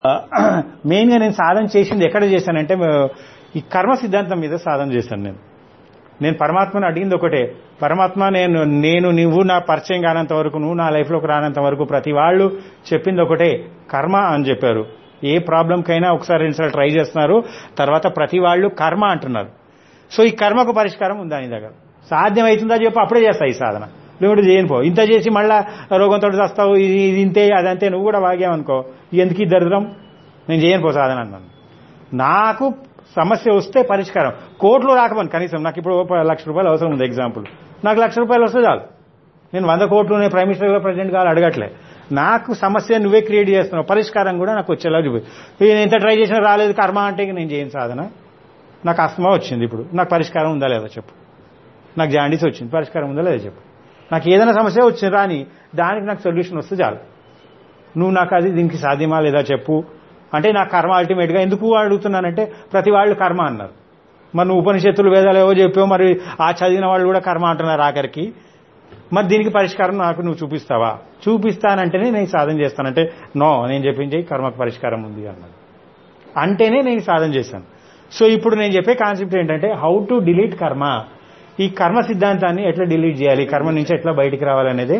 మెయిన్గా నేను సాధన చేసింది ఎక్కడ చేశానంటే ఈ కర్మ సిద్ధాంతం మీద సాధన చేశాను నేను నేను పరమాత్మను అడిగింది ఒకటే పరమాత్మ నేను నేను నువ్వు నా పరిచయం కానంత వరకు నువ్వు నా లైఫ్లోకి రానంత వరకు ప్రతి వాళ్ళు చెప్పింది ఒకటే కర్మ అని చెప్పారు ఏ ప్రాబ్లంకైనా ఒకసారి రెండుసార్లు ట్రై చేస్తున్నారు తర్వాత ప్రతి వాళ్ళు కర్మ అంటున్నారు సో ఈ కర్మకు పరిష్కారం ఉందా నీ దగ్గర సాధ్యం అవుతుందా చెప్పి అప్పుడే చేస్తా ఈ సాధన లేకుంటే చేయను పో ఇంత చేసి మళ్ళా రోగంతో వస్తావు ఇది ఇది ఇంతే అదంతే నువ్వు కూడా వాగావనుకో ఎందుకు ఈ దరిద్రం నేను చేయను పో సాధన అన్నాను నాకు సమస్య వస్తే పరిష్కారం కోట్లు రాకపోను కనీసం నాకు ఇప్పుడు ఒక లక్ష రూపాయలు అవసరం ఉంది ఎగ్జాంపుల్ నాకు లక్ష రూపాయలు వస్తే చాలు నేను వంద కోట్లు నేను ప్రైమ్ మినిస్టర్ ప్రెసిడెంట్ కావాలి అడగట్లే నాకు సమస్య నువ్వే క్రియేట్ చేస్తున్నావు పరిష్కారం కూడా నాకు వచ్చేలా చూపి నేను ఎంత ట్రై చేసినా రాలేదు కర్మ అంటే ఇక నేను చేయను సాధన నాకు అస్తమా వచ్చింది ఇప్పుడు నాకు పరిష్కారం ఉందా లేదా చెప్పు నాకు జాండీస్ వచ్చింది పరిష్కారం ఉందా లేదా చెప్పు నాకు ఏదైనా సమస్య వచ్చింది రాని దానికి నాకు సొల్యూషన్ వస్తే చాలు నువ్వు నాకు అది దీనికి సాధ్యమా లేదా చెప్పు అంటే నా కర్మ అల్టిమేట్గా ఎందుకు అడుగుతున్నానంటే ప్రతి వాళ్ళు కర్మ అన్నారు మరి నువ్వు ఉపనిషత్తులు వేదాలు ఏవో చెప్పావు మరి ఆ చదివిన వాళ్ళు కూడా కర్మ అంటున్నారు ఆఖరికి మరి దీనికి పరిష్కారం నాకు నువ్వు చూపిస్తావా చూపిస్తానంటేనే నేను సాధన చేస్తానంటే నో నేను చెప్పించే కర్మకు పరిష్కారం ఉంది అన్నాడు అంటేనే నేను సాధన చేశాను సో ఇప్పుడు నేను చెప్పే కాన్సెప్ట్ ఏంటంటే హౌ టు డిలీట్ కర్మ ఈ కర్మ సిద్ధాంతాన్ని ఎట్లా డిలీట్ చేయాలి కర్మ నుంచి ఎట్లా బయటికి రావాలనేది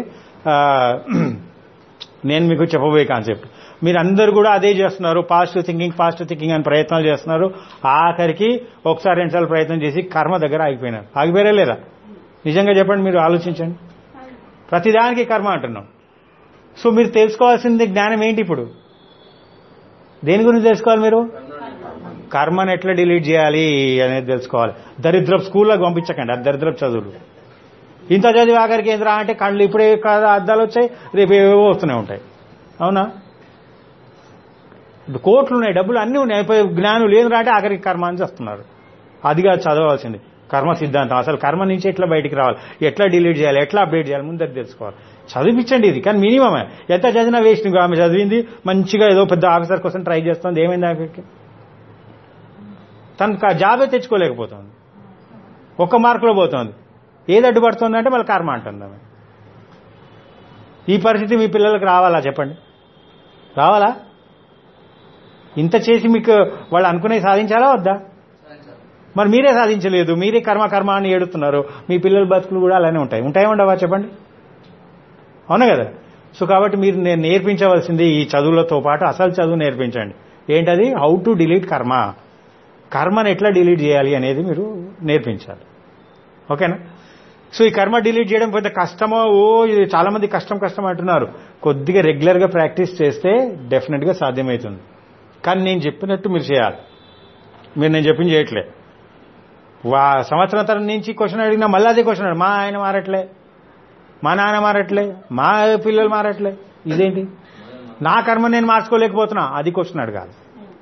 నేను మీకు చెప్పబోయే కాన్సెప్ట్ మీరు అందరూ కూడా అదే చేస్తున్నారు పాజిటివ్ థింకింగ్ పాజిటివ్ థింకింగ్ అని ప్రయత్నాలు చేస్తున్నారు ఆఖరికి ఒకసారి రెండుసార్లు ప్రయత్నం చేసి కర్మ దగ్గర ఆగిపోయినారు ఆగిపోయారా లేదా నిజంగా చెప్పండి మీరు ఆలోచించండి ప్రతిదానికి కర్మ అంటున్నాం సో మీరు తెలుసుకోవాల్సింది జ్ఞానం ఏంటి ఇప్పుడు దేని గురించి తెలుసుకోవాలి మీరు కర్మను ఎట్లా డిలీట్ చేయాలి అనేది తెలుసుకోవాలి దరిద్రపు స్కూల్లోకి పంపించకండి అది దరిద్రపు చదువులు ఇంత చదివి ఆఖరికి ఏంద్రా అంటే కళ్ళు ఇప్పుడే కాదు అద్దాలు వచ్చాయి రేపు ఏవేవో వస్తూనే ఉంటాయి అవునా ఇప్పుడు కోట్లు ఉన్నాయి డబ్బులు అన్నీ ఉన్నాయి ఇప్పుడు జ్ఞానం లేదురా అంటే ఆఖరికి కర్మ అని చేస్తున్నారు అదిగా చదవాల్సింది కర్మ సిద్ధాంతం అసలు కర్మ నుంచి ఎట్లా బయటికి రావాలి ఎట్లా డిలీట్ చేయాలి ఎట్లా అప్డేట్ చేయాలి ముందర తెలుసుకోవాలి చదివించండి ఇది కానీ మినిమమే ఎంత చదివినా వేస్ట్ ఇంకా ఆమె చదివింది మంచిగా ఏదో పెద్ద ఆఫీసర్ కోసం ట్రై చేస్తుంది ఏమైంది ఆఖరికి తను జాబే తెచ్చుకోలేకపోతుంది ఒక్క మార్కులో పోతుంది ఏది అడ్డుపడుతుంది అంటే మళ్ళీ కర్మ అంటుంది ఆమె ఈ పరిస్థితి మీ పిల్లలకు రావాలా చెప్పండి రావాలా ఇంత చేసి మీకు వాళ్ళు అనుకునే సాధించాలా వద్దా మరి మీరే సాధించలేదు మీరే కర్మ కర్మ అని ఏడుతున్నారు మీ పిల్లల బతుకులు కూడా అలానే ఉంటాయి ఉంటాయి ఉండవా చెప్పండి అవునా కదా సో కాబట్టి మీరు నేను నేర్పించవలసింది ఈ చదువులతో పాటు అసలు చదువు నేర్పించండి ఏంటది హౌ టు డిలీట్ కర్మ కర్మను ఎట్లా డిలీట్ చేయాలి అనేది మీరు నేర్పించాలి ఓకేనా సో ఈ కర్మ డిలీట్ చేయడం పెద్ద కష్టమో ఓ ఇది చాలా మంది కష్టం కష్టం అంటున్నారు కొద్దిగా రెగ్యులర్గా ప్రాక్టీస్ చేస్తే డెఫినెట్గా సాధ్యమవుతుంది కానీ నేను చెప్పినట్టు మీరు చేయాలి మీరు నేను చెప్పింది చేయట్లే వా సంవత్సరం తరం నుంచి క్వశ్చన్ అడిగినా మళ్ళీ అదే క్వశ్చన్ అడిగి మా ఆయన మారట్లే మా నాన్న మారట్లే మా పిల్లలు మారట్లే ఇదేంటి నా కర్మ నేను మార్చుకోలేకపోతున్నా అది క్వశ్చన్ అడగాలి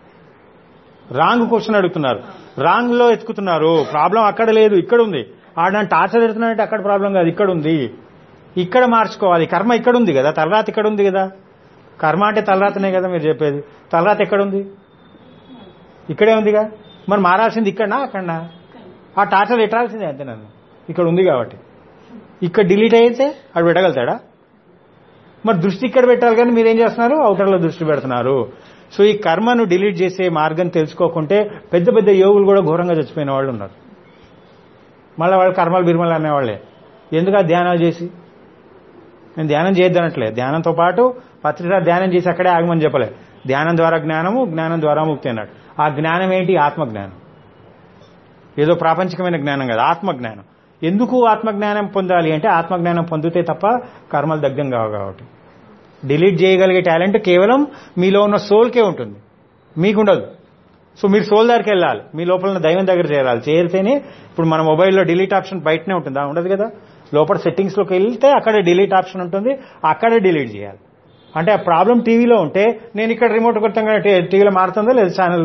రాంగ్ క్వశ్చన్ అడుగుతున్నారు రాంగ్ లో ఎత్తుకుతున్నారు ప్రాబ్లం అక్కడ లేదు ఇక్కడ ఉంది ఆడని టార్చర్ పెడుతున్నాడంటే అక్కడ ప్రాబ్లం కాదు ఇక్కడ ఉంది ఇక్కడ మార్చుకోవాలి కర్మ ఇక్కడ ఉంది కదా తలరాత ఇక్కడ ఉంది కదా కర్మ అంటే తలరాతనే కదా మీరు చెప్పేది తలరాత ఎక్కడ ఉంది ఇక్కడే ఉందిగా మరి మారాల్సింది ఇక్కడనా అక్కడనా ఆ టార్చర్ ఎట్టాల్సిందే అంతే నన్ను ఇక్కడ ఉంది కాబట్టి ఇక్కడ డిలీట్ అయితే అక్కడ పెట్టగలుగుతాడా మరి దృష్టి ఇక్కడ పెట్టాలి కానీ మీరేం చేస్తున్నారు అవుటర్లో దృష్టి పెడుతున్నారు సో ఈ కర్మను డిలీట్ చేసే మార్గం తెలుసుకోకుంటే పెద్ద పెద్ద యోగులు కూడా ఘోరంగా చచ్చిపోయిన వాళ్ళు ఉన్నారు మళ్ళీ వాళ్ళు కర్మలు బిర్మలు అనేవాళ్ళే ఎందుకు ఆ ధ్యానాలు చేసి నేను ధ్యానం చేయొద్దనట్లే ధ్యానంతో పాటు పత్రిక ధ్యానం చేసి అక్కడే ఆగమని చెప్పలే ధ్యానం ద్వారా జ్ఞానము జ్ఞానం ద్వారా ముక్తి అన్నాడు ఆ జ్ఞానం ఏంటి ఆత్మజ్ఞానం ఏదో ప్రాపంచికమైన జ్ఞానం కాదు ఆత్మజ్ఞానం ఎందుకు ఆత్మజ్ఞానం పొందాలి అంటే ఆత్మజ్ఞానం పొందితే తప్ప కర్మలు దగ్ధం కావు కాబట్టి డిలీట్ చేయగలిగే టాలెంట్ కేవలం మీలో ఉన్న సోల్కే ఉంటుంది మీకుండదు సో మీరు సోల్ దగ్గరికి వెళ్ళాలి మీ లోపల ఉన్న దైవం దగ్గర చేరాలి చేరితేనే ఇప్పుడు మన మొబైల్లో డిలీట్ ఆప్షన్ బయటనే ఉంటుందా ఉండదు కదా లోపల సెట్టింగ్స్లోకి వెళ్తే అక్కడ డిలీట్ ఆప్షన్ ఉంటుంది అక్కడే డిలీట్ చేయాలి అంటే ఆ ప్రాబ్లం టీవీలో ఉంటే నేను ఇక్కడ రిమోట్ కొట్టంగా టీవీలో మారుతుందో లేదు ఛానల్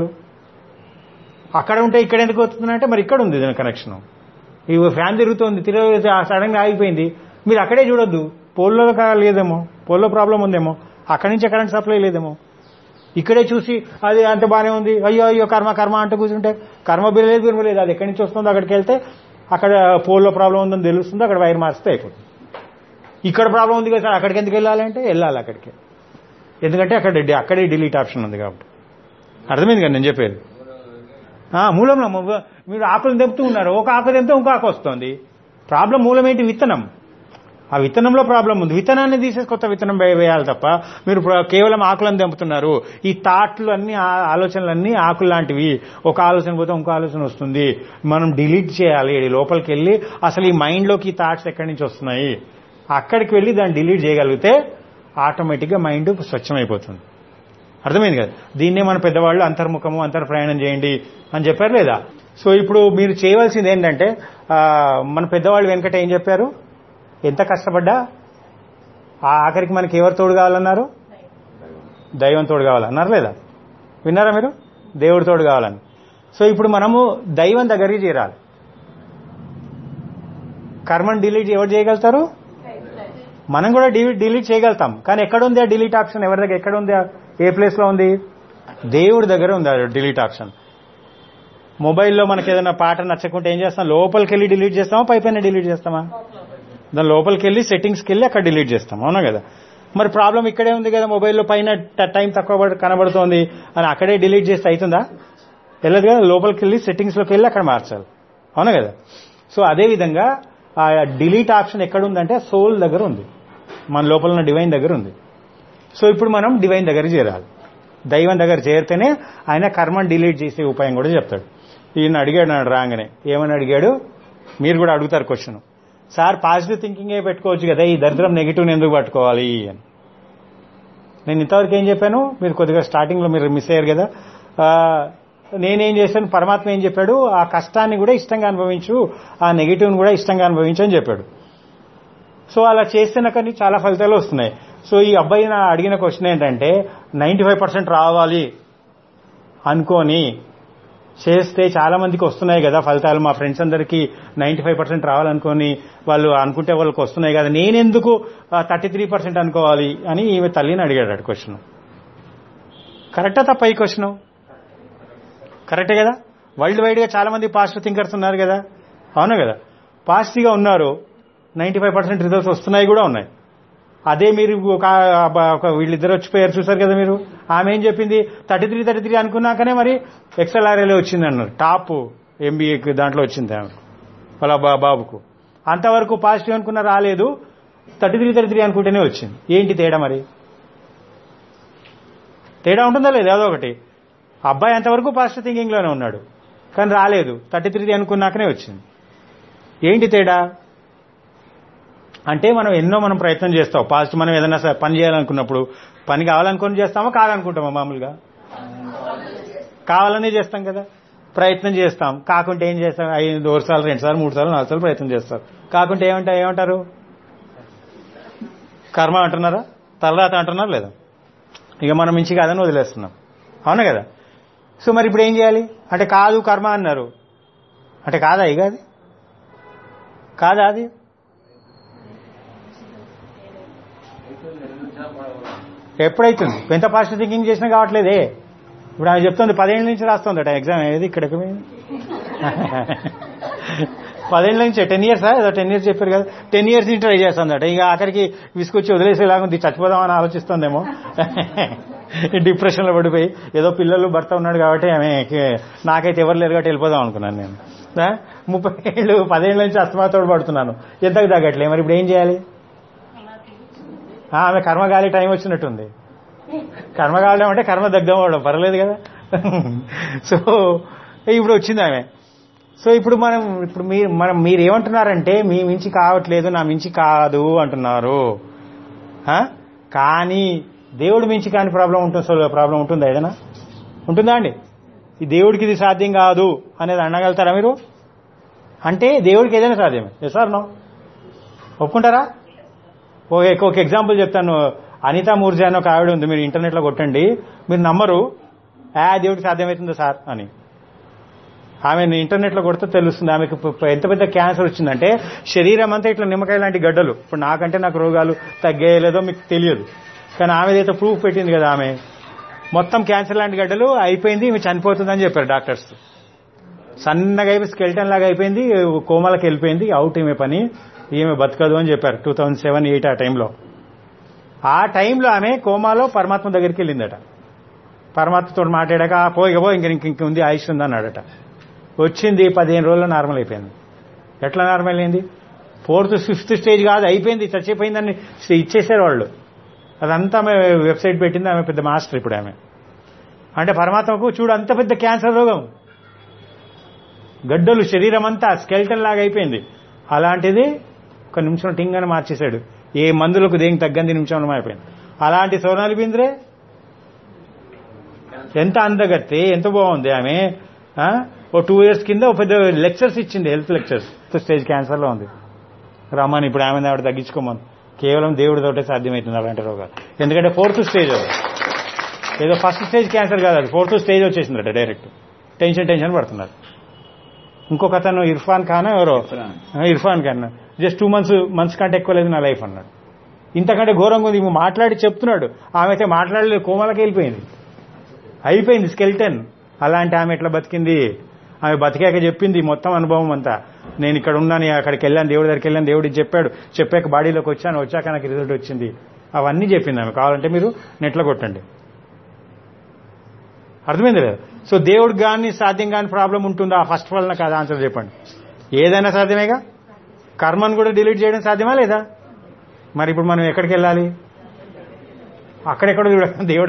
అక్కడ ఉంటే ఇక్కడ ఎందుకు వస్తుందంటే మరి ఇక్కడ ఉంది దీని కనెక్షన్ ఈ ఫ్యాన్ తిరుగుతుంది తిరిగి సడన్ గా ఆగిపోయింది మీరు అక్కడే చూడొద్దు పోల్లో లేదేమో పోల్లో ప్రాబ్లం ఉందేమో అక్కడి నుంచి కరెంట్ సప్లై లేదేమో ఇక్కడే చూసి అది అంత బాగానే ఉంది అయ్యో అయ్యో కర్మ కర్మ అంటూ కూర్చుంటే కర్మ బిల్ లేదు బిర్మ లేదు అది ఎక్కడి నుంచి వస్తుందో అక్కడికి వెళ్తే అక్కడ పోల్లో ప్రాబ్లం ఉందని తెలుస్తుంది అక్కడ వైర్ మార్చితే అయిపోతుంది ఇక్కడ ప్రాబ్లం ఉంది కదా సార్ అక్కడికి ఎందుకు వెళ్ళాలంటే వెళ్ళాలి అక్కడికి ఎందుకంటే అక్కడ అక్కడే డిలీట్ ఆప్షన్ ఉంది కాబట్టి అర్థమైంది కదా నేను చెప్పేది ఆ, మూలంలో ము- మీరు ఆకులు తెంపుతూ ఉన్నారు ఒక ఆకు తెంపితే ఇంకో ఆకు వస్తుంది ప్రాబ్లం మూలం ఏంటి విత్తనం ఆ విత్తనంలో ప్రాబ్లం ఉంది విత్తనాన్ని తీసేసి కొత్త విత్తనం వే- వేయాలి తప్ప మీరు ప్ర- కేవలం ఆకులను తెంపుతున్నారు ఈ థాట్లు అన్ని ఆ- ఆలోచనలన్నీ ఆకులు లాంటివి ఒక ఆలోచన పోతే ఇంకో ఆలోచన వస్తుంది మనం డిలీట్ చేయాలి ఈ లోపలికి వెళ్ళి అసలు ఈ మైండ్లోకి ఈ థాట్స్ ఎక్కడి నుంచి వస్తున్నాయి అక్కడికి వెళ్ళి దాన్ని డిలీట్ చేయగలిగితే ఆటోమేటిక్గా మైండ్ స్వచ్ఛమైపోతుంది అర్థమైంది కదా దీన్నే మన పెద్దవాళ్ళు అంతర్ముఖము అంతర్ ప్రయాణం చేయండి అని చెప్పారు లేదా సో ఇప్పుడు మీరు చేయవలసింది ఏంటంటే ఆ, మన పెద్దవాళ్ళు వెనకట ఏం చెప్పారు ఎంత కష్టపడ్డా ఆ ఆఖరికి మనకి ఎవరు తోడు కావాలన్నారు దైవం తోడు కావాలన్నారు లేదా విన్నారా మీరు దేవుడి తోడు కావాలని సో ఇప్పుడు మనము దైవం దగ్గరికి చేరాలి కర్మను డిలీట్ ఎవరు చేయగలుగుతారు మనం కూడా డిలీట్ డిలీట్ చేయగలుగుతాం కానీ ఎక్కడ ఉంది ఆ డిలీట్ ఆప్షన్ ఎవరి దగ్గర ఎక్కడ ఉంది ఆ- ఏ ప్లేస్ లో ఉంది దేవుడి దగ్గర ఉంది ఆ డిలీట్ ఆప్షన్ మొబైల్లో మనకి ఏదైనా పాట నచ్చకుంటే ఏం చేస్తాం లోపలికి వెళ్ళి డిలీట్ చేస్తామా పై పైన డిలీట్ చేస్తామా దాని లోపలికి వెళ్ళి సెట్టింగ్స్కి వెళ్ళి అక్కడ డిలీట్ చేస్తాం అవునా కదా మరి ప్రాబ్లం ఇక్కడే ఉంది కదా మొబైల్లో పైన ట- టైం తక్కువ పడ- కనబడుతోంది అని అక్కడే డిలీట్ చేస్తే అవుతుందా వెళ్ళదు కదా లోపలికి వెళ్ళి సెట్టింగ్స్లోకి వెళ్ళి అక్కడ మార్చాలి అవునా కదా సో అదే విధంగా ఆ డిలీట్ ఆప్షన్ ఎక్కడ ఉందంటే సోల్ దగ్గర ఉంది మన లోపల ఉన్న డివైన్ దగ్గర ఉంది సో ఇప్పుడు మనం డివైన్ దగ్గర చేరాలి దైవం దగ్గర చేరితేనే ఆయన కర్మను డిలీట్ చేసే ఉపాయం కూడా చెప్తాడు ఈయన అడిగాడు నాడు రాగానే ఏమని అడిగాడు మీరు కూడా అడుగుతారు క్వశ్చన్ సార్ పాజిటివ్ థింకింగే పెట్టుకోవచ్చు కదా ఈ దరిద్రం నెగిటివ్ ఎందుకు పట్టుకోవాలి అని నేను ఇంతవరకు ఏం చెప్పాను మీరు కొద్దిగా స్టార్టింగ్లో మీరు మిస్ అయ్యారు కదా ఆ, నేనేం చేశాను పరమాత్మ ఏం చెప్పాడు ఆ కష్టాన్ని కూడా ఇష్టంగా అనుభవించు ఆ నెగిటివ్ని కూడా ఇష్టంగా అనుభవించు అని చెప్పాడు సో అలా చేస్తే కానీ చాలా ఫలితాలు వస్తున్నాయి సో ఈ అబ్బాయి నా అడిగిన క్వశ్చన్ ఏంటంటే నైంటీ రావాలి అనుకొని చేస్తే చాలా మందికి వస్తున్నాయి కదా ఫలితాలు మా ఫ్రెండ్స్ అందరికీ నైంటీ ఫైవ్ పర్సెంట్ రావాలనుకొని వాళ్ళు అనుకుంటే వాళ్ళకి వస్తున్నాయి కదా నేనెందుకు థర్టీ త్రీ పర్సెంట్ అనుకోవాలి అని ఈమె తల్లిని అడిగాడు క్వశ్చన్ కరెక్టా తప్ప ఈ క్వశ్చన్ కరెక్టే కదా వరల్డ్ వైడ్ గా చాలా మంది పాజిటివ్ థింకర్స్ ఉన్నారు కదా అవును కదా పాజిటివ్ గా ఉన్నారు నైంటీ ఫైవ్ పర్సెంట్ రిజల్ట్స్ వస్తున్నాయి కూడా ఉన్నాయి అదే మీరు ఒక ఒక వీళ్ళిద్దరు వచ్చిపోయారు చూసారు కదా మీరు ఆమె ఏం చెప్పింది థర్టీ త్రీ థర్టీ త్రీ అనుకున్నాకనే మరి ఎక్స్ఎల్ఆర్ఏలో వచ్చింది అన్నారు టాప్ ఎంబీఏకి దాంట్లో వచ్చింది ఆమె వాళ్ళ బా- బాబుకు అంతవరకు పాజిటివ్ అనుకున్న రాలేదు థర్టీ త్రీ థర్టీ త్రీ అనుకుంటేనే వచ్చింది ఏంటి తేడా మరి తేడా ఉంటుందా లేదా ఏదో ఒకటి అబ్బాయి అంతవరకు పాజిటివ్ థింకింగ్లోనే ఉన్నాడు కానీ రాలేదు థర్టీ త్రీ అనుకున్నాకనే వచ్చింది ఏంటి తేడా అంటే మనం ఎన్నో మనం ప్రయత్నం చేస్తాం పాజిటివ్ మనం ఏదైనా స- పని చేయాలనుకున్నప్పుడు పని కావాలనుకుని చేస్తామా కాదనుకుంటామా మామూలుగా కావాలనే చేస్తాం కదా ప్రయత్నం చేస్తాం కాకుంటే ఏం చేస్తాం ఐదు ఓరు సార్లు రెండు సార్లు మూడు సార్లు నాలుగు సార్లు ప్రయత్నం చేస్తారు కాకుంటే ఏమంటారు ఏమంటారు కర్మ అంటున్నారా తర్వాత అంటున్నారు లేదా ఇక మనం మించి కాదని వదిలేస్తున్నాం అవునా కదా సో మరి ఇప్పుడు ఏం చేయాలి అంటే కాదు కర్మ అన్నారు అంటే కాదా ఇక అది కాదా అది ఎప్పుడైతుంది ఎంత పాజిటివ్ థింకింగ్ చేసినా కావట్లేదే ఇప్పుడు ఆమె చెప్తుంది పదేళ్ళ నుంచి రాస్తుందట ఎగ్జామ్ ఏది ఇక్కడ పదేళ్ళ నుంచి టెన్ ఇయర్స్ ఏదో టెన్ ఇయర్స్ చెప్పారు కదా టెన్ ఇయర్స్ నుంచి ట్రై చేస్తుందట ఇక ఆఖరికి విసుకొచ్చి వదిలేసేలాగా ఉంది చచ్చిపోదామని ఆలోచిస్తుందేమో డిప్రెషన్లో పడిపోయి ఏదో పిల్లలు భర్త ఉన్నాడు కాబట్టి ఆమె నాకైతే ఎవరు లేరు కాబట్టి వెళ్ళిపోదాం అనుకున్నాను నేను ఆ? ముప్పై ఏళ్ళు పదేళ్ళ నుంచి అస్తమాతోడు పడుతున్నాను ఎంతకు తగ్గట్లే మరి ఇప్పుడు ఏం చేయాలి ఆ, ఆమె కర్మగాలి టైం వచ్చినట్టుంది కర్మ కావడం అంటే కర్మ దగ్ధం అవడం పర్లేదు కదా సో ఇప్పుడు వచ్చింది ఆమె సో ఇప్పుడు మనం ఇప్పుడు మీరు మనం మీరు ఏమంటున్నారంటే మీ మించి కావట్లేదు నా మించి కాదు అంటున్నారు ఆ? కానీ దేవుడి మించి కాని ప్రాబ్లం ఉంటుంది సో ప్రాబ్లం ఉంటుందా ఏదైనా ఉంటుందా అండి ఈ దేవుడికి ఇది సాధ్యం కాదు అనేది అనగలుగుతారా మీరు అంటే దేవుడికి ఏదైనా సాధ్యమే ఎస్ సార్ నో ఒప్పుకుంటారా ఓకే ఒక ఎగ్జాంపుల్ చెప్తాను అనితా మూర్జా అని ఒక ఆవిడ ఉంది మీరు ఇంటర్నెట్లో కొట్టండి మీరు నమ్మరు ఆ దేవుడికి సాధ్యమవుతుందా సార్ అని ఆమె ఇంటర్నెట్లో కొడితే తెలుస్తుంది ఆమెకు ప- ప- ఎంత పెద్ద క్యాన్సర్ వచ్చిందంటే శరీరం అంతా ఇట్లా నిమ్మకాయ లాంటి గడ్డలు ఇప్పుడు నాకంటే నాకు రోగాలు తగ్గేయలేదో మీకు తెలియదు కానీ ఆమె అయితే ప్రూఫ్ పెట్టింది కదా ఆమె మొత్తం క్యాన్సర్ లాంటి గడ్డలు అయిపోయింది ఈమె చనిపోతుందని చెప్పారు డాక్టర్స్ సన్నగా అయిపోయి స్కెల్టన్ లాగా అయిపోయింది కోమలకి వెళ్ళిపోయింది అవుట్ ఈమె పని ఈమె బతకదు అని చెప్పారు టూ థౌజండ్ సెవెన్ ఎయిట్ ఆ టైంలో ఆ టైంలో ఆమె కోమాలో పరమాత్మ దగ్గరికి వెళ్ళిందట పరమాత్మతో మాట్లాడాక "ఆ, పో ఇక పో ఇంక ఇంక ఇంక ఉంది ఆయుష్ ఉంది అన్నాడట వచ్చింది పదిహేను రోజుల్లో నార్మల్ అయిపోయింది ఎట్లా నార్మల్ అయింది ఫోర్త్ ఫిఫ్త్ స్టేజ్ కాదు అయిపోయింది చచ్చిపోయిందని ఇచ్చేసారు వాళ్ళు అదంతా ఆమె వెబ్సైట్ పెట్టింది ఆమె పెద్ద మాస్టర్ ఇప్పుడు ఆమె అంటే పరమాత్మకు చూడు అంత పెద్ద క్యాన్సర్ రోగం గడ్డలు శరీరం అంతా స్కెల్టన్ లాగా అయిపోయింది అలాంటిది ఒక నిమిషం టింగ్ అని మార్చేశాడు ఏ మందులకు దేనికి తగ్గంది నిమిషంలో అయిపోయింది అలాంటి సోనాలి బింద్రే ఎంత అందగత్తే ఎంత బాగుంది ఆమె ఆ? ఓ టూ ఇయర్స్ కింద ఓ పెద్ద లెక్చర్స్ ఇచ్చింది హెల్త్ లెక్చర్స్ స్టేజ్ క్యాన్సర్లో ఉంది రమ్మని ఇప్పుడు ఆమె ఆవిడ తగ్గించుకోమని కేవలం దేవుడితోటే సాధ్యమవుతుంది అలాంటి రోగాలు ఎందుకంటే ఫోర్త్ స్టేజ్ అది ఏదో ఫస్ట్ స్టేజ్ క్యాన్సర్ కాదు అది ఫోర్త్ స్టేజ్ వచ్చేసిందట డైరెక్ట్ టెన్షన్ టెన్షన్ పడుతున్నారు ఇంకొక అతను ఇర్ఫాన్ ఖాన్ ఎవరో ఆ, Irfan Khan just two months months కంటే ఎక్కువ లేదు నా లైఫ్ అన్నాడు ఇంతకంటే ఘోరంగా ఉంది ఈమె మాట్లాడి చెప్తున్నాడు ఆమె అయితే మాట్లాడలేదు కోమలకి వెళ్ళిపోయింది అయిపోయింది స్కెల్టన్ అలాంటి ఆమె ఎట్లా బతికింది ఆమె బతికాక చెప్పింది మొత్తం అనుభవం అంతా నేను ఇక్కడ ఉన్నాను అక్కడికి వెళ్ళాను దేవుడి దగ్గరికి వెళ్ళాను దేవుడు ఇది చెప్పాడు చెప్పాక బాడీలోకి వచ్చాను వచ్చాక నాకు రిజల్ట్ వచ్చింది అవన్నీ చెప్పింది ఆమె కావాలంటే మీరు నెట్లో కొట్టండి అర్థమైంది లేదా సో దేవుడికి కానీ సాధ్యం కాని ప్రాబ్లం ఉంటుందా ఫస్ట్ ఆఫ్ ఆల్ నాకు అది ఆన్సర్ చెప్పండి ఏదైనా సాధ్యమేగా కర్మను కూడా డిలీట్ చేయడం సాధ్యమా లేదా మరి ఇప్పుడు మనం ఎక్కడికి వెళ్ళాలి అక్కడెక్కడ చూడాలి దేవుడు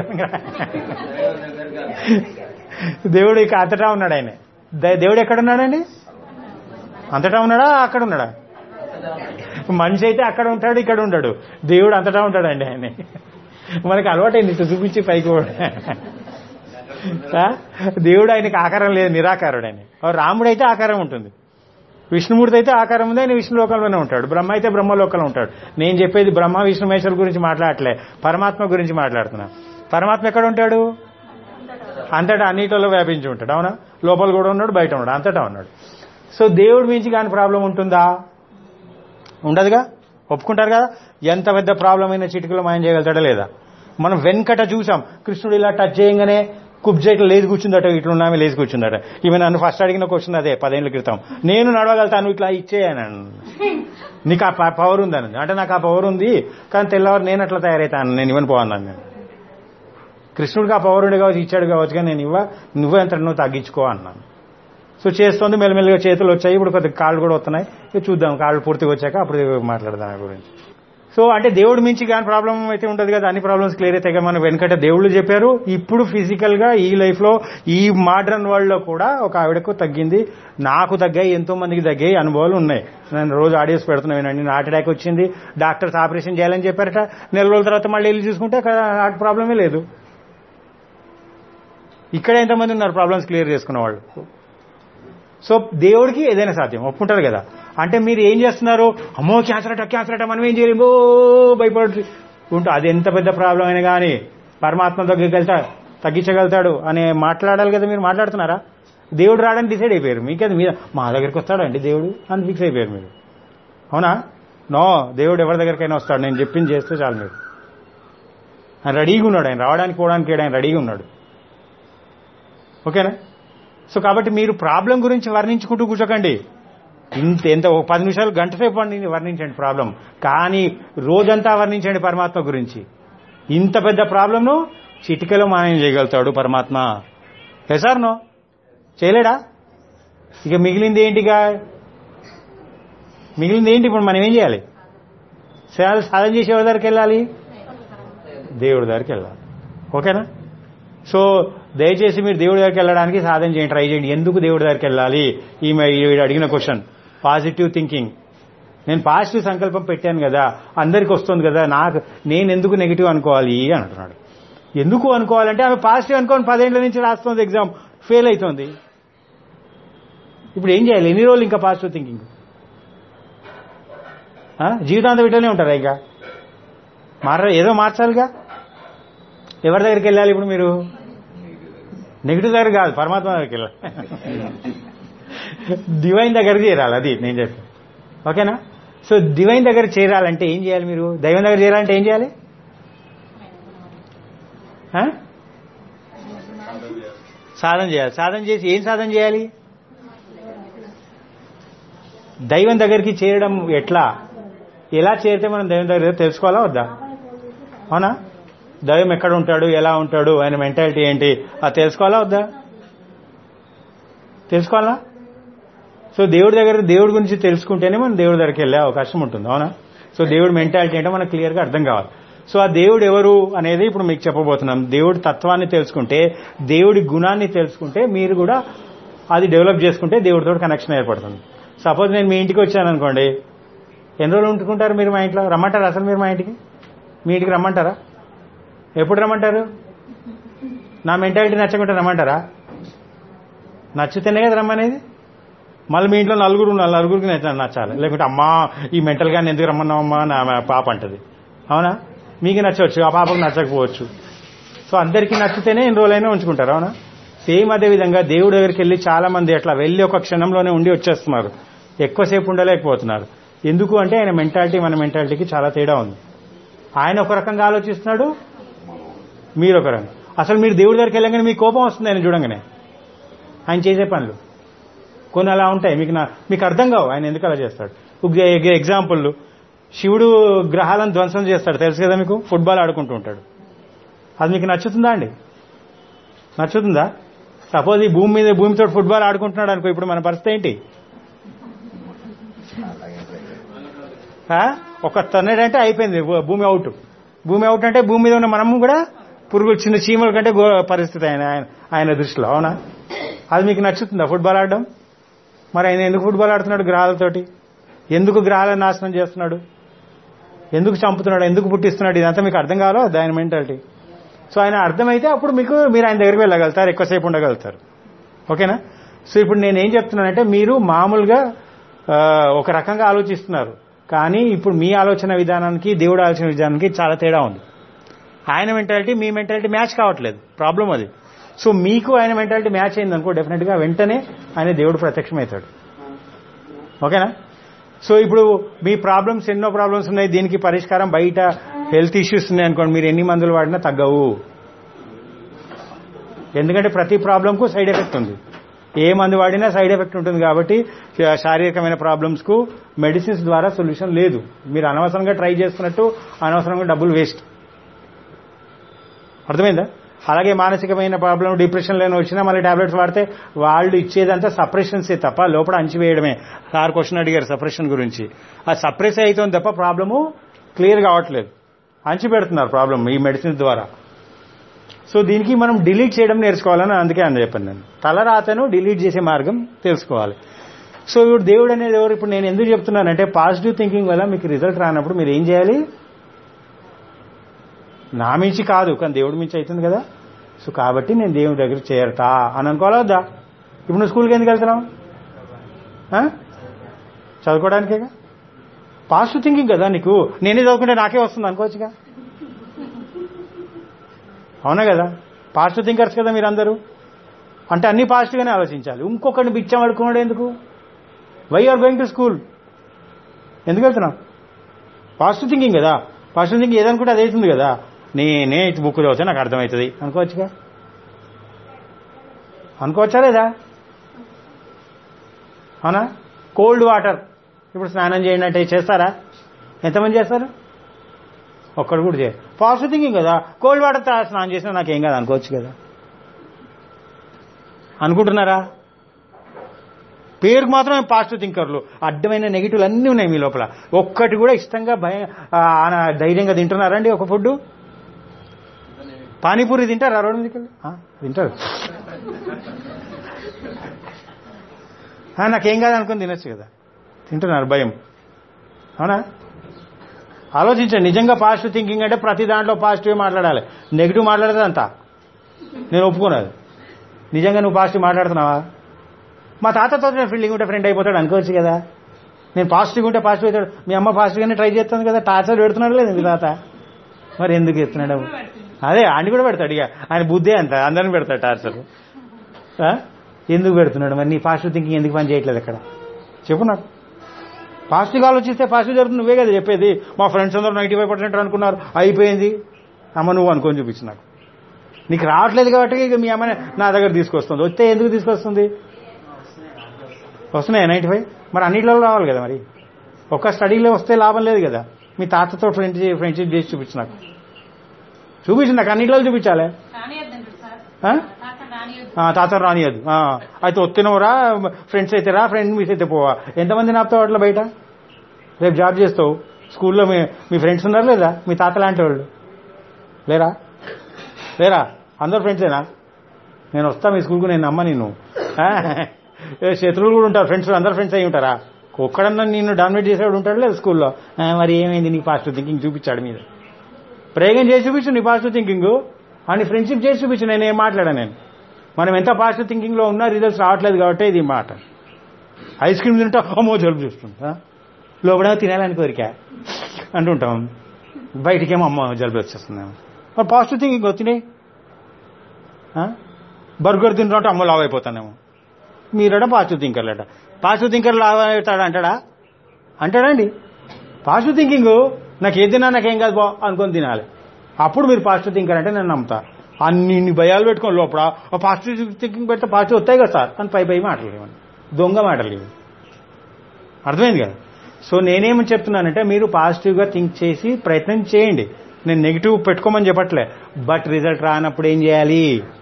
దేవుడు ఇక అంతటా ఉన్నాడు ఆయన దే- దేవుడు ఎక్కడ ఉన్నాడండి అంతటా ఉన్నాడా అక్కడ ఉన్నాడా మనిషి అయితే అక్కడ ఉంటాడు ఇక్కడ ఉంటాడు దేవుడు అంతటా ఉంటాడండి ఆయన మనకి అలవాటైంది ఇటు చూపించి పైకి పోవడం. ఆ? దేవుడు ఆయనకి ఆకారం లేదు నిరాకారుడు ఆయన రాముడు అయితే ఆకారం ఉంటుంది విష్ణుమూర్తి అయితే ఆకారం ఉంది ఆయన విష్ణు లోకంలోనే ఉంటాడు బ్రహ్మ అయితే బ్రహ్మ లోకంలో ఉంటాడు నేను చెప్పేది బ్రహ్మ విష్ణు మహేశ్వర్ గురించి మాట్లాడలే పరమాత్మ గురించి మాట్లాడుతున్నా పరమాత్మ ఎక్కడ ఉంటాడు అంతటా అన్నిటిలో వ్యాపించి ఉంటాడు అవునా లోపల కూడా ఉన్నాడు బయట ఉన్నాడు అంతటా ఉన్నాడు సో దేవుడి మించి కానీ ప్రాబ్లం ఉంటుందా ఉండదుగా ఒప్పుకుంటారు కదా ఎంత పెద్ద ప్రాబ్లం అయినా చిటికలో మాయం చేయగలుగుతాడా లేదా మనం వెంకట చూసాం కృష్ణుడు ఇలా టచ్ చేయగానే కుబ్జైట్లో లేచి కూర్చుందట ఇట్లున్నామే లేచి కూర్చుందట ఈమె నన్ను ఫస్ట్ అడిగిన క్వశ్చన్ అదే పదేళ్ల క్రితం నేను నడవగలుగుతాను ఇట్లా ఇచ్చేయను నీకు ఆ పవర్ ఉందని అంటే నాకు ఆ పవర్ ఉంది కానీ తెల్లవారు నేను అట్లా తయారైతాను నేను ఇవ్వను పోవన్నాను నేను కృష్ణుడికి ఆ పవర్ ఉండి కావచ్చు ఇచ్చాడు కావచ్చు కానీ నేను ఇవ్వ నువ్వే అంత నువ్వు తగ్గించుకో అన్నాను సో చేస్తుంది మెల్లమెల్లగా చేతులు వచ్చాయి ఇప్పుడు కొద్దిగా కాళ్ళు కూడా వస్తున్నాయి ఇక చూద్దాం కాళ్ళు పూర్తిగా వచ్చాక అప్పుడు మాట్లాడదాం దాని గురించి సో అంటే దేవుడి మించి కానీ ప్రాబ్లం అయితే ఉండదు కదా అన్ని ప్రాబ్లమ్స్ క్లియర్ అయితే మన వెనకట దేవుళ్ళు చెప్పారు ఇప్పుడు ఫిజికల్ గా ఈ లైఫ్ లో ఈ మోడర్న్ వరల్డ్ లో కూడా ఒక ఆవిడకు తగ్గింది నాకు తగ్గాయి ఎంతో మందికి తగ్గాయి అనుభవాలు ఉన్నాయి నేను రోజు ఆడియోస్ పెడుతున్నా వినండి హార్ట్ అటాక్ వచ్చింది డాక్టర్స్ ఆపరేషన్ చేయాలని చెప్పారట నెల రోజుల తర్వాత మళ్ళీ వెళ్ళి చూసుకుంటే అక్కడ హార్ట్ ప్రాబ్లమే లేదు ఇక్కడ ఎంతమంది ఉన్నారు ప్రాబ్లమ్స్ క్లియర్ చేసుకున్న వాళ్ళు సో దేవుడికి ఏదైనా సాధ్యం ఒప్పుకుంటారు కదా అంటే మీరు ఏం చేస్తున్నారు అమ్మో క్యాన్సర్ అట క్యాన్సర్ అట మనం ఏం చేయలేము ఓ భయపడు ఉంటా అది ఎంత పెద్ద ప్రాబ్లం అయినా కానీ పరమాత్మ దగ్గరికి వెళ్తా తగ్గించగలుగుతాడు అని మాట్లాడాలి కదా మీరు మాట్లాడుతున్నారా దేవుడు రావడానికి డిసైడ్ అయిపోయారు మీకది మీద మా దగ్గరికి వస్తాడండి దేవుడు అని ఫిక్స్ అయిపోయారు మీరు అవునా నో దేవుడు ఎవరి దగ్గరికైనా వస్తాడు నేను చెప్పింది చేస్తే చాలు మీరు ఆయన రెడీగా ఉన్నాడు ఆయన రావడానికి పోవడానికి ఆయన రెడీగా ఉన్నాడు ఓకేనా సో కాబట్టి మీరు ప్రాబ్లం గురించి వర్ణించుకుంటూ కూర్చోకండి ఇంత ఎంత ఒక పది నిమిషాలు గంట సేపు అండి వర్ణించండి ప్రాబ్లం కానీ రోజంతా వర్ణించండి పరమాత్మ గురించి ఇంత పెద్ద ప్రాబ్లంను చిటికలో మాయం చేయగలుగుతాడు పరమాత్మ సార్ నో చేయలేడా ఇక మిగిలింది ఏంటిగా మిగిలింది ఏంటి ఇప్పుడు మనం ఏం చేయాలి సేవ సాధన చేసే ఎవరి దగ్గరికి వెళ్ళాలి దేవుడి దగ్గరికి వెళ్ళాలి ఓకేనా సో దయచేసి మీరు దేవుడి దగ్గరికి వెళ్ళడానికి సాధన చేయండి ట్రై చేయండి ఎందుకు దేవుడి దగ్గరికి వెళ్ళాలి ఈమె ఈవిడ అడిగిన క్వశ్చన్ పాజిటివ్ థింకింగ్ నేను పాజిటివ్ సంకల్పం పెట్టాను కదా అందరికి వస్తుంది కదా నాకు నేను ఎందుకు నెగిటివ్ అనుకోవాలి అని అంటున్నాడు ఎందుకు అనుకోవాలంటే ఆమె పాజిటివ్ అనుకోని పదేళ్ల నుంచి రాస్తుంది ఎగ్జామ్ ఫెయిల్ అవుతుంది ఇప్పుడు ఏం చేయాలి ఎన్ని రోజులు ఇంకా పాజిటివ్ థింకింగ్ జీవితాంతం ఇట్లనే ఉంటారా ఇంకా మార ఏదో మార్చాలిగా ఎవరి దగ్గరికి వెళ్ళాలి ఇప్పుడు మీరు నెగిటివ్ దగ్గర కాదు పరమాత్మ దగ్గరికి వెళ్ళాలి డివైన్ దగ్గరికి చేరాలి అది నేను చెప్పి ఓకేనా సో డివైన్ దగ్గర చేరాలంటే ఏం చేయాలి మీరు దైవం దగ్గర చేరాలంటే ఏం చేయాలి ఆ? సాధన చేయాలి సాధన చేసి ఏం సాధన చేయాలి దైవం దగ్గరికి చేరడం ఎట్లా ఎలా చేరితే మనం దైవం దగ్గర తెలుసుకోవాలా వద్దా అవునా దైవం ఎక్కడ ఉంటాడు ఎలా ఉంటాడు ఆయన మెంటాలిటీ ఏంటి అది తెలుసుకోవాలా వద్దా తెలుసుకోవాలా సో దేవుడి దగ్గర దేవుడి గురించి తెలుసుకుంటేనే మనం దేవుడి దగ్గరికి వెళ్ళే అవకాశం ఉంటుంది అవునా సో దేవుడి మెంటాలిటీ అంటే మనకు క్లియర్గా అర్థం కావాలి సో ఆ దేవుడు ఎవరు అనేది ఇప్పుడు మీకు చెప్పబోతున్నాం దేవుడి తత్వాన్ని తెలుసుకుంటే దేవుడి గుణాన్ని తెలుసుకుంటే మీరు కూడా అది డెవలప్ చేసుకుంటే దేవుడితో కనెక్షన్ ఏర్పడుతుంది సపోజ్ నేను మీ ఇంటికి వచ్చాను అనుకోండి ఎన్ని రోజులు ఉంటుకుంటారు మీరు మా ఇంట్లో రమ్మంటారా అసలు మీరు మా ఇంటికి మీ ఇంటికి రమ్మంటారా ఎప్పుడు రమ్మంటారు నా మెంటాలిటీ నచ్చకుంటే రమ్మంటారా నచ్చితేనే కదా రమ్మనేది మళ్ళీ మీ ఇంట్లో నలుగురు ఉన్నారు, నలుగురికి నచ్చ- నచ్చాలి లేకుంటే అమ్మా ఈ మెంటల్ గాని ఎందుకు రమ్మన్నావమ్మా నా మా పాప అంటది అవునా మీకు నచ్చవచ్చు ఆ పాపకు నచ్చకపోవచ్చు సో అందరికీ నచ్చితేనే ఎన్ని రోజులైనా ఉంచుకుంటారు అవునా సేమ్ అదే విధంగా దేవుడి దగ్గరికి వెళ్ళి చాలా మంది అట్లా వెళ్ళి ఒక క్షణంలోనే ఉండి వచ్చేస్తున్నారు ఎక్కువసేపు ఉండలేకపోతున్నారు ఎందుకు అంటే ఆయన మెంటాలిటీ మన మెంటాలిటీకి చాలా తేడా ఉంది ఆయన ఒక రకంగా ఆలోచిస్తున్నాడు మీరు ఒక రకంగా అసలు మీరు దేవుడి దగ్గరికి వెళ్ళగానే మీకు కోపం వస్తుంది ఆయన చూడంగానే ఆయన చేసే పనులు కొన్ని అలా ఉంటాయి మీకు నా మీకు అర్థం కావు ఆయన ఎందుకు అలా చేస్తాడు ఒక ఎ- ఎగ్జాంపుల్ శివుడు గ్రహాలను ధ్వంసం చేస్తాడు తెలుసు కదా మీకు ఫుట్బాల్ ఆడుకుంటూ ఉంటాడు అది మీకు నచ్చుతుందా అండి నచ్చుతుందా సపోజ్ ఈ భూమి మీద భూమితో ఫుట్బాల్ ఆడుకుంటున్నాడు అనుకో ఇప్పుడు మన పరిస్థితి ఏంటి ఆ? ఒక తొన్నడంటే అయిపోయింది భూ- భూమి అవుట్ భూమి అవుట్ అంటే భూమి మీద ఉన్న మనము కూడా పురుగులు చిన్న చీమల కంటే గో- పరిస్థితి ఆయన ఆయన- ఆయన దృష్టిలో అవునా అది మీకు నచ్చుతుందా ఫుట్బాల్ ఆడడం మరి ఆయన ఎందుకు ఫుట్బాల్ ఆడుతున్నాడు గ్రహాలతోటి ఎందుకు గ్రహాలను నాశనం చేస్తున్నాడు ఎందుకు చంపుతున్నాడు ఎందుకు పుట్టిస్తున్నాడు ఇదంతా మీకు అర్థం కావాలో దాని మెంటాలిటీ సో ఆయన అర్థమైతే అప్పుడు మీకు మీరు ఆయన దగ్గరికి వెళ్ళగలుగుతారు ఎక్కువసేపు ఉండగలుగుతారు ఓకేనా సో ఇప్పుడు నేను ఏం చెప్తున్నానంటే మీరు మామూలుగా ఆ, ఒక రకంగా ఆలోచిస్తున్నారు కానీ ఇప్పుడు మీ ఆలోచన విధానానికి దేవుడు ఆలోచన విధానానికి చాలా తేడా ఉంది ఆయన మెంటాలిటీ మీ మెంటాలిటీ మ్యాచ్ కావట్లేదు ప్రాబ్లం అది సో మీకు ఆయన మెంటాలిటీ మ్యాచ్ అయింది అనుకో డెఫినెట్గా వెంటనే ఆయన దేవుడు ప్రత్యక్షమవుతాడు ఓకేనా సో ఇప్పుడు మీ ప్రాబ్లమ్స్ ఎన్నో ప్రాబ్లమ్స్ ఉన్నాయి దీనికి పరిష్కారం బయట హెల్త్ ఇష్యూస్ ఉన్నాయి అనుకోండి మీరు ఎన్ని మందులు వాడినా తగ్గవు ఎందుకంటే ప్రతి ప్రాబ్లంకు సైడ్ ఎఫెక్ట్ ఉంది ఏ మందు వాడినా సైడ్ ఎఫెక్ట్ ఉంటుంది కాబట్టి శా- శారీరకమైన ప్రాబ్లమ్స్ కు మెడిసిన్స్ ద్వారా సొల్యూషన్ లేదు మీరు అనవసరంగా ట్రై చేస్తున్నట్టు అనవసరంగా డబ్బులు వేస్ట్ అర్థమైందా అలాగే మానసికమైన ప్రాబ్లం డిప్రెషన్ లేని వచ్చినా మళ్ళీ టాబ్లెట్స్ వాడితే వాళ్ళు ఇచ్చేదంతా సప్రెషన్సే తప్ప లోపల అంచివేయడమే సార్ క్వశ్చన్ అడిగారు సప్రెషన్ గురించి ఆ సప్రెస్ అవుతుంది తప్ప ప్రాబ్లము క్లియర్ కావట్లేదు అంచి పెడుతున్నారు ప్రాబ్లం ఈ మెడిసిన్ ద్వారా సో దీనికి మనం డిలీట్ చేయడం నేర్చుకోవాలని అందుకే అని చెప్పాను నేను తలరాతను డిలీట్ చేసే మార్గం తెలుసుకోవాలి సో ఇప్పుడు దేవుడు అనేది ఎవరు ఇప్పుడు నేను ఎందుకు చెప్తున్నానంటే పాజిటివ్ థింకింగ్ వల్ల మీకు రిజల్ట్ రానప్పుడు మీరు ఏం చేయాలి నా మించి కాదు కానీ దేవుడి మించి అవుతుంది కదా సో కాబట్టి నేను దేవుడి దగ్గర చేరతా అని అనుకోవాలా వద్దా ఇప్పుడు నువ్వు స్కూల్కి ఎందుకు వెళ్తున్నావు ఆ? చదువుకోవడానికేగా పాజిటివ్ థింకింగ్ కదా నీకు నేనే చదువుకుంటే నాకే వస్తుంది అనుకోవచ్చుగా అవునా కదా పాజిటివ్ థింకర్స్ కదా మీరందరూ అంటే అన్ని పాజిటివ్గానే ఆలోచించాలి ఇంకొకరిని బిచ్చం అడుకున్నాడు ఎందుకు why are going to school ఎందుకు వెళ్తున్నావు పాజిటివ్ థింకింగ్ కదా పాజిటివ్ థింకింగ్ ఏదనుకుంటే అదే అవుతుంది కదా నేనే బుక్ చదివితే నాకు అర్థమవుతుంది అనుకోవచ్చుగా అనుకోవచ్చా లేదా అవునా కోల్డ్ వాటర్ ఇప్పుడు స్నానం చేయండి అంటే చేస్తారా ఎంతమంది చేస్తారు ఒక్కడు కూడా చేయరు పాజిటివ్ థింకింగ్ కదా కోల్డ్ వాటర్ స్నానం చేసినా నాకేం కాదు అనుకోవచ్చు కదా అనుకుంటున్నారా పేరుకు మాత్రం పాజిటివ్ థింకర్లు అడ్డమైన నెగిటివ్లు అన్నీ ఉన్నాయి మీ లోపల ఒక్కటి కూడా ఇష్టంగా భయ ఆ, ఆన ధైర్యంగా తింటున్నారండి ఒక ఫుడ్ పానీపూరి తింటారా రోడ్డు మీదకి వెళ్ళి? ఆ, తింటారు ఆ, నాకేం కాదు అనుకుని తినొచ్చు కదా తింటున్నారు భయం అవునా ఆలోచించండి నిజంగా పాజిటివ్ థింకింగ్ అంటే ప్రతి దాంట్లో పాజిటివ్ మాట్లాడాలి నెగిటివ్ మాట్లాడదు అంతా నేను ఒప్పుకున్నది నిజంగా నువ్వు పాజిటివ్ మాట్లాడుతున్నావా మా తాతతో నేను ఫీల్డింగ్ ఉంటే ఫ్రెండ్ అయిపోతాడు అనుకోవచ్చు కదా నేను పాజిటివ్ ఉంటే పాజిటివ్ అవుతాడు మీ అమ్మ పాజిటివ్గానే ట్రై చేస్తుంది కదా టార్చర్ పెడుతున్నాడు లేదు మీ తాత మరి ఎందుకు ఎత్తున్నాడు అదే ఆయన కూడా పెడతాడు ఇక ఆయన బుద్ధే అంత అందరిని పెడతాడు టార్చర్ ఆ? ఎందుకు పెడుతున్నాడు మరి నీ పాజిటివ్ థింకింగ్ ఎందుకు పని చేయట్లేదు అక్కడ చెప్పు నాకు పాజిటివ్గా ఆలోచిస్తే పాజిటివ్ జరుగుతుంది నువ్వే కదా చెప్పేది మా ఫ్రెండ్స్ అందరూ నైంటీ ఫైవ్ పర్సెంట్ అనుకున్నారు అయిపోయింది అమ్మ నువ్వు అనుకొని చూపించు నాకు నీకు రావట్లేదు కాబట్టి ఇక మీ అమ్మని నా దగ్గర తీసుకొస్తుంది వస్తే ఎందుకు తీసుకొస్తుంది వస్తున్నాయి నైంటీ ఫైవ్ మరి అన్నింటిలో రావాలి కదా మరి ఒక్క స్టడీలో వస్తే లాభం లేదు కదా మీ తాతతో ఫ్రెండ్ ఫ్రెండ్షిప్ చేసి చూపించు నాకు చూపించింది నాకు అన్నిట్లో చూపించాలి రానియద్దండి సార్ ఆ? తాత రానియద్దు ఆ, తాత రానియద్దు ఆ, అయితే వస్తున్నావురా ఫ్రెండ్స్ అయితే రా ఫ్రెండ్ మిస్ అయితే పోవా ఎంతమంది నాపుతావు అట్లా బయట రేపు జాబ్ చేస్తావు స్కూల్లో మీ మీ ఫ్రెండ్స్ ఉన్నారు లేదా మీ తాత లాంటి వాళ్ళు లేరా లేరా అందరు ఫ్రెండ్సేనా నేను వస్తా మీ స్కూల్కు నేను నమ్మ నిన్ను ఆ? ఏ శత్రువులు కూడా ఉంటారు ఫ్రెండ్స్ అందరు ఫ్రెండ్స్ అయి ఉంటారా ఒక్కడన్నా నిన్ను డామినేట్ చేసేవాడు ఉంటాడు లేదు స్కూల్లో ఆ, మరి ఏమైంది నీకు పాజిటివ్ థింకింగ్ చూపించాడు మీద ప్రయోగం చేసి చూపించు నీ పాజిటివ్ థింకింగ్ అని ఫ్రెండ్షిప్ చేసి చూపించు నేను ఏం మాట్లాడా నేను మనం ఎంత పాజిటివ్ థింకింగ్ లో ఉన్నా రిజల్ట్స్ రావట్లేదు కాబట్టి ఇది మాట ఐస్ క్రీమ్ తింటా అమ్మో జలుబు చేస్తుంటా లోపల తినాలని కోరిక అంటుంటాం బయటికేమో అమ్మ జలుబు వచ్చేస్తుంది మరి పాజిటివ్ థింకింగ్ తినే బర్గర్ తింటుంటే అమ్మ లావ్ అయిపోతానేమో మీరట పాజిటివ్ థింకర్లట పాజిటివ్ థింకర్ లావ్ అవుతాడా అంటాడా అంటాడండి పాజిటివ్ థింకింగ్ నాకు ఏది తిన్నా నాకేం కాదు బా అనుకొని తినాలి అప్పుడు మీరు పాజిటివ్ థింకర్ అంటే నేను నమ్ముతా అన్ని ఇన్ని భయాలు పెట్టుకోని లోపల ఆ పాజిటివ్ థింకింగ్ పెడితే పాజిటివ్ వస్తాయి కదా సార్ అని పై పై మాటలు ఇవ్వండి దొంగ మాటలు ఇవి అర్థమైంది కదా సో నేనేమని చెప్తున్నానంటే మీరు పాజిటివ్గా థింక్ చేసి ప్రయత్నం చేయండి నేను నెగిటివ్ పెట్టుకోమని చెప్పట్లే బట్ రిజల్ట్ రానప్పుడు ఏం చేయాలి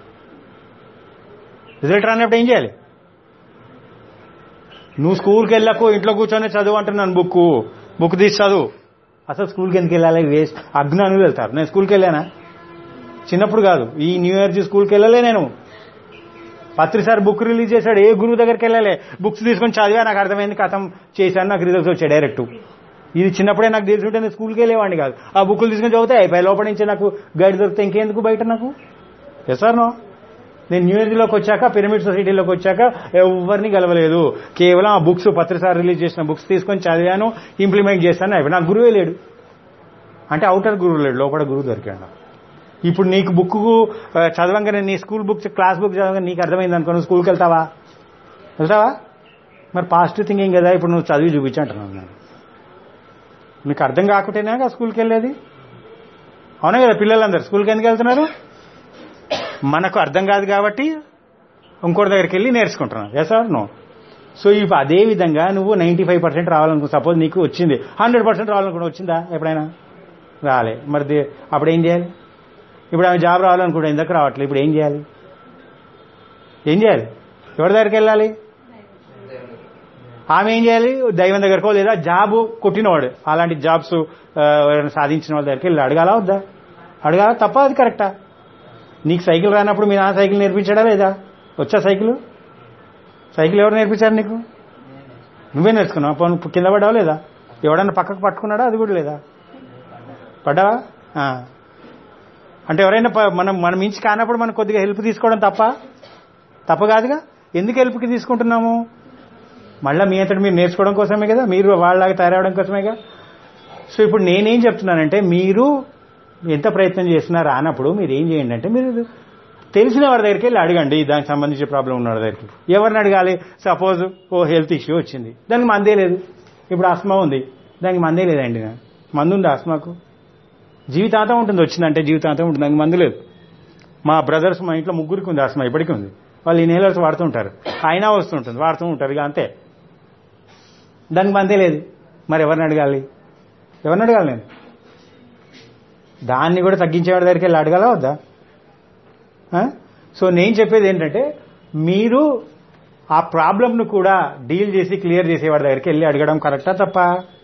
రిజల్ట్ రానప్పుడు ఏం చేయాలి నువ్వు స్కూల్కి వెళ్ళకు ఇంట్లో కూర్చొని చదువు అంటున్నాను బుక్ బుక్ తీసి చదువు అసలు స్కూల్కి ఎందుకు వెళ్ళాలి వేస్ట్ అజ్ఞానులు వెళ్తారు నేను స్కూల్కి వెళ్ళానా చిన్నప్పుడు కాదు ఈ న్యూ ఇయర్ స్కూల్కి వెళ్ళలే నేను పత్రిసారి బుక్ రిలీజ్ చేశాడు ఏ గురువు దగ్గరికి వెళ్ళాలి బుక్స్ తీసుకొని చదివా నాకు అర్థమైంది కథం చేశాను నాకు రిజల్ట్స్ వచ్చాయి డైరెక్ట్ ఇది చిన్నప్పుడే నాకు తెలిసి ఉంటే నేను స్కూల్కి వెళ్ళేవాడిని కాదు ఆ బుక్లు తీసుకొని చదివితే అయిపోయి లోపల నుంచి నాకు గైడ్ దొరికితే ఇంకెందుకు బయట నాకు ఎస్ సార్ నో నేను న్యూ ఇయర్లోకి వచ్చాక పిరమిడ్ సొసైటీలోకి వచ్చాక ఎవరిని గెలవలేదు కేవలం ఆ బుక్స్ పత్రిసారి రిలీజ్ చేసిన బుక్స్ తీసుకొని చదివాను ఇంప్లిమెంట్ చేస్తాను అయిపోయి నాకు గురువే లేడు అంటే అవుటర్ గురువు లేడు లోపల గురువు దొరికాడు నాకు. ఇప్పుడు నీకు బుక్ చదవంగానే నీ స్కూల్ బుక్ క్లాస్ బుక్ చదవంగానే నీకు అర్థమైంది అనుకో నువ్వు స్కూల్కి వెళ్తావా వెళ్తావా మరి పాజిటివ్ థింకింగ్ కదా ఇప్పుడు నువ్వు చదివి చూపించి అంటున్నాను నేను నీకు అర్థం కాకుంటేనే కదా స్కూల్కి వెళ్ళేది అవునా కదా పిల్లలందరూ స్కూల్కి ఎందుకు వెళ్తున్నారు మనకు అర్థం కాదు కాబట్టి ఇంకోటి దగ్గరికి వెళ్ళి నేర్చుకుంటున్నాను ఎస్ ఆర్ నో సో ఇప్పుడు అదే విధంగా నువ్వు నైంటీ ఫైవ్ పర్సెంట్ రావాలనుకో సపోజ్ నీకు వచ్చింది హండ్రెడ్ పర్సెంట్ రావాలనుకుంటా వచ్చిందా ఎప్పుడైనా రాలే మరి దే- అప్పుడు ఏం చేయాలి ఇప్పుడు ఆమె జాబ్ రావాలనుకుంటా ఎందుకు రావట్లేదు ఇప్పుడు ఏం చేయాలి ఏం చేయాలి ఎవరి దగ్గరికి వెళ్ళాలి ఆమె ఏం చేయాలి దైవం దగ్గరకో లేదా జాబ్ కొట్టినవాడు అలాంటి జాబ్స్ ఆ, ఎవరైనా సాధించిన వాళ్ళ దగ్గరికి వెళ్ళి అడగాల వద్దా అడగాల తప్ప అది కరెక్టా నీకు సైకిల్ రానప్పుడు మీ నాన్న సైకిల్ నేర్పించాడా లేదా వచ్చా సైకిల్ సైకిల్ ఎవరు నేర్పించారు నీకు నువ్వే నేర్చుకున్నావు పోనీ కింద పడ్డావా లేదా ఎవడన్నా పక్కకు పట్టుకున్నాడా అది కూడా లేదా పడ్డావా ఆ. అంటే ఎవరైనా ప- మనం మనం మించి కానప్పుడు మనం కొద్దిగా హెల్ప్ తీసుకోవడం తప్ప తప్ప కాదుగా ఎందుకు హెల్ప్కి తీసుకుంటున్నాము మళ్ళీ మీ అంతటి మీరు నేర్చుకోవడం కోసమే కదా మీరు వాళ్ళలాగా తయారవడం కోసమేగా సో ఇప్పుడు నేనేం చెప్తున్నానంటే మీరు ఎంత ప్రయత్నం చేసినా రానప్పుడు మీరు ఏం చేయండి అంటే మీరు తెలిసిన వారి దగ్గరికి వెళ్ళి అడగండి దానికి సంబంధించి ప్రాబ్లం ఉన్న వారి దగ్గరికి ఎవరిని అడగాలి సపోజ్ ఓ హెల్త్ ఇష్యూ వచ్చింది దానికి మందే లేదు ఇప్పుడు ఆస్మా ఉంది దానికి మందే లేదండి నా. మందు ఉంది ఆస్మాకు జీవితాంతం ఉంటుంది వచ్చిందంటే జీవితాంతం ఉంటుంది దానికి మందు లేదు మా బ్రదర్స్ మా ఇంట్లో ముగ్గురికి ఉంది ఆస్మా ఇప్పటికీ ఉంది వాళ్ళు ఇన్హేలర్స్ వాడుతుంటారు అయినా వస్తుంటుంది వాడుతూ ఉంటారు ఇక అంతే దానికి మందే లేదు మరి ఎవరిని అడగాలి ఎవరిని అడగాలి నేను దాన్ని కూడా తగ్గించేవాడి దగ్గరికి వెళ్ళి అడగాలా వద్దా ఆ? సో నేను చెప్పేది ఏంటంటే మీరు ఆ ప్రాబ్లంను కూడా డీల్ చేసి క్లియర్ చేసేవాడి దగ్గరికి వెళ్ళి అడగడం కరెక్టా తప్ప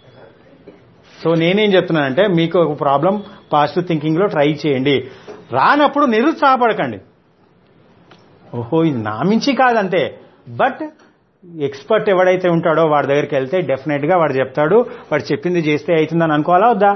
సో నేనేం చెప్తున్నానంటే మీకు ఒక ప్రాబ్లం పాజిటివ్ థింకింగ్ లో ట్రై చేయండి రానప్పుడు నిరుత్సాహపడకండి ఓహో ఇది నా మించి కాదంతే బట్ ఎక్స్పర్ట్ ఎవడైతే ఉంటాడో వాడి దగ్గరికి వెళ్తే డెఫినెట్ గా వాడు చెప్తాడు వాడు చెప్పింది చేస్తే అవుతుందని అనుకోవాలా వద్దా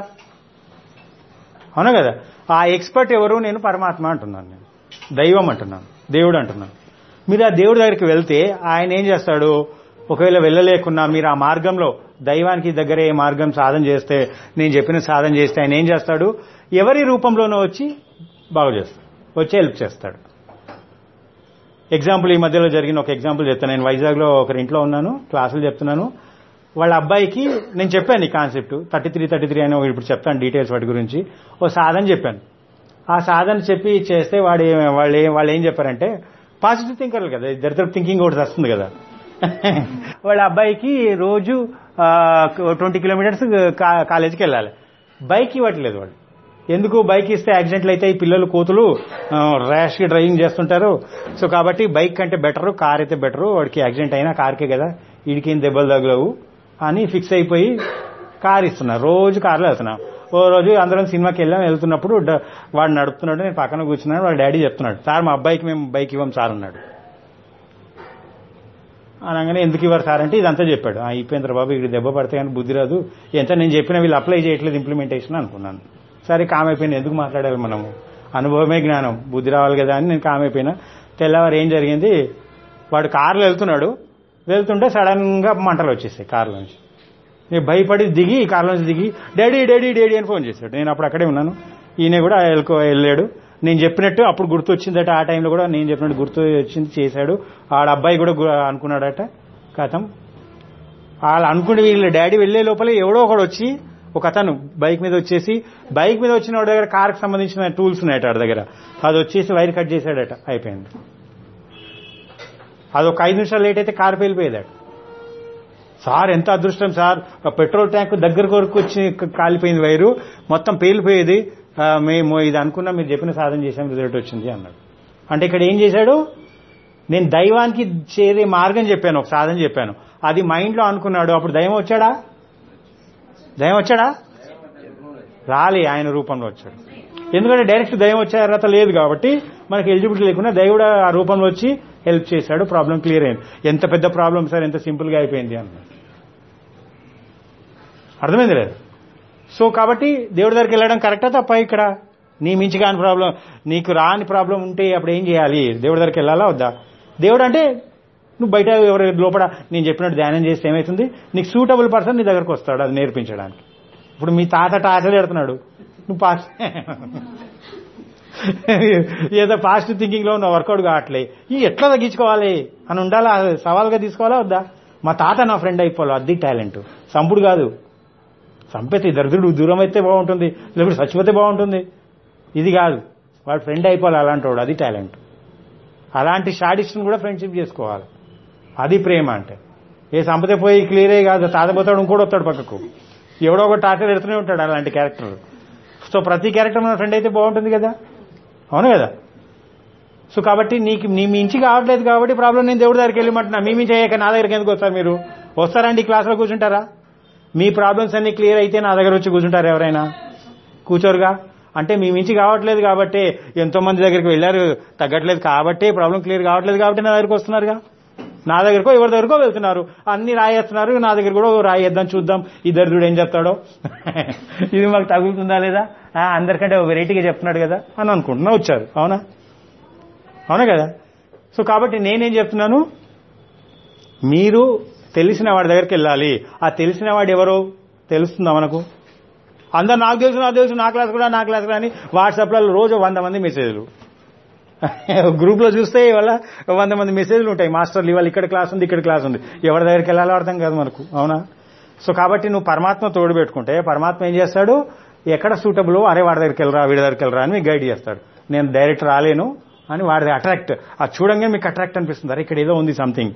అవునా కదా ఆ ఎక్స్పర్ట్ ఎవరు నేను పరమాత్మ అంటున్నాను నేను దైవం అంటున్నాను దేవుడు అంటున్నాను మీరు ఆ దేవుడి దగ్గరికి వెళ్తే ఆయన ఏం చేస్తాడు ఒకవేళ వెళ్ళలేకున్నా మీరు ఆ మార్గంలో దైవానికి దగ్గరే ఏ మార్గం సాధన చేస్తే నేను చెప్పిన సాధన చేస్తే ఆయన ఏం చేస్తాడు ఎవరి రూపంలోనో వచ్చి బాగు చేస్తాడు వచ్చి హెల్ప్ చేస్తాడు ఎగ్జాంపుల్ ఈ మధ్యలో జరిగిన ఒక ఎగ్జాంపుల్ చెప్తాను నేను వైజాగ్లో ఒకరి ఇంట్లో ఉన్నాను క్లాసులు చెప్తున్నాను వాళ్ళ అబ్బాయికి నేను చెప్పాను ఈ concept thirty three thirty three అని ఇప్పుడు చెప్తాను డీటెయిల్స్ వాటి గురించి ఓ సాధన చెప్పాను ఆ సాధన చెప్పి చేస్తే వాడు ఏ- వాళ్ళు ఏ- వాళ్ళు ఏం చెప్పారంటే పాజిటివ్ థింకర్లు కదా ఇద్దరిద్దరు థింకింగ్ ఒకటి వస్తుంది కదా వాళ్ళ అబ్బాయికి రోజు ట్వంటీ కిలోమీటర్స్ కాలేజీకి వెళ్ళాలి బైక్ ఇవ్వట్లేదు వాడు ఎందుకు బైక్ ఇస్తే యాక్సిడెంట్లు అయితే ఈ పిల్లలు కోతులు ర్యాష్ గా డ్రైవింగ్ చేస్తుంటారు సో కాబట్టి బైక్ కంటే బెటర్ కార్ అయితే బెటర్ వాడికి యాక్సిడెంట్ అయినా కార్కే కదా వీడికి ఏం దెబ్బలు తగలవు అని ఫిక్స్ అయిపోయి కార్ ఇస్తున్నారు రోజు కార్లో వెళ్తున్నాం ఓ రోజు అందరం సినిమాకి వెళ్ళాం వెళ్తున్నప్పుడు డ- వాడు నడుపుతున్నాడు నేను పక్కన కూర్చున్నాడు వాళ్ళ డాడీ చెప్తున్నాడు సార్ మా అబ్బాయికి మేము బైక్ ఇవ్వం సార్ అన్నాడు అనగానే ఎందుకు ఇవ్వరు సార్ అంటే ఇదంతా చెప్పాడు ఆ అయిపోయింది బాబు ఇక్కడ దెబ్బ పడితే కానీ బుద్ధి రాదు ఎంత నేను చెప్పిన వీళ్ళు అప్లై చేయట్లేదు ఇంప్లిమెంటేషన్ అనుకున్నాను సరే కామ్ అయిపోయింది ఎందుకు మాట్లాడాలి మనము అనుభవమే జ్ఞానం బుద్ధి రావాలి కదా అని నేను కామ్ అయిపోయినా తెల్లవారు ఏం జరిగింది వాడు కారులో వెళ్తున్నాడు వెళ్తుంటే సడన్ గా మంటలు వచ్చేసాయి కారులోంచి నేను భయపడి దిగి కారులోంచి దిగి డాడీ డాడీ డాడీ అని ఫోన్ చేశాడు నేను అప్పుడు అక్కడే ఉన్నాను ఈయన కూడా వెళ్ళుకో వెళ్ళాడు నేను చెప్పినట్టు అప్పుడు గుర్తు వచ్చిందట ఆ టైంలో కూడా నేను చెప్పినట్టు గుర్తు వచ్చింది చేశాడు ఆడ అబ్బాయి కూడా గు- అనుకున్నాడట కథం వాళ్ళు అనుకుంటే వీళ్ళ డాడీ వెళ్లే లోపలే ఎవడో ఒకడు వచ్చి ఒక అతను బైక్ మీద వచ్చేసి బైక్ మీద వచ్చిన వాడి దగ్గర కార్కి సంబంధించిన టూల్స్ ఉన్నాయట వాడి దగ్గర అది వచ్చేసి వైర్ కట్ చేశాడట అయిపోయింది అది ఒక ఐదు నిమిషాలు లేట్ అయితే కారు పేలిపోయేదట సార్ ఎంత అదృష్టం సార్ ఆ పెట్రోల్ ట్యాంక్ దగ్గర వరకు వచ్చి క- కాలిపోయింది వైరు మొత్తం పేలిపోయేది ఆ, మేము ఇది అనుకున్నాం మీరు చెప్పిన సాధన చేసాం రిజల్ట్ వచ్చింది అన్నాడు అంటే ఇక్కడ ఏం చేశాడు నేను దైవానికి చేరే మార్గం చెప్పాను ఒక సాధన చెప్పాను అది మైండ్ లో అనుకున్నాడు అప్పుడు దైవం వచ్చాడా దైవం వచ్చాడా రాలే ఆయన రూపంలో వచ్చాడు ఎందుకంటే డైరెక్ట్ దైవం వచ్చే అర్హత లేదు కాబట్టి మనకి ఎలిజిబిలిటీ లేకుండా దేవుడు ఆ రూపంలో వచ్చి హెల్ప్ చేశాడు ప్రాబ్లం క్లియర్ అయింది ఎంత పెద్ద ప్రాబ్లం సార్ ఎంత సింపుల్ గా అయిపోయింది అన్నాడు అర్థమైంది లేదు సో కాబట్టి దేవుడి దగ్గరికి వెళ్ళడం కరెక్టా తప్ప ఇక్కడ నీ మించి కాని ప్రాబ్లం నీకు రాని ప్రాబ్లం ఉంటే అప్పుడు ఏం చేయాలి దేవుడి దగ్గరికి వెళ్ళాలా వద్దా దేవుడు అంటే నువ్వు బయట ఎవరు లోపల నేను చెప్పినట్టు ధ్యానం చేస్తే ఏమవుతుంది నీకు సూటబుల్ పర్సన్ నీ దగ్గరకు వస్తాడు అది నేర్పించడానికి ఇప్పుడు మీ తాత టాచలు పెడుతున్నాడు నువ్వు పాస్ట్ ఏదో పాస్ట్ థింకింగ్ లో ఉన్న వర్కౌట్ కావట్లే ఈ ఎట్లా తగ్గించుకోవాలి అని ఉండాలా సవాల్గా తీసుకోవాలా వద్దా మా తాత నా ఫ్రెండ్ అయిపోవాలి అది టాలెంట్ సంపుడు కాదు చంపేతే దరిద్రుడు దూరం అయితే బాగుంటుంది లేకపోతే చచ్చిపోతే బాగుంటుంది ఇది కాదు వాడు ఫ్రెండ్ అయిపోవాలి అలాంటి వాడు అది టాలెంట్ అలాంటి షాడిస్ట్ని కూడా ఫ్రెండ్షిప్ చేసుకోవాలి అది ప్రేమ అంటే ఏ సంపద పోయి క్లియరే కాదు తాతపోతాడు ఇంకోటి వస్తాడు పక్కకు ఎవడో ఒక టార్చర్ ఎడుతూనే ఉంటాడు అలాంటి క్యారెక్టర్ సో ప్రతి క్యారెక్టర్ మన ఫ్రెండ్ అయితే బాగుంటుంది కదా అవును కదా సో కాబట్టి నీకు నీ మించి కావట్లేదు కాబట్టి ప్రాబ్లం నేను దేవుడి దగ్గరికి వెళ్ళమంటున్నా మీ మించి అయ్యాక నా దగ్గరికి ఎందుకు వస్తారు మీరు వస్తారండి క్లాస్లో కూర్చుంటారా మీ ప్రాబ్లమ్స్ అన్ని క్లియర్ అయితే నా దగ్గర వచ్చి కూర్చుంటారు ఎవరైనా కూర్చోరుగా అంటే మీ మించి కావట్లేదు కాబట్టి ఎంతో మంది దగ్గరికి వెళ్ళారు తగ్గట్లేదు కాబట్టి ప్రాబ్లం క్లియర్ కావట్లేదు కాబట్టి నా దగ్గరికి వస్తున్నారుగా నా దగ్గరకో ఎవరి దగ్గరకో వెళ్తున్నారు అన్ని రాయేస్తున్నారు నా దగ్గర కూడా ఓ రాయేద్దాం చూద్దాం ఇద్దరు చూడు ఏం చెప్తాడో ఇది మాకు తగులుతుందా లేదా ఆ, అందరికంటే ఓ వెరైటీగా చెప్తున్నాడు కదా అని అనుకుంటున్నా వచ్చారు అవునా అవునా కదా సో కాబట్టి నేనేం చెప్తున్నాను మీరు తెలిసిన వాడి దగ్గరికి వెళ్ళాలి ఆ తెలిసిన వాడు ఎవరో తెలుస్తుందా మనకు అందరు నాకు తెలుసు నాకు తెలుసు నా క్లాస్ కూడా నా క్లాస్ కూడా అని వాట్సాప్లలో రోజు వంద మంది మెసేజ్లు గ్రూప్లో చూస్తే ఇవాళ వంద మంది మెసేజ్లు ఉంటాయి మాస్టర్లు ఇవాళ ఇక్కడ క్లాస్ ఉంది ఇక్కడ క్లాస్ ఉంది ఎవరి దగ్గరికి వెళ్ళాలో అర్థం కాదు మనకు అవునా సో కాబట్టి నువ్వు పరమాత్మ తోడు పెట్టుకుంటే పరమాత్మ ఏం చేస్తాడు ఎక్కడ సూటబుల్ అరే వాడి దగ్గరికి వెళ్ళరా వీడి దగ్గరికి వెళ్ళరా అని మీకు గైడ్ చేస్తాడు నేను డైరెక్ట్ రాలేను అని వాడిది అట్రాక్ట్ అది చూడంగానే మీకు అట్రాక్ట్ అనిపిస్తుంది అరే ఇక్కడ ఏదో ఉంది సంథింగ్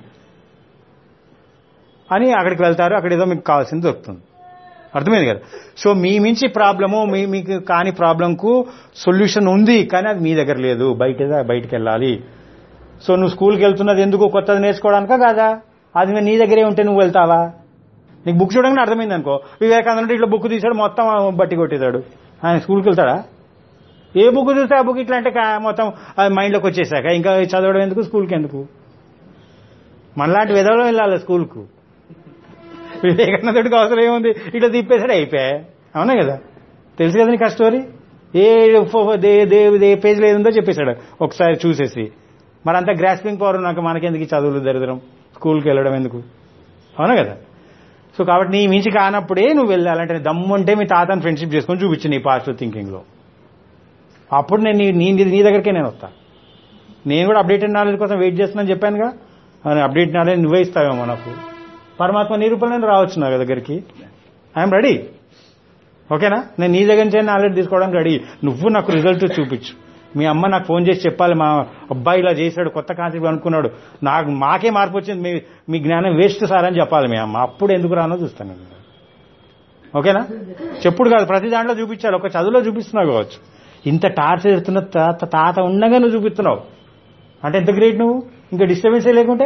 అని అక్కడికి వెళ్తారు అక్కడ ఏదో మీకు కావాల్సింది దొరుకుతుంది అర్థమైంది కదా సో మీ మించి ప్రాబ్లము మీ మీకు కాని ప్రాబ్లంకు సొల్యూషన్ ఉంది కానీ అది మీ దగ్గర లేదు బయట బయటికి వెళ్ళాలి సో నువ్వు స్కూల్కి వెళ్తున్నది ఎందుకు కొత్తది నేర్చుకోవడానికా కాదా అది నీ దగ్గరే ఉంటే నువ్వు వెళ్తావా నీకు బుక్ చూడగానే అర్థమైంది అనుకో వివేకానంద ఇట్లా బుక్ తీసాడు మొత్తం బట్టి కొట్టేశాడు ఆయన స్కూల్కి వెళ్తాడా ఏ బుక్ చూస్తే ఆ బుక్ ఇట్లా అంటే కా- మొత్తం అది మైండ్లోకి వచ్చేసాక ఇంకా చదవడం ఎందుకు స్కూల్కి ఎందుకు మనలాంటి విధంలో వెళ్ళాలి స్కూల్కు వివేకానందుడికి అవసరం ఏముంది ఇట్లా తిప్పేసాడు అయిపోయా అవునా కదా తెలుసు కదా నీకు ఆ స్టోరీ ఏ ఫో- దే దే ఏ పేజ్లో ఏదుందో చెప్పేశాడు ఒకసారి చూసేసి మరంతా గ్రాస్పింగ్ పవర్ నాకు మనకెందుకు ఈ చదువులు దరిద్రం స్కూల్కి వెళ్ళడం ఎందుకు అవునా కదా సో కాబట్టి నీ మించి కానప్పుడే నువ్వు వెళ్ళాలంటే దమ్ము అంటే మీ తాతని ఫ్రెండ్షిప్ చేసుకొని చూపించు నీ పాజిటివ్ థింకింగ్లో అప్పుడు నేను నీ- నీ నీ దగ్గరికే నేను వస్తా నేను కూడా అప్డేటెడ్ నాలెడ్జ్ కోసం వెయిట్ చేస్తున్నాను చెప్పానుగా అప్డేట్ నాలెడ్జ్ నువ్వే ఇస్తావేమో నాకు పరమాత్మ నీ రూపంలో రావచ్చు నా దగ్గరికి ఐఎమ్ రెడీ ఓకేనా నేను నీ దగ్గర నుంచి నాలెడ్జ్ తీసుకోవడానికి రెడీ నువ్వు నాకు రిజల్ట్ చూపించు మీ అమ్మ నాకు ఫోన్ చేసి చెప్పాలి మా అబ్బాయి ఇలా చేశాడు కొత్త కాన్సెప్ట్ అనుకున్నాడు నాకు మాకే మార్పు వచ్చింది మీ మీ జ్ఞానం వేస్ట్ సార్ అని చెప్పాలి మీ అమ్మ అప్పుడు ఎందుకు రానో చూస్తాను నేను ఓకేనా చెప్పుడు కాదు ప్రతి దాంట్లో చూపించాలి ఒక చదువులో చూపిస్తున్నావు కావచ్చు ఇంత టార్చర్ ఎడుతున్న తాత తాత ఉండగా నువ్వు చూపిస్తున్నావు అంటే ఎంత గ్రేట్ నువ్వు ఇంకా డిస్టర్బెన్సే లేకుంటే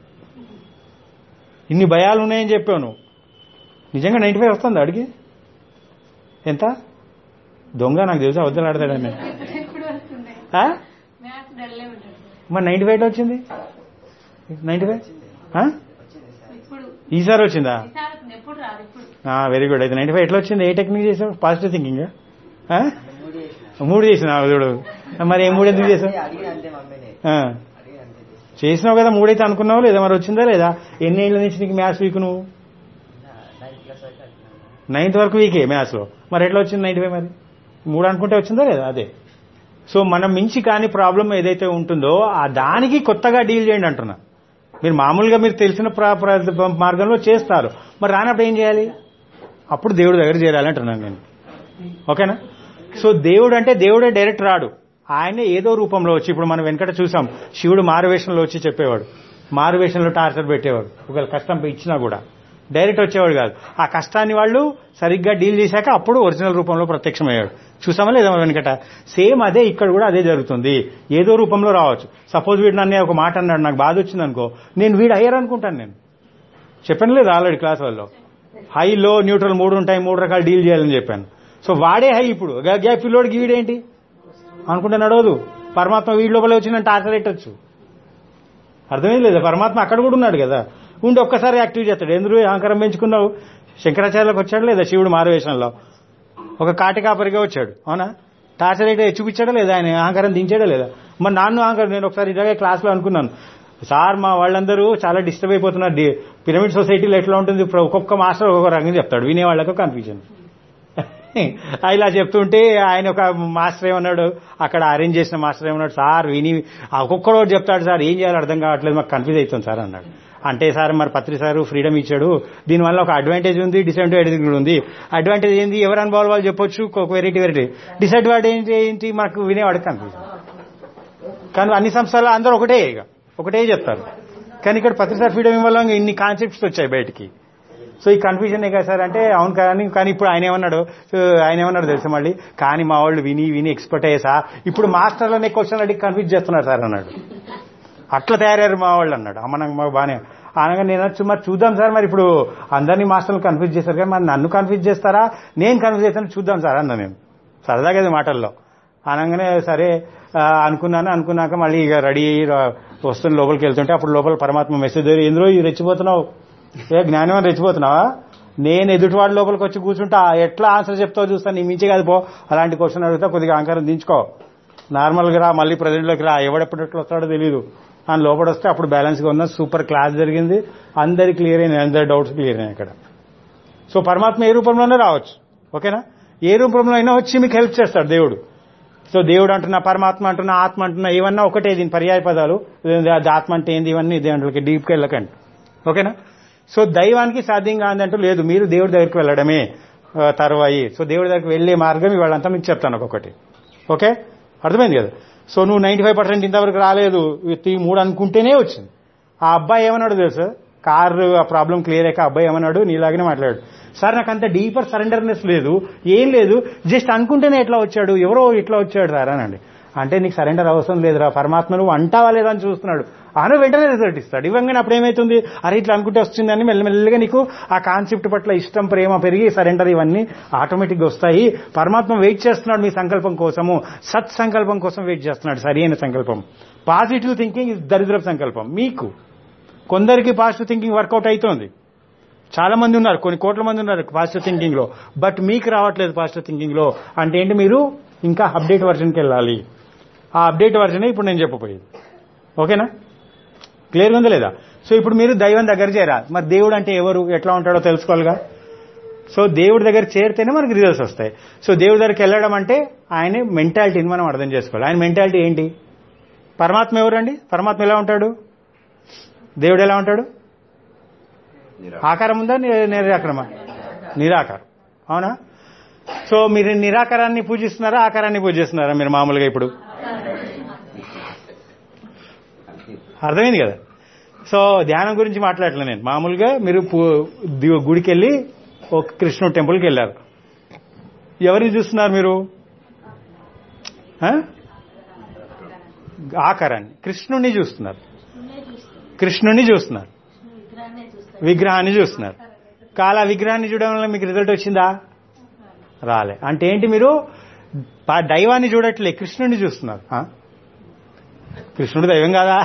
ఇన్ని భయాలు ఉన్నాయని చెప్పావు నువ్వు నిజంగా నైంటీ ఫైవ్ వస్తుంది అడిగి ఎంత దొంగ నాకు తెలుసా వద్దలు ఆడతాడని ఎప్పుడు వస్తుంది ఆ? మ్యాథ్స్ డల్లే ఉంటుంది మరి నైంటీ ఫైవ్ వచ్చింది నైంటీ ఫైవ్ ఇప్పుడు ఈసారి వచ్చిందా ఈసారి వస్తుంది ఎప్పుడు రాదు ఇప్పుడు వెరీ గుడ్ అయితే నైంటీ ఫైవ్ ఎట్లా వచ్చింది ఏ టెక్నిక్ చేసావు పాజిటివ్ థింకింగ్ మూడు చేసిన చూడు మరి ఏ మూడు ఎందుకు చేసావు అడిగిన అంతే మమ్మీని ఆ. అడిగిన అంతే చేసి చేసినావు కదా మూడైతే అనుకున్నావు లేదా మరి వచ్చిందా లేదా ఎన్ని ఏళ్ళ నుంచి నీకు మ్యాథ్స్ వీక్ నువ్వు నైన్త్ క్లాస్ వరకు అడిగినాను నైన్త్ వరకు వీకే మ్యాథ్స్లో మరి ఎట్లా వచ్చింది నైన్టీ ఫైవ్ మరి మూడు అనుకుంటే వచ్చిందా లేదా అదే సో మనం మించి కాని ప్రాబ్లం ఏదైతే ఉంటుందో ఆ దానికి కొత్తగా డీల్ చేయండి అంటున్నా మీరు మామూలుగా మీరు తెలిసిన ప్ర- ప్ర- మార్గంలో చేస్తారు మరి రానప్పుడు ఏం చేయాలి అప్పుడు దేవుడి దగ్గర చేరాలి అంటున్నాను నేను ఓకేనా సో దేవుడు అంటే దేవుడే డైరెక్ట్ రాడు ఆయన ఏదో రూపంలో వచ్చి ఇప్పుడు మనం వెనకట చూసాం శివుడు మారువేషంలో వచ్చి చెప్పేవాడు మారువేషంలో టార్చర్ పెట్టేవాడు ఒకవేళ కష్టం ఇచ్చినా కూడా డైరెక్ట్ వచ్చేవాడు కాదు ఆ కష్టాన్ని వాళ్ళు సరిగ్గా డీల్ చేశాక అప్పుడు ఒరిజినల్ రూపంలో ప్రత్యక్షమయ్యాడు చూసామా లేదా వెనకట సేమ్ అదే ఇక్కడ కూడా అదే జరుగుతుంది ఏదో రూపంలో రావచ్చు సపోజ్ వీడు నన్ను ఒక మాట అన్నాడు నాకు బాధ వచ్చింది అనుకో నేను వీడు అయ్యారు అనుకుంటాను నేను చెప్పాను లేదు ఆల్రెడీ క్లాస్ వాళ్ళు హై లో న్యూట్రల్ మూడు ఉంటాయి మూడు రకాలు డీల్ చేయాలని చెప్పాను సో వాడే హై ఇప్పుడు గా- గ్యాప్ పిల్లోడికి వీడేంటి అనుకుంటే నడవదు పరమాత్మ వీడి లోపల వచ్చి నన్ను టార్చర్ పెట్టచ్చు అర్థమైంది లేదా పరమాత్మ అక్కడ కూడా ఉన్నాడు కదా ఉండి ఒక్కసారి యాక్టివ్ చేస్తాడు ఎందుకు అహంకారం పెంచుకున్నావు శంకరాచార్యలకు వచ్చాడు లేదా శివుడు మారువేషంలో ఒక కాటికాపరిగా వచ్చాడు అవునా టార్చర్ అయితే చూపించాడా లేదా ఆయన అహంకారం దించాడా లేదా మరి నాన్ను అహంకారం నేను ఒకసారి ఇలాగే క్లాస్లో అనుకున్నాను సార్ మా వాళ్ళందరూ చాలా డిస్టర్బ్ అయిపోతున్నారు డి- పిరమిడ్ సొసైటీలో ఎట్లా ఉంటుంది ఇప్పుడు ఒక్కొక్క మాస్టర్ ఒక్కొక్క రంగం చెప్తాడు వినే వాళ్ళకు కన్ఫ్యూజన్ ఇలా చెప్తుంటే ఆయన ఒక మాస్టర్ ఏమన్నాడు అక్కడ అరేంజ్ చేసిన మాస్టర్ ఏమన్నాడు సార్ విని ఆ ఒక్కొక్కడు ఒకటి చెప్తాడు సార్ ఏం చేయాలో అర్థం కావట్లేదు మాకు కన్ఫ్యూజ్ అవుతుంది సార్ అన్నాడు అంటే సార్ మరి పత్రి సార్ ఫ్రీడమ్ ఇచ్చాడు దీనివల్ల ఒక అడ్వాంటేజ్ ఉంది డిసడ్వాంటేజ్ కూడా ఉంది అడ్వాంటేజ్ ఏంది ఎవరు అనుభవాలు వాళ్ళు చెప్పొచ్చు ఒక వెరైటీ వెరైటీ డిసడ్వాంటేజ్ ఏంటి మాకు వినేవాడికి కన్ఫ్యూజన్ కానీ అన్ని సంస్థలు అందరూ ఒకటే ఇక ఒకటే చెప్తారు కానీ ఇక్కడ పత్రిసారి ఫ్రీడమ్ వల్ల ఇన్ని కాన్సెప్ట్స్ వచ్చాయి బయటికి సో ఈ కన్ఫ్యూజన్ కదా సార్ అంటే అవును కానీ కానీ ఇప్పుడు ఆయన ఏమన్నాడు సో ఆయన ఏమన్నాడు తెలుసా మళ్ళీ కానీ మా వాళ్ళు విని విని ఎక్స్పర్ట్ అయ్యే సార్ ఇప్పుడు మాస్టర్లనే క్వశ్చన్ అడిగి కన్ఫ్యూజ్ చేస్తున్నారు సార్ అన్నాడు అట్లా తయారయ్యారు మా వాళ్ళు అన్నాడు అమ్మ నాకు మాకు బాగానే అనగా నేను వచ్చి మరి చూద్దాం సార్ మరి ఇప్పుడు అందరినీ మాస్టర్లు కన్ఫ్యూజ్ చేశారు కానీ మరి నన్ను కన్ఫ్యూజ్ చేస్తారా నేను కన్ఫ్యూజ్ చేస్తాను చూద్దాం సార్ అన్నా నేను సరదాగా అది మాటల్లో అనగానే సరే ఆ, అనుకున్నాను అనుకున్నాక మళ్ళీ ఇక రెడీ అయ్యి రా- వస్తున్న లోపలికి వెళ్తుంటే అప్పుడు లోపల పరమాత్మ మెసేజ్ ఎందులో ఈ రెచ్చిపోతున్నావు ఏ జ్ఞానం అని రెచ్చిపోతున్నావా నేను ఎదుటివాడి లోపలికి వచ్చి కూర్చుంటా ఎట్లా ఆన్సర్ చెప్తావు చూస్తాను నీ మించి కాదు పో అలాంటి క్వశ్చన్ అడుగుతా కొద్దిగా అహంకారం దించుకో నార్మల్గా రా మళ్ళీ ప్రజెంట్లోకి రా ఎవడెప్పుడు వస్తాడో తెలియదు అని లోపల వస్తే అప్పుడు బ్యాలెన్స్గా ఉన్న సూపర్ క్లాస్ జరిగింది అందరి క్లియర్ అయినాయి అందరి డౌట్స్ క్లియర్ అయినాయి అక్కడ సో పరమాత్మ ఏ రూపంలోనే రావచ్చు ఓకేనా ఏ రూపంలో అయినా వచ్చి మీకు హెల్ప్ చేస్తాడు దేవుడు సో దేవుడు అంటున్నా పరమాత్మ అంటున్నా ఆత్మ అంటున్నా ఇవన్నీ ఒకటే దీని పర్యాయ పదాలు ఇది అది ఆత్మ అంటే ఏంది ఇవన్నీ దాంట్లోకి డీప్కి వెళ్ళకండి ఓకేనా సో దైవానికి సాధ్యం కాదంటూ లేదు మీరు దేవుడి దగ్గరికి వెళ్ళడమే ఆ, తర్వాయి సో దేవుడి దగ్గరికి వెళ్ళే మార్గం ఇవాళంతా మీకు చెప్తాను ఒక్కొక్కటి ఓకే అర్థమైంది కదా సో నువ్వు నైంటీ ఫైవ్ పర్సెంట్ ఇంతవరకు రాలేదు ఈ మూడు అనుకుంటేనే వచ్చింది ఆ అబ్బాయి ఏమన్నాడు తెలుసు కారు ఆ ప్రాబ్లం క్లియర్ అయ్యాక ఆ అబ్బాయి ఏమన్నాడు నీలాగానే మాట్లాడాడు సార్ నాకు అంత డీపర్ సరెండర్నెస్ లేదు ఏం లేదు జస్ట్ అనుకుంటేనే ఎట్లా వచ్చాడు ఎవరో ఇట్లా వచ్చాడు సార్ అనండి అంటే నీకు సరెండర్ అవసరం లేదురా పరమాత్మ నువ్వు అంటావా లేదా అని చూస్తున్నాడు అను వెంటనే రిజల్ట్ ఇస్తాడు ఇవ్వంగానే అప్పుడు ఏమవుతుంది అరే ఇట్లా అనుకుంటే వస్తుందని మెల్లమెల్లగా నీకు ఆ కాన్సెప్ట్ పట్ల ఇష్టం ప్రేమ పెరిగి సరెండర్ ఇవన్నీ ఆటోమేటిక్గా వస్తాయి పరమాత్మ వెయిట్ చేస్తున్నాడు మీ సంకల్పం కోసము సత్ సంకల్పం కోసం వెయిట్ చేస్తున్నాడు సరి అయిన సంకల్పం పాజిటివ్ థింకింగ్ ఇస్ దరిద్ర సంకల్పం మీకు కొందరికి పాజిటివ్ థింకింగ్ వర్కౌట్ అవుతోంది చాలా మంది ఉన్నారు కొన్ని కోట్ల మంది ఉన్నారు పాజిటివ్ థింకింగ్ లో బట్ మీకు రావట్లేదు పాజిటివ్ థింకింగ్ లో అంటే ఏంటి మీరు ఇంకా అప్డేట్ వర్షన్కి వెళ్ళాలి ఆ అప్డేట్ వర్షనే ఇప్పుడు నేను చెప్పబోయేది ఓకేనా క్లియర్గా ఉందా లేదా సో ఇప్పుడు మీరు దైవం దగ్గర చేరా మరి దేవుడు అంటే ఎవరు ఎట్లా ఉంటాడో తెలుసుకోవాలిగా సో దేవుడి దగ్గర చేరితేనే మనకి రిజల్ట్స్ వస్తాయి సో దేవుడి దగ్గరికి వెళ్ళడం అంటే ఆయన మెంటాలిటీని మనం అర్థం చేసుకోవాలి ఆయన మెంటాలిటీ ఏంటి పరమాత్మ ఎవరండి పరమాత్మ ఎలా ఉంటాడు దేవుడు ఎలా ఉంటాడు ఆకారం ఉందా ని- నిరాకారమా నిరాకారం అవునా సో మీరు నిరాకారాన్ని పూజిస్తున్నారా ఆకారాన్ని పూజిస్తున్నారా మీరు మామూలుగా ఇప్పుడు అర్థమైంది కదా సో ధ్యానం గురించి మాట్లాడలే నేను మామూలుగా మీరు పు- ది- గుడికి వెళ్ళి ఒక కృష్ణుడు టెంపుల్కి వెళ్ళారు ఎవరిని చూస్తున్నారు మీరు ఆ? ఆకారాన్ని కృష్ణుడిని చూస్తున్నారు కృష్ణుడిని చూస్తున్నారు విగ్రహాన్ని చూస్తున్నారు కాల విగ్రహాన్ని చూడడం వల్ల మీకు రిజల్ట్ వచ్చిందా రాలే అంటే ఏంటి మీరు ప- దైవాన్ని చూడట్లే కృష్ణుడిని చూస్తున్నారు ఆ? కృష్ణుడు దైవం కాదా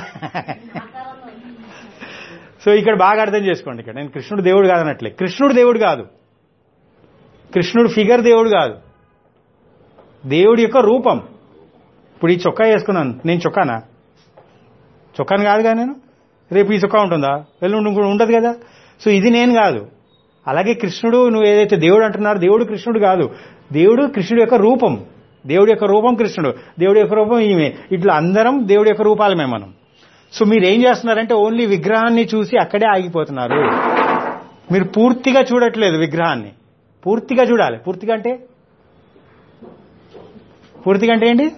సో ఇక్కడ బాగా అర్థం చేసుకోండి ఇక్కడ నేను కృష్ణుడు దేవుడు కాదనట్లే కృష్ణుడు దేవుడు కాదు కృష్ణుడు ఫిగర్ దేవుడు కాదు దేవుడి యొక్క రూపం ఇప్పుడు ఈ చొక్కా వేసుకున్నాను నేను చొక్కానా చొక్కాను కాదు కదా నేను రేపు ఈ చొక్కా ఉంటుందా ఎల్లుండి ఇంకో ఉండదు కదా సో ఇది నేను కాదు అలాగే కృష్ణుడు నువ్వు ఏదైతే దేవుడు అంటున్నారో దేవుడు కృష్ణుడు కాదు దేవుడు కృష్ణుడు యొక్క రూపం దేవుడి యొక్క రూపం కృష్ణుడు దేవుడి యొక్క రూపం ఈమె ఇట్లా అందరం దేవుడి యొక్క రూపాలమే మనం సో మీరు ఏం చేస్తున్నారంటే ఓన్లీ విగ్రహాన్ని చూసి అక్కడే ఆగిపోతున్నారు మీరు పూర్తిగా చూడట్లేదు విగ్రహాన్ని పూర్తిగా చూడాలి పూర్తిగా అంటే పూర్తిగా అంటే ఏంటి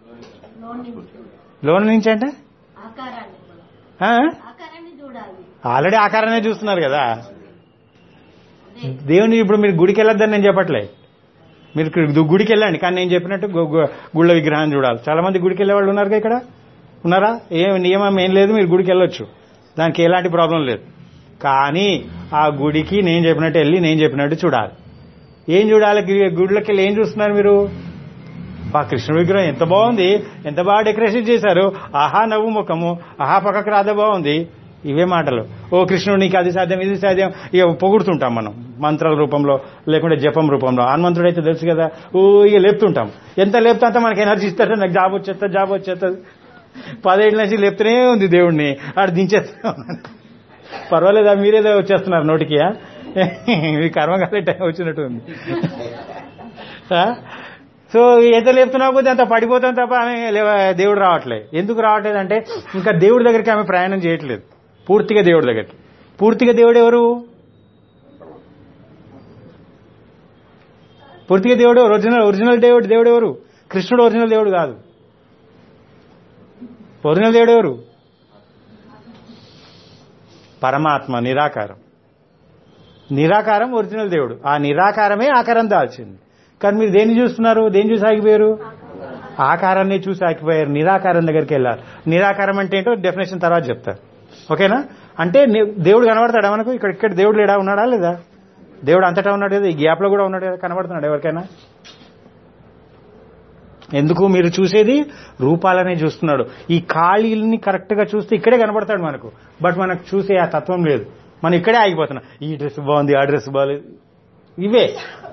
లోన్ నుంచి అంటే ఆకారాన్ని ఆ? ఆకారాన్ని చూడాలి ఆల్రెడీ ఆకారాన్ని చూస్తున్నారు కదా దేవుని ఇప్పుడు మీరు గుడికి వెళ్ళొద్దని నేను చెప్పట్లే మీరు ఇక్కడ గు- గుడికి వెళ్ళండి కానీ నేను చెప్పినట్టు గు- గు- గుళ్ళ విగ్రహాన్ని చూడాలి చాలా మంది గుడికి వెళ్ళే వాళ్ళు ఉన్నారుగా ఇక్కడ ఉన్నారా ఏం నియమం ఏం లేదు మీరు గుడికి వెళ్ళొచ్చు దానికి ఎలాంటి ప్రాబ్లం లేదు కానీ ఆ గుడికి నేను చెప్పినట్టు వెళ్ళి నేను చెప్పినట్టు చూడాలి ఏం చూడాలి గు- గుడిలోకి వెళ్ళి ఏం చూస్తున్నారు మీరు ఆ కృష్ణ విగ్రహం ఎంత బాగుంది ఎంత బాగా డెకరేషన్ చేశారు ఆహా నవ్వు ముఖము ఆహా పక్కకు రాధ బాగుంది ఇవే మాటలు ఓ కృష్ణుడు నీకు అది సాధ్యం ఇది సాధ్యం ఇక పొగుడుతుంటాం మనం మంత్రాల రూపంలో లేకుంటే జపం రూపంలో హనుమంతుడు అయితే తెలుసు కదా ఓ ఇక లేపుతుంటాం ఎంత లేపుతా అంత మనకి ఎనర్జీ ఇస్తారు నాకు జాబ్ వచ్చేస్తుంది జాబ్ వచ్చేస్తుంది పదేళ్ళ నుంచి లేపుతూనే ఉంది దేవుణ్ణి ఆడు దించేస్తా ఉన్నాడు. పర్వాలేదా మీరేదో వచ్చేస్తున్నారు నోటికి ఆ? మీ కర్మకాలే టైం వచ్చినట్టు ఉంది ఆ? సో ఎంత లేపుతున్నా కొద్దీ అంత పడిపోతాం తప్ప ఆమె లేవ- దేవుడు రావట్లే ఎందుకు రావట్లేదు అంటే ఇంకా దేవుడి దగ్గరికి ఆమె ప్రయాణం చేయట్లేదు పూర్తిగా దేవుడి దగ్గరికి పూర్తిగా దేవుడు ఎవరు పూర్తిగా దేవుడు ఒరిజినల్ ఒరిజినల్ దేవుడు దేవుడు ఎవరు కృష్ణుడు ఒరిజినల్ దేవుడు కాదు ఒరిజినల్ దేవుడు ఎవరు పరమాత్మ నిరాకారం నిరాకారం ఒరిజినల్ దేవుడు ఆ నిరాకారమే ఆకారం దాల్చింది కానీ మీరు దేన్ని చూస్తున్నారు దేన్ని చూసి ఆగిపోయారు ఆకారాన్ని చూసి ఆగిపోయారు నిరాకారం దగ్గరికి వెళ్ళారు నిరాకారం అంటే ఏంటో డెఫినేషన్ తర్వాత చెప్తారు ఓకేనా అంటే ని- దేవుడు కనబడతాడా మనకు ఇక్కడ ఇక్కడ దేవుడు లేడా ఉన్నాడా లేదా దేవుడు అంతటా ఉన్నాడు కదా ఈ గ్యాప్ లో కూడా ఉన్నాడు కదా కనబడుతున్నాడు ఎవరికైనా ఎందుకు మీరు చూసేది రూపాలనే చూస్తున్నాడు ఈ ఖాళీల్ని కరెక్ట్ గా చూస్తే ఇక్కడే కనబడతాడు మనకు బట్ మనకు చూసే ఆ తత్వం లేదు మనం ఇక్కడే ఆగిపోతున్నాం ఈ డ్రెస్ బాగుంది ఆ డ్రెస్ బాగాలేదు ఇవే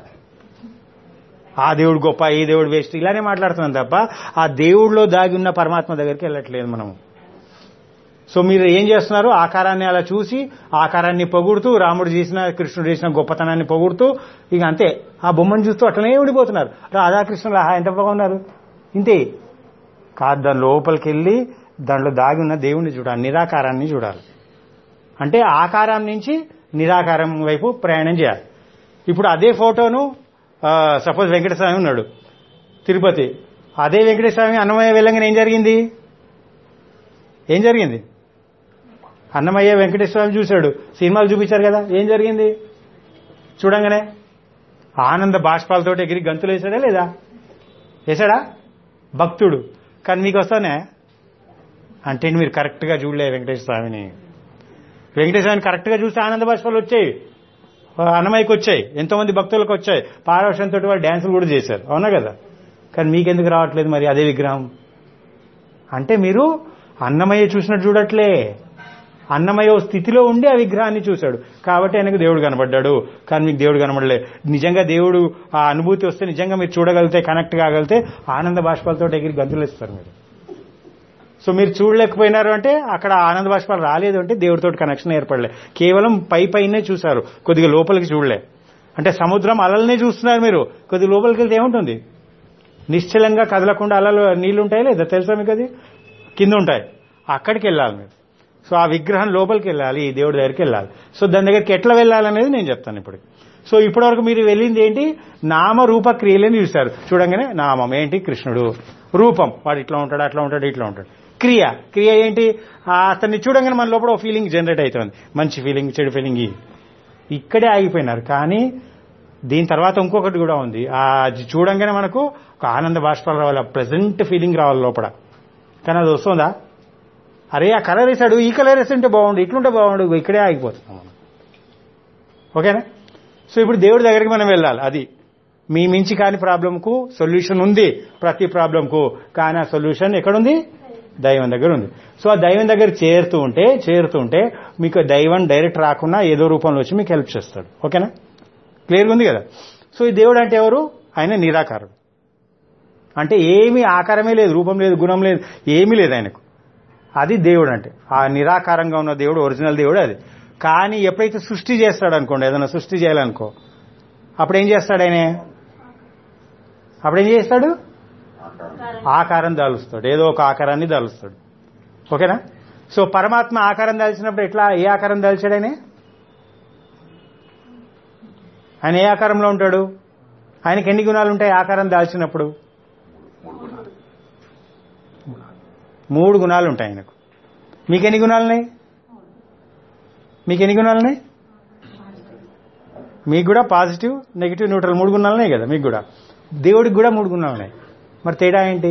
ఆ దేవుడు గొప్ప ఈ దేవుడు వేస్ట్ ఇలానే మాట్లాడుతున్నాం తప్ప ఆ దేవుడిలో దాగి ఉన్న పరమాత్మ దగ్గరికి వెళ్ళట్లేదు మనము సో మీరు ఏం చేస్తున్నారు ఆకారాన్ని అలా చూసి ఆకారాన్ని పొగుడుతూ రాముడు చేసిన కృష్ణుడు చేసిన గొప్పతనాన్ని పొగుడుతూ ఇక అంతే ఆ బొమ్మను చూస్తూ అట్లనే ఉండిపోతున్నారు రాధాకృష్ణులు ఆహా ఎంత బాగున్నారు ఇంతే కాదు దాని లోపలికి వెళ్ళి దాంట్లో దాగి ఉన్న దేవుణ్ణి చూడాలి నిరాకారాన్ని చూడాలి అంటే ఆకారం నుంచి నిరాకారం వైపు ప్రయాణం చేయాలి ఇప్పుడు అదే ఫోటోను సపోజ్ వెంకటస్వామి ఉన్నాడు తిరుపతి అదే వెంకటస్వామి అన్నమయ్య వెళ్ళంగానే ఏం జరిగింది ఏం జరిగింది అన్నమయ్య వెంకటేశ్వర చూశాడు సినిమాలు చూపించారు కదా ఏం జరిగింది చూడంగానే ఆనంద బాష్పాలతో ఎగిరి గంతులు వేసాడా లేదా వేసాడా భక్తుడు కానీ మీకు వస్తానే అంటే మీరు కరెక్ట్గా చూడలే వెంకటేశ్వర స్వామిని వెంకటేశ్వర స్వామిని కరెక్ట్గా చూస్తే ఆనంద బాష్పాలు వచ్చాయి అన్నమయ్యకి వచ్చాయి ఎంతోమంది భక్తులకు వచ్చాయి పారవశంతో వాళ్ళు డ్యాన్సులు కూడా చేశారు అవునా కదా కానీ మీకెందుకు రావట్లేదు మరి అదే విగ్రహం అంటే మీరు అన్నమయ్య చూసినట్టు చూడట్లే అన్నమయ్య ఓ స్థితిలో ఉండి ఆ విగ్రహాన్ని చూశాడు కాబట్టి ఆయనకు దేవుడు కనబడ్డాడు కానీ మీకు దేవుడు కనబడలే నిజంగా దేవుడు ఆ అనుభూతి వస్తే నిజంగా మీరు చూడగలిగితే కనెక్ట్ కాగలిగితే ఆనంద బాష్పాలతో ఎగిరి గంతులు ఇస్తారు మీరు సో మీరు చూడలేకపోయినారు అంటే అక్కడ ఆనంద బాష్పాలు రాలేదు అంటే దేవుడితో కనెక్షన్ ఏర్పడలే కేవలం పై పైనే చూశారు కొద్దిగా లోపలికి చూడలే అంటే సముద్రం అలలనే చూస్తున్నారు మీరు కొద్దిగా లోపలికి వెళ్తే ఏముంటుంది నిశ్చలంగా కదలకుండా అలలు నీళ్లు ఉంటాయి లేదా తెలుసా మీకు అది కింద ఉంటాయి అక్కడికి వెళ్ళాలి మీరు సో ఆ విగ్రహం లోపలికి వెళ్ళాలి ఈ దేవుడి దగ్గరికి వెళ్ళాలి సో దాని దగ్గరికి ఎట్లా వెళ్ళాలనేది నేను చెప్తాను ఇప్పుడు సో ఇప్పటివరకు మీరు వెళ్ళింది ఏంటి నామ రూప క్రియలని చూశారు చూడంగానే నామం ఏంటి కృష్ణుడు రూపం వాడు ఇట్లా ఉంటాడు అట్లా ఉంటాడు ఇట్లా ఉంటాడు క్రియ క్రియ ఏంటి ఆ అతన్ని చూడంగానే మన లోపల ఒక ఫీలింగ్ జనరేట్ అవుతుంది మంచి ఫీలింగ్ చెడు ఫీలింగ్ ఇక్కడే ఆగిపోయినారు కానీ దీని తర్వాత ఇంకొకటి కూడా ఉంది ఆ అది చూడంగానే మనకు ఒక ఆనంద బాష్పాలు రావాలి ప్రెజెంట్ ఫీలింగ్ రావాలి లోపల కానీ అది వస్తుందా అరే ఆ కలర్ వేసాడు ఈ కలర్ వేస్తుంటే బాగుండు ఇట్లుంటే బాగుండు ఇక్కడే ఆగిపోతున్నాం మనం ఓకేనా సో ఇప్పుడు దేవుడి దగ్గరికి మనం వెళ్ళాలి అది మీ మించి కాని ప్రాబ్లంకు సొల్యూషన్ ఉంది ప్రతి ప్రాబ్లంకు కానీ ఆ సొల్యూషన్ ఎక్కడుంది దైవం దగ్గర ఉంది సో ఆ దైవం దగ్గర చేరుతూ ఉంటే చేరుతూ ఉంటే మీకు దైవం డైరెక్ట్ రాకుండా ఏదో రూపంలో వచ్చి మీకు హెల్ప్ చేస్తాడు ఓకేనా క్లియర్గా ఉంది కదా సో ఈ దేవుడు అంటే ఎవరు ఆయన నిరాకారుడు అంటే ఏమీ ఆకారమే లేదు రూపం లేదు గుణం లేదు ఏమీ లేదు ఆయనకు అది దేవుడు అంటే ఆ నిరాకారంగా ఉన్న దేవుడు ఒరిజినల్ దేవుడు అది కానీ ఎప్పుడైతే సృష్టి చేస్తాడు అనుకోండి ఏదైనా సృష్టి చేయాలనుకో అప్పుడు ఏం చేస్తాడు ఆయన అప్పుడు ఏం చేస్తాడు ఆకారం దాలుస్తాడు ఏదో ఒక ఆకారాన్ని దాలుస్తాడు ఓకేనా సో పరమాత్మ ఆకారం దాల్చినప్పుడు ఎట్లా ఏ ఆకారం దాల్చాడు ఆయన ఆయన ఏ ఆకారంలో ఉంటాడు ఆయనకి ఎన్ని గుణాలు ఉంటాయి ఆకారం దాల్చినప్పుడు మూడు గుణాలు ఉంటాయి ఆయనకు మీకు ఎన్ని గుణాలు ఉన్నాయి మీకు ఎన్ని గుణాలు ఉన్నాయి మీకు కూడా పాజిటివ్ నెగిటివ్ న్యూట్రల్ మూడు గుణాలు ఉన్నాయి కదా మీకు కూడా దేవుడికి కూడా మూడు గుణాలు ఉన్నాయి మరి తేడా ఏంటి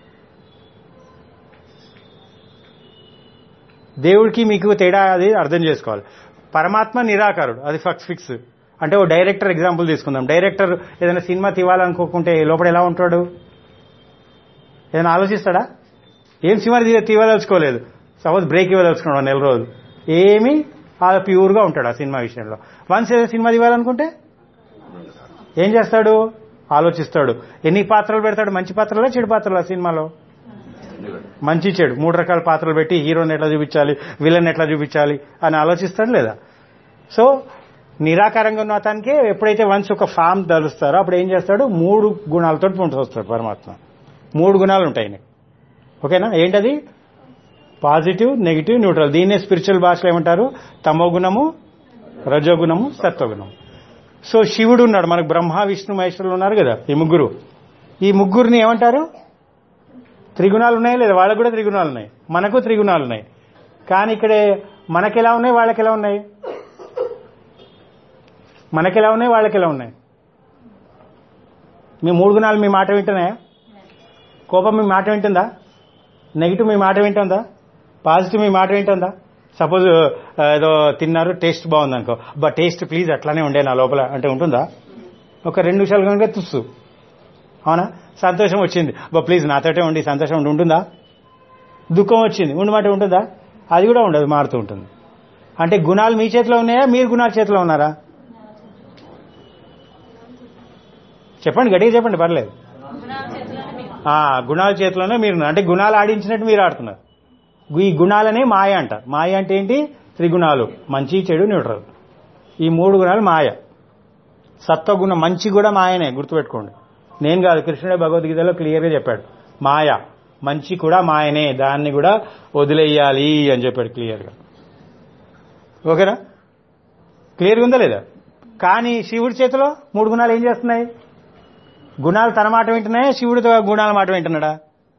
దేవుడికి మీకు తేడా అది అర్థం చేసుకోవాలి పరమాత్మ నిరాకారుడు అది ఫక్స్ ఫిక్స్ అంటే ఓ డైరెక్టర్ ఎగ్జాంపుల్ తీసుకుందాం డైరెక్టర్ ఏదైనా సినిమా తీవాలనుకోకుంటే లోపల ఎలా ఉంటాడు ఏదైనా ఆలోచిస్తాడా ఏం సినిమా తీ- తీయదలుచుకోలేదు సపోజ్ బ్రేక్ ఇవ్వదలుచుకున్నాడు నెల రోజులు ఏమి అలా ప్యూర్గా ఉంటాడు ఆ సినిమా విషయంలో వన్స్ ఏదో సినిమా తీయాలనుకుంటే ఏం చేస్తాడు ఆలోచిస్తాడు ఎన్ని పాత్రలు పెడతాడు మంచి పాత్రలా చెడు పాత్రలా సినిమాలో మంచి చెడు మూడు రకాల పాత్రలు పెట్టి హీరోని ఎట్లా చూపించాలి విలన్ ఎట్లా చూపించాలి అని ఆలోచిస్తాడు లేదా సో నిరాకారంగా ఉన్న అతనికి ఎప్పుడైతే వన్స్ ఒక ఫామ్ తలుస్తారో అప్పుడు ఏం చేస్తాడు మూడు గుణాలతో ముందు వస్తాడు పరమాత్మ మూడు గుణాలు ఉంటాయి ఆయనకి. ఓకేనా ఏంటది పాజిటివ్ నెగిటివ్ న్యూట్రల్ దీన్నే స్పిరిచువల్ భాషలో ఏమంటారు తమో గుణము రజోగుణము సత్వగుణము సో శివుడు ఉన్నాడు మనకు బ్రహ్మ విష్ణు మహేశ్వరులు ఉన్నారు కదా ఈ ముగ్గురు ఈ ముగ్గురిని ఏమంటారు త్రిగుణాలు ఉన్నాయి లేదా వాళ్ళకు కూడా త్రిగుణాలు ఉన్నాయి మనకు త్రిగుణాలు ఉన్నాయి కానీ ఇక్కడే మనకి ఎలా ఉన్నాయి వాళ్ళకి ఎలా ఉన్నాయి మనకి ఎలా ఉన్నాయి వాళ్ళకి ఎలా ఉన్నాయి మీ మూడు గుణాలు మీ మాట వింటున్నాయా కోపం మీ మాట వింటుందా నెగిటివ్ మీ మాట వింటుందా పాజిటివ్ మీ మాట వింటుందా సపోజ్ ఏదో తిన్నారు టేస్ట్ బాగుంది అనుకో బట్ టేస్ట్ ప్లీజ్ అట్లానే ఉండే నా లోపల అంటే ఉంటుందా ఒక రెండు నిమిషాలు కనుక తుస్సు అవునా సంతోషం వచ్చింది బా ప్లీజ్ నాతోటే ఉండి సంతోషం ఉండి ఉంటుందా దుఃఖం వచ్చింది ఉండమంటే ఉంటుందా అది కూడా ఉండదు మారుతూ ఉంటుంది అంటే గుణాలు మీ చేతిలో ఉన్నాయా మీరు గుణాల చేతిలో ఉన్నారా చెప్పండి గట్టిగా చెప్పండి పర్లేదు ఆ, గుణాల చేతిలోనే మీరు ఉన్నారు. అంటే గుణాలు ఆడించినట్టు మీరు ఆడుతున్నారు గు- ఈ గుణాలనే మాయ అంటారు మాయ అంటే ఏంటి త్రిగుణాలు మంచి చెడు న్యూట్రల్ ఈ మూడు గుణాలు మాయ సత్వగుణం మంచి కూడా మాయనే గుర్తుపెట్టుకోండి నేను కాదు కృష్ణుడే భగవద్గీతలో క్లియర్గా చెప్పాడు మాయ మంచి కూడా మాయనే దాన్ని కూడా వదిలేయాలి అని చెప్పాడు క్లియర్గా ఓకేనా క్లియర్గా ఉందా లేదా కానీ శివుడి చేతిలో మూడు గుణాలు ఏం చేస్తున్నాయి గుణాలు తన మాట వింటున్నాయా శివుడితో గుణాల మాట వింటున్నాడా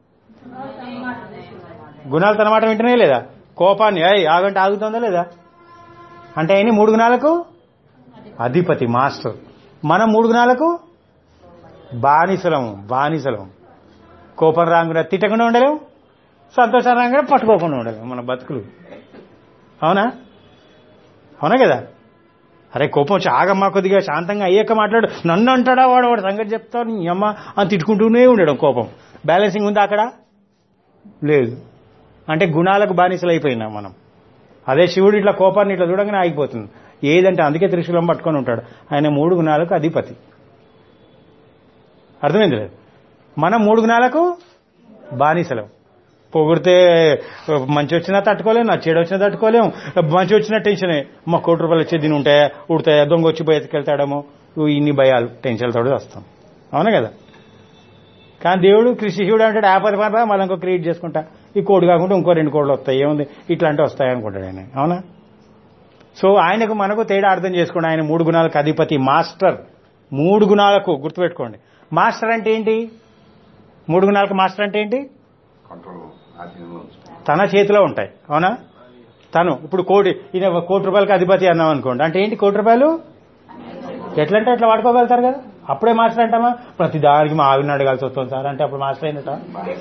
గుణాలు తన మాట వింటున్నాయా లేదా కోపాన్ని ఏయ్ ఆగంటే ఆగుతుందా లేదా అంటే ఆయన మూడు గుణాలకు అధిపతి మాస్టర్ మనం మూడు గుణాలకు బానిసలము బానిసలము కోపం రాకుండా తిట్టకుండా ఉండలేము సంతోషం రాకుండా పట్టుకోకుండా ఉండలేము మన బతుకులు అవునా అవునా కదా అరే కోపం వచ్చి ఆగమ్మా కొద్దిగా శాంతంగా అయ్యాక మాట్లాడు నన్ను అంటాడా వాడు వాడు సంగతి చెప్తావు నీ అమ్మ అని తిట్టుకుంటూనే ఉండడం కోపం బ్యాలెన్సింగ్ ఉందా అక్కడ లేదు అంటే గుణాలకు బానిసలు అయిపోయినాం మనం అదే శివుడు ఇట్లా కోపాన్ని ఇట్లా చూడగానే ఆగిపోతుంది ఏదంటే అందుకే త్రిశూలం పట్టుకొని ఉంటాడు ఆయన మూడు గుణాలకు అధిపతి అర్థమైంది లేదు మనం మూడు గుణాలకు బానిసలం పొగిడితే మంచి వచ్చినా తట్టుకోలేము నా చెడు వచ్చినా తట్టుకోలేము మంచి వచ్చినా టెన్షనే మా కోటి రూపాయలు వచ్చే దీని ఉంటాయా ఉడతాయా దొంగ వచ్చి బయటకెళ్తాడేమో ఇన్ని భయాలు టెన్షన్లతో వస్తాం అవునా కదా కానీ దేవుడు కృషి శివుడు అంటాడు ఆ పది పని మళ్ళీ ఇంకో క్రియేట్ చేసుకుంటా ఈ కోడి కాకుండా ఇంకో రెండు కోళ్ళు వస్తాయి ఏముంది ఇట్లాంటివి వస్తాయి అనుకుంటాడు ఆయన అవునా సో ఆయనకు మనకు తేడా అర్థం చేసుకోండి ఆయన మూడు గుణాలకు అధిపతి మాస్టర్ మూడు గుణాలకు గుర్తుపెట్టుకోండి మాస్టర్ అంటే ఏంటి మూడు గుణాలకు మాస్టర్ అంటే ఏంటి కంట్రోల్ ఆధీనంలో ఉంచుతాం తన చేతిలో ఉంటాయి అవునా తను ఇప్పుడు కోటి ఈయన కోటి రూపాయలకి అధిపతి అన్నాం అనుకోండి అంటే ఏంటి కోటి రూపాయలు ఎట్లంటే అట్లా వాడుకోగలుగుతారు కదా అప్పుడే మాస్టర్ అంటామా ప్రతి దానికి మా ఆవిడని అడగాల్సి వస్తుంది సార్ అంటే అప్పుడు మాస్టర్ అయినట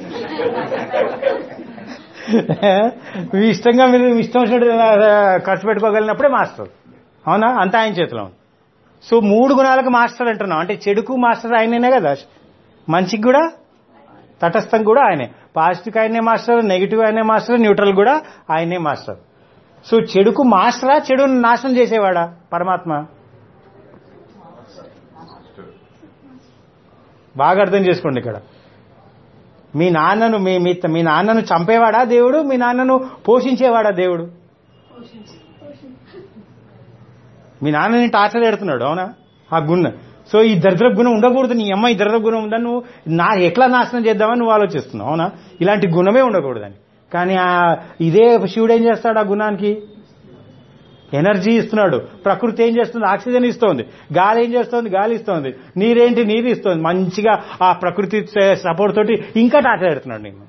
మీ ఇష్టంగా మీరు మీ ఇష్టం వచ్చినట్టు ఆ, ఖర్చు పెట్టుకోగలిగినప్పుడే మాస్టర్ అవునా అంతా ఆయన చేతిలో ఉంది సో మూడు గుణాలకు మాస్టర్ అంటున్నాం అంటే చెడుకు మాస్టర్ ఆయననే కదా మంచికి కూడా తటస్థం కూడా ఆయనే పాజిటివ్ ఆయనే మాస్టర్ నెగిటివ్ ఆయనే మాస్టర్ న్యూట్రల్ కూడా ఆయనే మాస్టర్ సో చెడుకు మాస్టరా చెడును నాశనం చేసేవాడా పరమాత్మ బాగా అర్థం చేసుకోండి ఇక్కడ మీ నాన్నను మీ మీ మీ నాన్నను చంపేవాడా దేవుడు మీ నాన్నను పోషించేవాడా దేవుడు మీ నాన్నని టార్చర్ పెడుతున్నాడు అవునా ఆ గుణం సో ఈ దరిద్ర గుణం ఉండకూడదు నీ అమ్మ ఈ దరిద్ర గుణం ఉందని నువ్వు నా ఎట్లా నాశనం చేద్దామని నువ్వు ఆలోచిస్తున్నావు అవునా ఇలాంటి గుణమే ఉండకూడదని కానీ ఆ ఇదే శివుడు ఏం చేస్తాడు ఆ గుణానికి ఎనర్జీ ఇస్తున్నాడు ప్రకృతి ఏం చేస్తుంది ఆక్సిజన్ ఇస్తోంది గాలి ఏం చేస్తోంది గాలి ఇస్తోంది నీరేంటి నీరు ఇస్తోంది మంచిగా ఆ ప్రకృతి సపోర్ట్ తోటి ఇంకా టాటా పెడుతున్నాడు నేను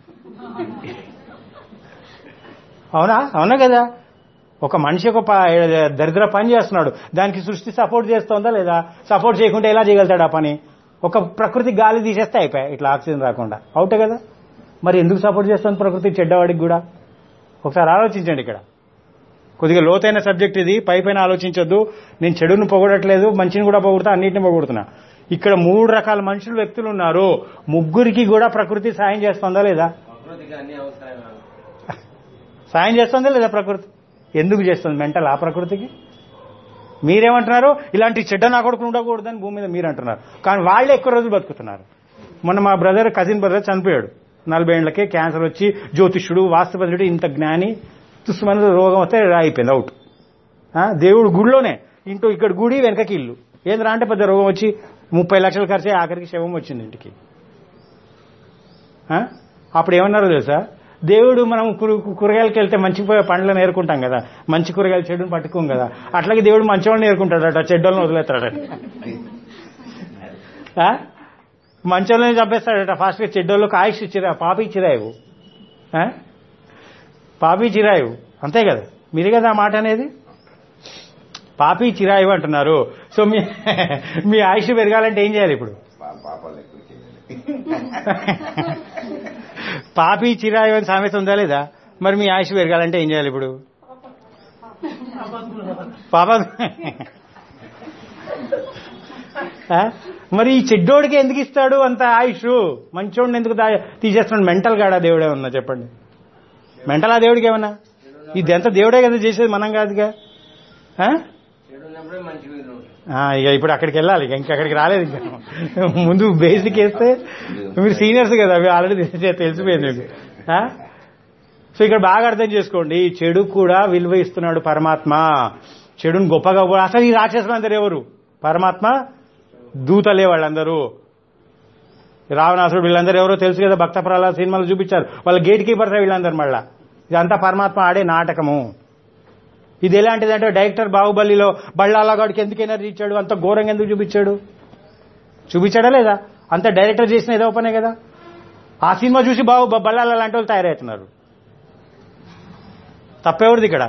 అవునా అవునా కదా ఒక మనిషి ఒక ప- దరిద్ర పని చేస్తున్నాడు దానికి సృష్టి సపోర్ట్ చేస్తోందా లేదా సపోర్ట్ చేయకుంటే ఎలా చేయగలుగుతాడు ఆ పని ఒక ప్రకృతి గాలి తీసేస్తే అయిపోయాయి ఇట్లా ఆక్సిజన్ రాకుండా అవుటే కదా మరి ఎందుకు సపోర్ట్ చేస్తుంది ప్రకృతి చెడ్డవాడికి కూడా ఒకసారి ఆలోచించండి ఇక్కడ కొద్దిగా లోతైన సబ్జెక్ట్ ఇది పై పైన ఆలోచించొద్దు నేను చెడును పొగడట్లేదు మంచిని కూడా పొగుడుతా అన్నింటిని పొగుడుతున్నా ఇక్కడ మూడు రకాల మనుషులు వ్యక్తులు ఉన్నారు ముగ్గురికి కూడా ప్రకృతి సాయం చేస్తుందా లేదా ప్రకృతికి అన్ని అవసరమే సాయం చేస్తుందా లేదా ప్రకృతి ఎందుకు చేస్తుంది మెంటల్ ఆ ప్రకృతికి మీరేమంటున్నారు ఇలాంటి చెడ్డ నా కొడుకు ఉండకూడదని భూమి మీద మీరు అంటున్నారు కానీ వాళ్ళే ఎక్కువ రోజులు బతుకుతున్నారు మొన్న మా బ్రదర్ కజిన్ బ్రదర్ చనిపోయాడు నలభై ఏళ్లకే క్యాన్సర్ వచ్చి జ్యోతిష్యుడు వాస్తుపంతుడు ఇంత జ్ఞాని తుస్సుమని రోగం వస్తే అయిపోయింది అవుట్ ఆ, దేవుడు గుడిలోనే ఇంటూ ఇక్కడ గుడి వెనకకి ఇల్లు ఏంద్రా అంటే పెద్ద రోగం వచ్చి ముప్పై లక్షలు ఖర్చు అయ్యి ఆఖరికి శవం వచ్చింది ఇంటికి ఆ? అప్పుడు ఏమన్నారో తెలుసా దేవుడు మనం కూర- కూరగాయలకి వెళ్తే మంచి పండ్లను ఏరుకుంటాం కదా మంచి కూరగాయలు చెడుని పట్టుకోం కదా అట్లాగే దేవుడు మంచివాళ్ళని ఏరుకుంటాడట చెడ్డోళ్ళని వదిలేస్తాడట ఆ? మంచోళ్ళని చంపేస్తాడట ఫాస్ట్గా చెడ్డోళ్ళకి ఆయుష్ ఇచ్చిరా పాపి చిరాయవు ఆ? పాపి చిరాయు అంతే కదా మీరే కదా ఆ మాట అనేది పాపి చిరాయు అంటున్నారు సో మీ మీ ఆయుష్ పెరగాలంటే ఏం చేయాలి ఇప్పుడు పాపాలు ఎక్కువ చేయాలి పాపి చిరాయు అని సామెత ఉందా లేదా మరి మీ ఆయుష్ పెరగాలంటే ఏం చేయాలి ఇప్పుడు పాప ఆ? మరి ఈ చెడ్డోడికి ఎందుకు ఇస్తాడు అంత ఆయుష్ మంచోడిని ఎందుకు దా- తీసేస్తున్నాడు మెంటల్ గాడా దేవుడే ఉన్నా చెప్పండి మెంటల్ ఆ దేవుడికి ఏమన్నా ఇది ఎంత దేవుడే కదా చేసేది మనం కాదుగా ఆ? చెడు ఉన్నప్పుడే మంచిగా ఉంటుంది ఆ, ఇక ఇప్పుడు అక్కడికి వెళ్ళాలి ఇక ఇంకా అక్కడికి రాలేదు ఇంకా ముందు బేసిక్ వేస్తే మీరు సీనియర్స్ కదా అవి ఆల్రెడీ తెలిసిపోయింది మీకు ఆ? సో ఇక్కడ బాగా అర్థం చేసుకోండి చెడు కూడా విలువ ఇస్తున్నాడు పరమాత్మ చెడుని గొప్పగా కూడా అసలు ఈ రాక్షసులందరూ ఎవరు పరమాత్మ దూతలే వాళ్ళందరూ రావణాసుడు వీళ్ళందరూ ఎవరో తెలుసు కదా భక్త ప్రహ్లాద సినిమాలు చూపించారు వాళ్ళ గేట్ కీపర్స్ వీళ్ళందరూ మళ్ళా ఇదంతా పరమాత్మ ఆడే నాటకము ఇది ఎలాంటిదంటే డైరెక్టర్ బాహుబలిలో బళ్ళాలగాడికి ఎందుకు ఎనర్జీ ఇచ్చాడు అంత ఘోరంగా ఎందుకు చూపించాడు చూపించాడా లేదా అంత డైరెక్టర్ చేసిన ఏదో పనే కదా ఆ సినిమా చూసి బాబు బళ్ళాల లాంటి వాళ్ళు తయారవుతున్నారు తప్పెవరిది ఇక్కడ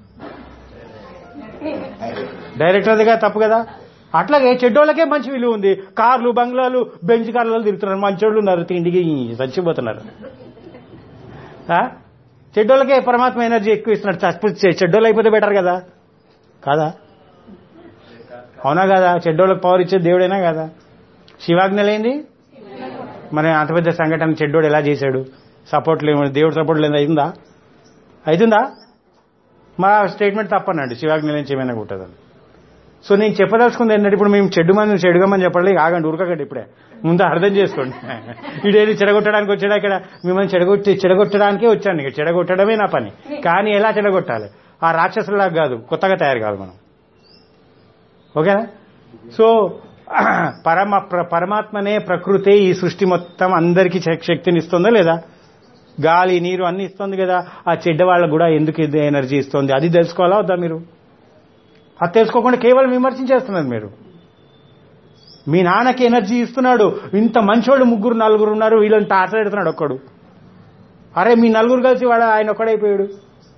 డైరెక్టర్దిగా తప్పు కదా అట్లాగే చెడ్డోళ్ళకే మంచి విలువ ఉంది కార్లు బంగ్లాలు బెంచ్ కార్లలో తిరుగుతున్నారు మంచోళ్ళు ఉన్నారు తిండికి చచ్చిపోతున్నారు ఆ? చెడ్డోళ్ళకే పరమాత్మ ఎనర్జీ ఎక్కువ ఇస్తున్నాడు చచ్చి చె- చెడ్డోళ్ళు అయిపోతే బెటర్ కదా కాదా అవునా కదా చెడ్డోళ్ళకి పవర్ ఇచ్చే దేవుడేనా కదా శివాజ్ఞ లేనిది మరి అంత పెద్ద సంఘటన చెడ్డోడు ఎలా చేశాడు సపోర్ట్ లేవు దేవుడు సపోర్ట్ లేదు అయిందా అవుతుందా మా స్టేట్మెంట్ తప్పనండి శివాజ్ఞ నుంచి ఏమైనా కుట్టదని సో నేను చెప్పదలుచుకుంది ఏంటంటే ఇప్పుడు మేము చెడ్డు మంది చెడుగమని చెప్పండి ఆగండి ఉరకకండి ఇప్పుడే ముందు అర్థం చేసుకోండి ఇడేది చెడగొట్టడానికి వచ్చాడా ఇక్కడ మిమ్మల్ని చెడగొట్టి చెడగొట్టడానికే వచ్చాను ఇక చెడగొట్టడమే నా పని కానీ ఎలా చెడగొట్టాలి ఆ రాక్షసులాగా కాదు కొత్తగా తయారు కాదు మనం ఓకేనా సో పరమ ప్ర- పరమాత్మనే ప్రకృతే ఈ సృష్టి మొత్తం అందరికీ శక్- శక్తిని ఇస్తుందా లేదా గాలి నీరు అన్ని ఇస్తుంది కదా ఆ చెడ్డ వాళ్ళకు కూడా ఎందుకు ఇది ఎనర్జీ ఇస్తుంది అది తెలుసుకోవాలా వద్దా మీరు అది తెలుసుకోకుండా కేవలం విమర్శించేస్తున్నారు మీరు మీ నాన్నకి ఎనర్జీ ఇస్తున్నాడు ఇంత మంచోళ్ళు ముగ్గురు నలుగురు ఉన్నారు వీళ్ళని టార్చర్ పెడుతున్నాడు ఒక్కడు అరే మీ నలుగురు కలిసి వాడు ఆయన ఒక్కడైపోయాడు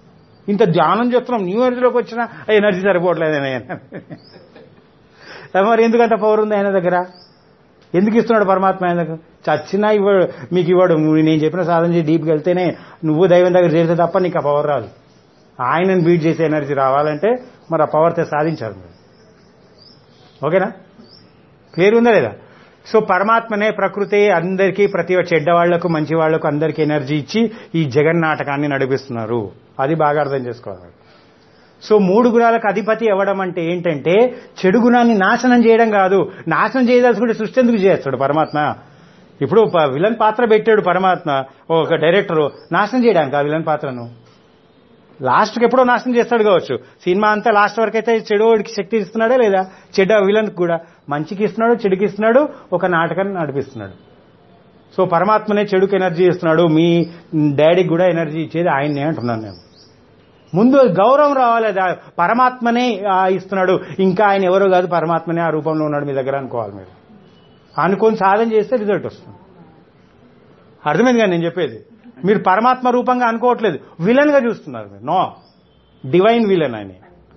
ఇంత ధ్యానం చేస్తున్నాం న్యూ ఎనర్జీలోకి వచ్చిన ఎనర్జీ సరిపోవట్లేదు ఆయన మరి ఎందుకు అంత పవర్ ఉంది ఆయన దగ్గర ఎందుకు ఇస్తున్నాడు పరమాత్మ ఆయన దగ్గర చచ్చినా ఇవ్వడు మీకు ఇవ్వడు నువ్వు నేను చెప్పిన సాధన చేసి డీప్కి వెళ్తేనే నువ్వు దైవం దగ్గర చేరితే తప్ప నీకు ఆ పవర్ రాదు ఆయనను బీట్ చేసే ఎనర్జీ రావాలంటే మరి ఆ పవర్తో సాధించాలి మీరు ఓకేనా క్లియర్ ఉందా లేదా సో పరమాత్మనే ప్రకృతి అందరికీ ప్రతి చెడ్డ వాళ్లకు మంచి వాళ్లకు అందరికీ ఎనర్జీ ఇచ్చి ఈ జగన్నాటకాన్ని నడిపిస్తున్నారు అది బాగా అర్థం చేసుకోవాలి సో మూడు గుణాలకు అధిపతి అవ్వడం అంటే ఏంటంటే చెడు గుణాన్ని నాశనం చేయడం కాదు నాశనం చేయదలుచుకుంటే సృష్టి ఎందుకు చేస్తాడు పరమాత్మ ఇప్పుడు ప- విలన్ పాత్ర పెట్టాడు పరమాత్మ ఒక డైరెక్టర్ నాశనం చేయడానికి ఆ విలన్ పాత్రను లాస్ట్కి ఎప్పుడో నాశనం చేస్తాడు కావచ్చు సినిమా అంతా లాస్ట్ వరకు అయితే చెడుకి శక్తి ఇస్తున్నాడా లేదా చెడ్డ విలన్ కూడా మంచికి ఇస్తున్నాడు చెడుకి ఇస్తున్నాడు ఒక నాటకాన్ని నడిపిస్తున్నాడు సో పరమాత్మనే చెడుకు ఎనర్జీ ఇస్తున్నాడు మీ డాడీకి కూడా ఎనర్జీ ఇచ్చేది ఆయన్నే అంటున్నాను నేను ముందు గౌరవం రావాలి దా- పరమాత్మనే ఆ, ఇస్తున్నాడు ఇంకా ఆయన ఎవరో కాదు పరమాత్మనే ఆ రూపంలో ఉన్నాడు మీ దగ్గర అనుకోవాలి మీరు అనుకొని సాధన చేస్తే రిజల్ట్ వస్తుంది అర్థమైంది కానీ నేను చెప్పేది మీరు పరమాత్మ రూపంగా అనుకోవట్లేదు విలన్ గా చూస్తున్నారు మీరు నో డివైన్ విలన్ ఆయన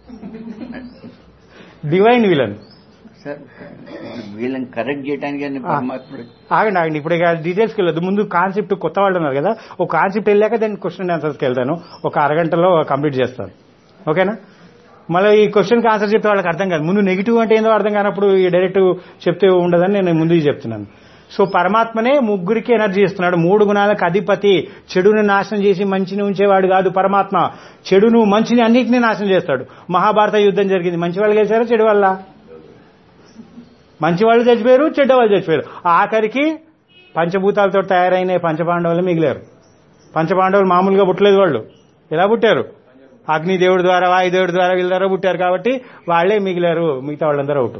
డివైన్ విలన్ సార్ వీళ్ళని కరెక్ట్ చేయడానికి అని పరమాత్ముడు ఆగండి ఆగండి ఇప్పుడు ఇక డీటెయిల్స్కి వెళ్ళదు ముందు కాన్సెప్ట్ కొత్త వాళ్ళు ఉన్నారు కదా ఒక కాన్సెప్ట్ వెళ్ళాక దాని క్వశ్చన్ ఆన్సర్స్కి వెళ్తాను ఒక అరగంటలో కంప్లీట్ చేస్తాను ఓకేనా మళ్ళీ ఈ క్వశ్చన్కి ఆన్సర్ చెప్తే వాళ్ళకి అర్థం కాదు ముందు నెగిటివ్ అంటే ఏందో అర్థం కానప్పుడు ఈ డైరెక్ట్ చెప్తే ఉండదని నేను ముందు ఇది చెప్తున్నాను సో పరమాత్మనే ముగ్గురికి ఎనర్జీ ఇస్తున్నాడు మూడు గుణాలకు అధిపతి చెడుని నాశనం చేసి మంచిని ఉంచేవాడు కాదు పరమాత్మ చెడును మంచిని అన్నిటినీ నాశనం చేస్తాడు మహాభారత యుద్ధం జరిగింది మంచి వాళ్ళు గెలిచారా చెడు వల్ల మంచి వాళ్ళు చచ్చిపోయారు చెడ్డ వాళ్ళు చచ్చిపోయారు ఆఖరికి పంచభూతాలతో తయారైన పంచపాండవులు మిగిలారు పంచపాండవులు మామూలుగా పుట్టలేదు వాళ్ళు ఎలా పుట్టారు అగ్నిదేవుడి ద్వారా వాయుదేవుడి ద్వారా వీళ్ళ ద్వారా పుట్టారు కాబట్టి వాళ్ళే మిగిలారు మిగతా వాళ్ళందరూ అవుట్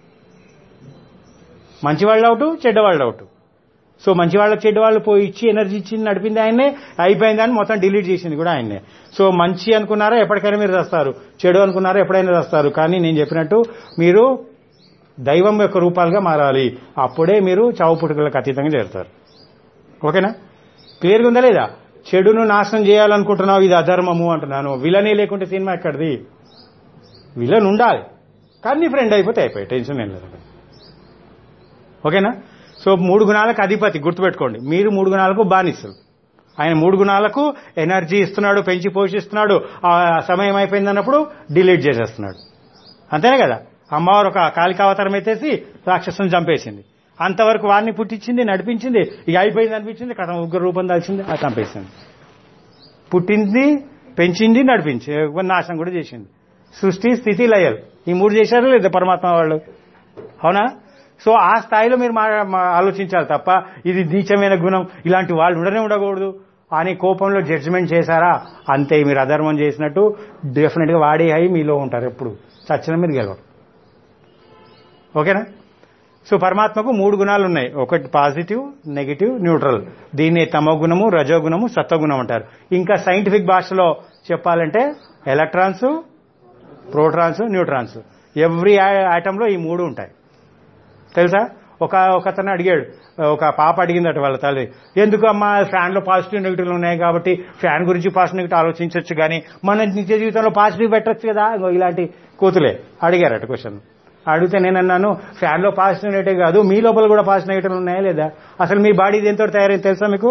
మంచి వాళ్ళు అవుట్ చెడ్డ వాళ్ళు అవుట్ సో మంచి వాళ్ళకి చెడ్డ వాళ్ళు పోయి ఇచ్చి ఎనర్జీ ఇచ్చి నడిపింది ఆయన్నే అయిపోయిందని మొత్తం డిలీట్ చేసింది కూడా ఆయన్నే సో మంచి అనుకున్నారా ఎప్పటికైనా మీరు వస్తారు చెడు అనుకున్నారా ఎప్పుడైనా వస్తారు కానీ నేను చెప్పినట్టు మీరు దైవం యొక్క రూపాలుగా మారాలి అప్పుడే మీరు చావు పుట్టుకలకు అతీతంగా చేరుతారు ఓకేనా క్లియర్గా ఉందా లేదా చెడును నాశనం చేయాలనుకుంటున్నావు ఇది అధర్మము అంటున్నాను విలనే లేకుంటే సినిమా ఎక్కడిది విలన్ ఉండాలి కానీ నీ ఫ్రెండ్ అయిపోతే అయిపోయి టెన్షన్ ఏం లేదు ఓకేనా సో మూడు గుణాలకు అధిపతి గుర్తుపెట్టుకోండి మీరు మూడు గుణాలకు బానిసలు ఆయన మూడు గుణాలకు ఎనర్జీ ఇస్తున్నాడు పెంచి పోషిస్తున్నాడు ఆ సమయం అయిపోయిందన్నప్పుడు డిలీట్ చేసేస్తున్నాడు అంతేనే కదా అమ్మవారు ఒక కాళికావతారం ఎత్తేసి రాక్షసుని చంపేసింది అంతవరకు వారిని పుట్టించింది నడిపించింది ఇక అయిపోయింది అనిపించింది కథ ఉగ్ర రూపం దాల్చింది అది చంపేసింది పుట్టింది పెంచింది నడిపించి నాశనం కూడా చేసింది సృష్టి స్థితి లయలు ఈ మూడు చేశారు లేదా పరమాత్మ వాళ్ళు అవునా సో ఆ స్థాయిలో మీరు మా- మా ఆలోచించాలి తప్ప ఇది నీచమైన గుణం ఇలాంటి వాళ్ళు ఉండనే ఉండకూడదు అని కోపంలో జడ్జిమెంట్ చేశారా అంతే మీరు అధర్మం చేసినట్టు డెఫినెట్గా వాడే అయి మీలో ఉంటారు ఎప్పుడు చచ్చిన మీరు గెలవరు ఓకేనా సో పరమాత్మకు మూడు గుణాలు ఉన్నాయి ఒకటి పాజిటివ్ నెగిటివ్ న్యూట్రల్ దీన్ని తమో గుణము రజోగుణము సత్వగుణం అంటారు ఇంకా సైంటిఫిక్ భాషలో చెప్పాలంటే ఎలక్ట్రాన్స్ ప్రోటాన్స్ న్యూట్రాన్స్ ఎవ్రీ లో ఈ మూడు ఉంటాయి తెలుసా ఒక ఒక అతను అడిగాడు ఒక పాప అడిగిందట వాళ్ళ తల్లి ఎందుకు అమ్మా ఫ్యాన్లో పాజిటివ్ నెగిటివ్లు ఉన్నాయి కాబట్టి ఫ్యాన్ గురించి పాజిటివ్ నెగిటివ్ ఆలోచించవచ్చు కానీ మన నిత్య జీవితంలో పాజిటివ్ పెట్టచ్చు కదా ఇగో ఇలాంటి కూతులే అడిగారట క్వశ్చన్ అడిగితే నేను అన్నాను ఫ్యాన్లో పాజిటివ్ నెగిటివ్ కాదు మీ లోపల కూడా పాజిటివ్ నెగిటివ్ ఉన్నాయా లేదా అసలు మీ బాడీ దేంతో తయారైంది తెలుసా మీకు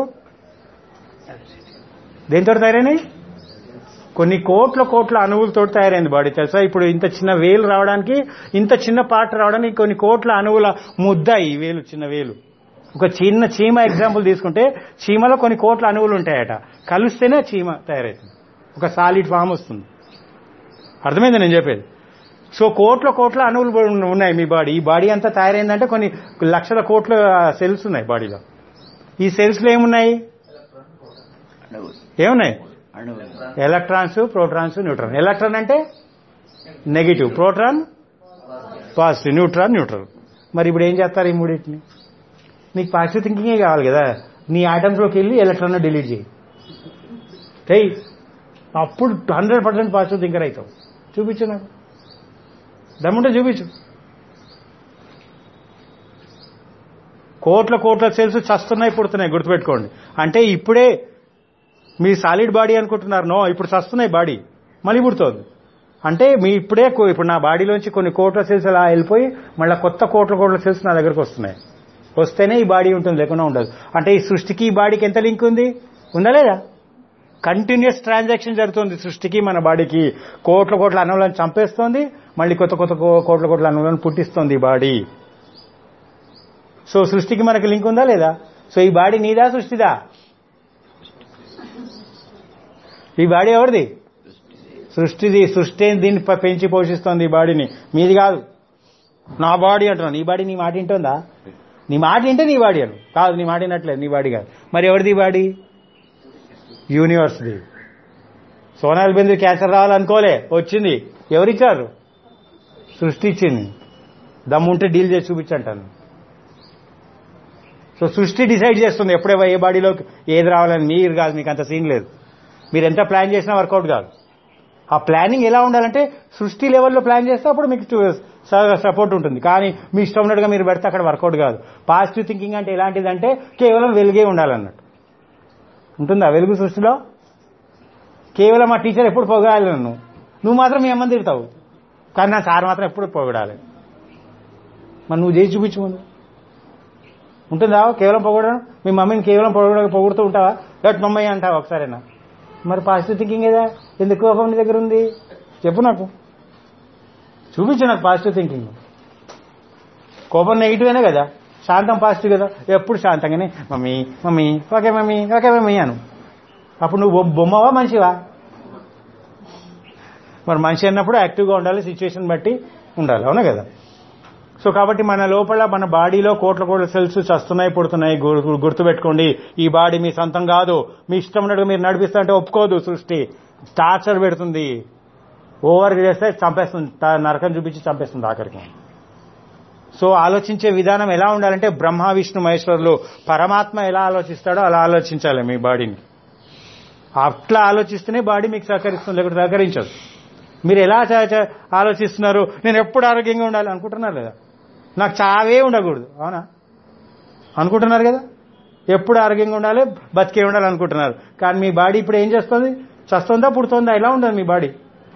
దేంతో తయారైనాయి కొన్ని కోట్ల కోట్ల అణువులతో తయారైంది బాడీ తెలుసా ఇప్పుడు ఇంత చిన్న వేలు రావడానికి ఇంత చిన్న పార్ట్ రావడానికి కొన్ని కోట్ల అణువుల ముద్ద ఈ వేలు చిన్న వేలు ఒక చిన్న చీమ ఎగ్జాంపుల్ తీసుకుంటే చీమలో కొన్ని కోట్ల అణువులు ఉంటాయట కలిస్తేనే చీమ తయారవుతుంది ఒక సాలిడ్ ఫామ్ వస్తుంది అర్థమైంది నేను చెప్పేది సో కోట్ల కోట్ల అణువులు ఉన్నాయి మీ బాడీ ఈ బాడీ అంతా తయారైందంటే కొన్ని లక్షల కోట్ల సెల్స్ ఉన్నాయి బాడీలో ఈ సెల్స్లో ఏమున్నాయి అణువు ఏమున్నాయి అణువు ఎలక్ట్రాన్స్ ప్రోటాన్స్ న్యూట్రాన్ ఎలక్ట్రాన్ అంటే negative proton positive neutron neutral మరి ఇప్పుడు ఏం చేస్తారు ఈ మూడింటిని నీకు పాజిటివ్ థింకింగే కావాలి కదా నీ ఐటమ్స్లోకి వెళ్ళి ఎలక్ట్రాన్ డిలీట్ చేయి చెయ్యి అప్పుడు హండ్రెడ్ పర్సెంట్ పాజిటివ్ థింకర్ అవుతావు చూపించు నాకు దమ్ముంటే చూపించు కోట్ల కోట్ల సెల్స్ చస్తున్నాయి పుడుతున్నాయి గుర్తుపెట్టుకోండి అంటే ఇప్పుడే మీ సాలిడ్ బాడీ అనుకుంటున్నారు నో ఇప్పుడు చస్తున్నాయి బాడీ మళ్ళీ పుడుతోంది అంటే మీ ఇప్పుడే కో- ఇప్పుడు నా బాడీలోంచి కొన్ని కోట్ల సెల్స్ అలా వెళ్ళిపోయి మళ్ళీ కొత్త కోట్ల కోట్ల సెల్స్ నా దగ్గరకు వస్తున్నాయి వస్తేనే ఈ బాడీ ఉంటుంది లేకుండా ఉండదు అంటే ఈ సృష్టికి ఈ బాడీకి ఎంత లింక్ ఉంది ఉందా లేదా కంటిన్యూస్ ట్రాన్సాక్షన్ జరుగుతుంది సృష్టికి మన బాడీకి కోట్ల కోట్ల అణువులను చంపేస్తోంది మళ్ళీ కొత్త కొత్త కో- కోట్ల కోట్ల అణువులను పుట్టిస్తోంది ఈ బాడీ సో సృష్టికి మనకి లింక్ ఉందా లేదా సో ఈ బాడీ నీదా సృష్టిదా ఈ బాడీ ఎవరిది సృష్టిది సృష్టి దీన్ని ప- పెంచి పోషిస్తోంది ఈ బాడీని మీది కాదు నా బాడీ అంటున్నాను నీ బాడీ నీ మాట వింటుందా నీ మాట వింటే నీ బాడీ అను కాదు నీ మాట వినట్లేదు నీ బాడీ కాదు మరి ఎవరిది ఈ బాడీ యూనివర్స్ది సోనాల్ బిందు క్యాన్సర్ రావాలనుకోలే వచ్చింది ఎవరిచ్చారు సృష్టి ఇచ్చింది దమ్ముంటే డీల్ చేసి చూపించంటాను సో సృష్టి డిసైడ్ చేస్తుంది ఎప్పుడే ఏ బాడీలోకి ఏది రావాలని మీరు కాదు మీకు అంత సీన్ లేదు మీరు ఎంత ప్లాన్ చేసినా వర్కౌట్ కాదు ఆ ప్లానింగ్ ఎలా ఉండాలంటే సృష్టి లెవెల్లో ప్లాన్ చేస్తే అప్పుడు మీకు సపోర్ట్ ఉంటుంది కానీ మీ ఇష్టం ఉన్నట్టుగా మీరు పెడితే అక్కడ వర్కౌట్ కాదు పాజిటివ్ థింకింగ్ అంటే ఎలాంటిదంటే కేవలం వెలుగే ఉండాలన్నట్టు ఉంటుందా వెలుగు సృష్టిలో కేవలం ఆ టీచర్ ఎప్పుడు పొగడాలి నన్ను నువ్వు మాత్రం మీ అమ్మని తిడతావు కానీ నా సార్ మాత్రం ఎప్పుడు పొగడాలి మరి నువ్వు చేసి చూపించు ముందు ఉంటుందా కేవలం పొగడడం మీ మమ్మీని కేవలం పొగడ పొగుడుతూ ఉంటావా లేకపోతే మమ్మీ అంటావా ఒకసారైనా మరి పాజిటివ్ థింకింగ్ ఏదా ఎందుకు కోపం నీ దగ్గర ఉంది చెప్పు నాకు చూపించు నాకు పాజిటివ్ థింకింగ్ కోపం నెగిటివేనే కదా శాంతం పాజిటివ్ కదా ఎప్పుడు శాంతంగానే mummy mummy okay mummy okay mummy అను అప్పుడు నువ్వు బొ- బొమ్మవా మనిషివా మరి మనిషి అన్నప్పుడు యాక్టివ్గా ఉండాలి సిచ్యువేషన్ బట్టి ఉండాలి అవునా కదా సో కాబట్టి మన లోపల మన బాడీలో కోట్ల కోట్ల సెల్స్ చస్తున్నాయి పుడుతున్నాయి గు- గుర్తుపెట్టుకోండి ఈ బాడీ మీ సొంతం కాదు మీ ఇష్టం ఉన్నట్టుగా మీరు నడిపిస్తా అంటే ఒప్పుకోదు సృష్టి టార్చర్ పెడుతుంది ఓవర్ చేస్తే చంపేస్తుంది త- నరకం చూపించి చంపేస్తుంది ఆఖరికి సో ఆలోచించే విధానం ఎలా ఉండాలంటే బ్రహ్మ విష్ణు మహేశ్వరులు పరమాత్మ ఎలా ఆలోచిస్తాడో అలా ఆలోచించాలి మీ బాడీని అట్లా ఆలోచిస్తేనే బాడీ మీకు సహకరిస్తుంది లేకపోతే సహకరించదు మీరు ఎలా చ- చ- ఆలోచిస్తున్నారు నేను ఎప్పుడు ఆరోగ్యంగా ఉండాలి అనుకుంటున్నారు లేదా నాకు చావే ఉండకూడదు అవునా అనుకుంటున్నారు కదా ఎప్పుడు ఆరోగ్యంగా ఉండాలి బతికే ఉండాలి అనుకుంటున్నారు కానీ మీ బాడీ ఇప్పుడు ఏం చేస్తుంది చస్తుందా పుడుతుందా ఎలా ఉండదు మీ బాడీ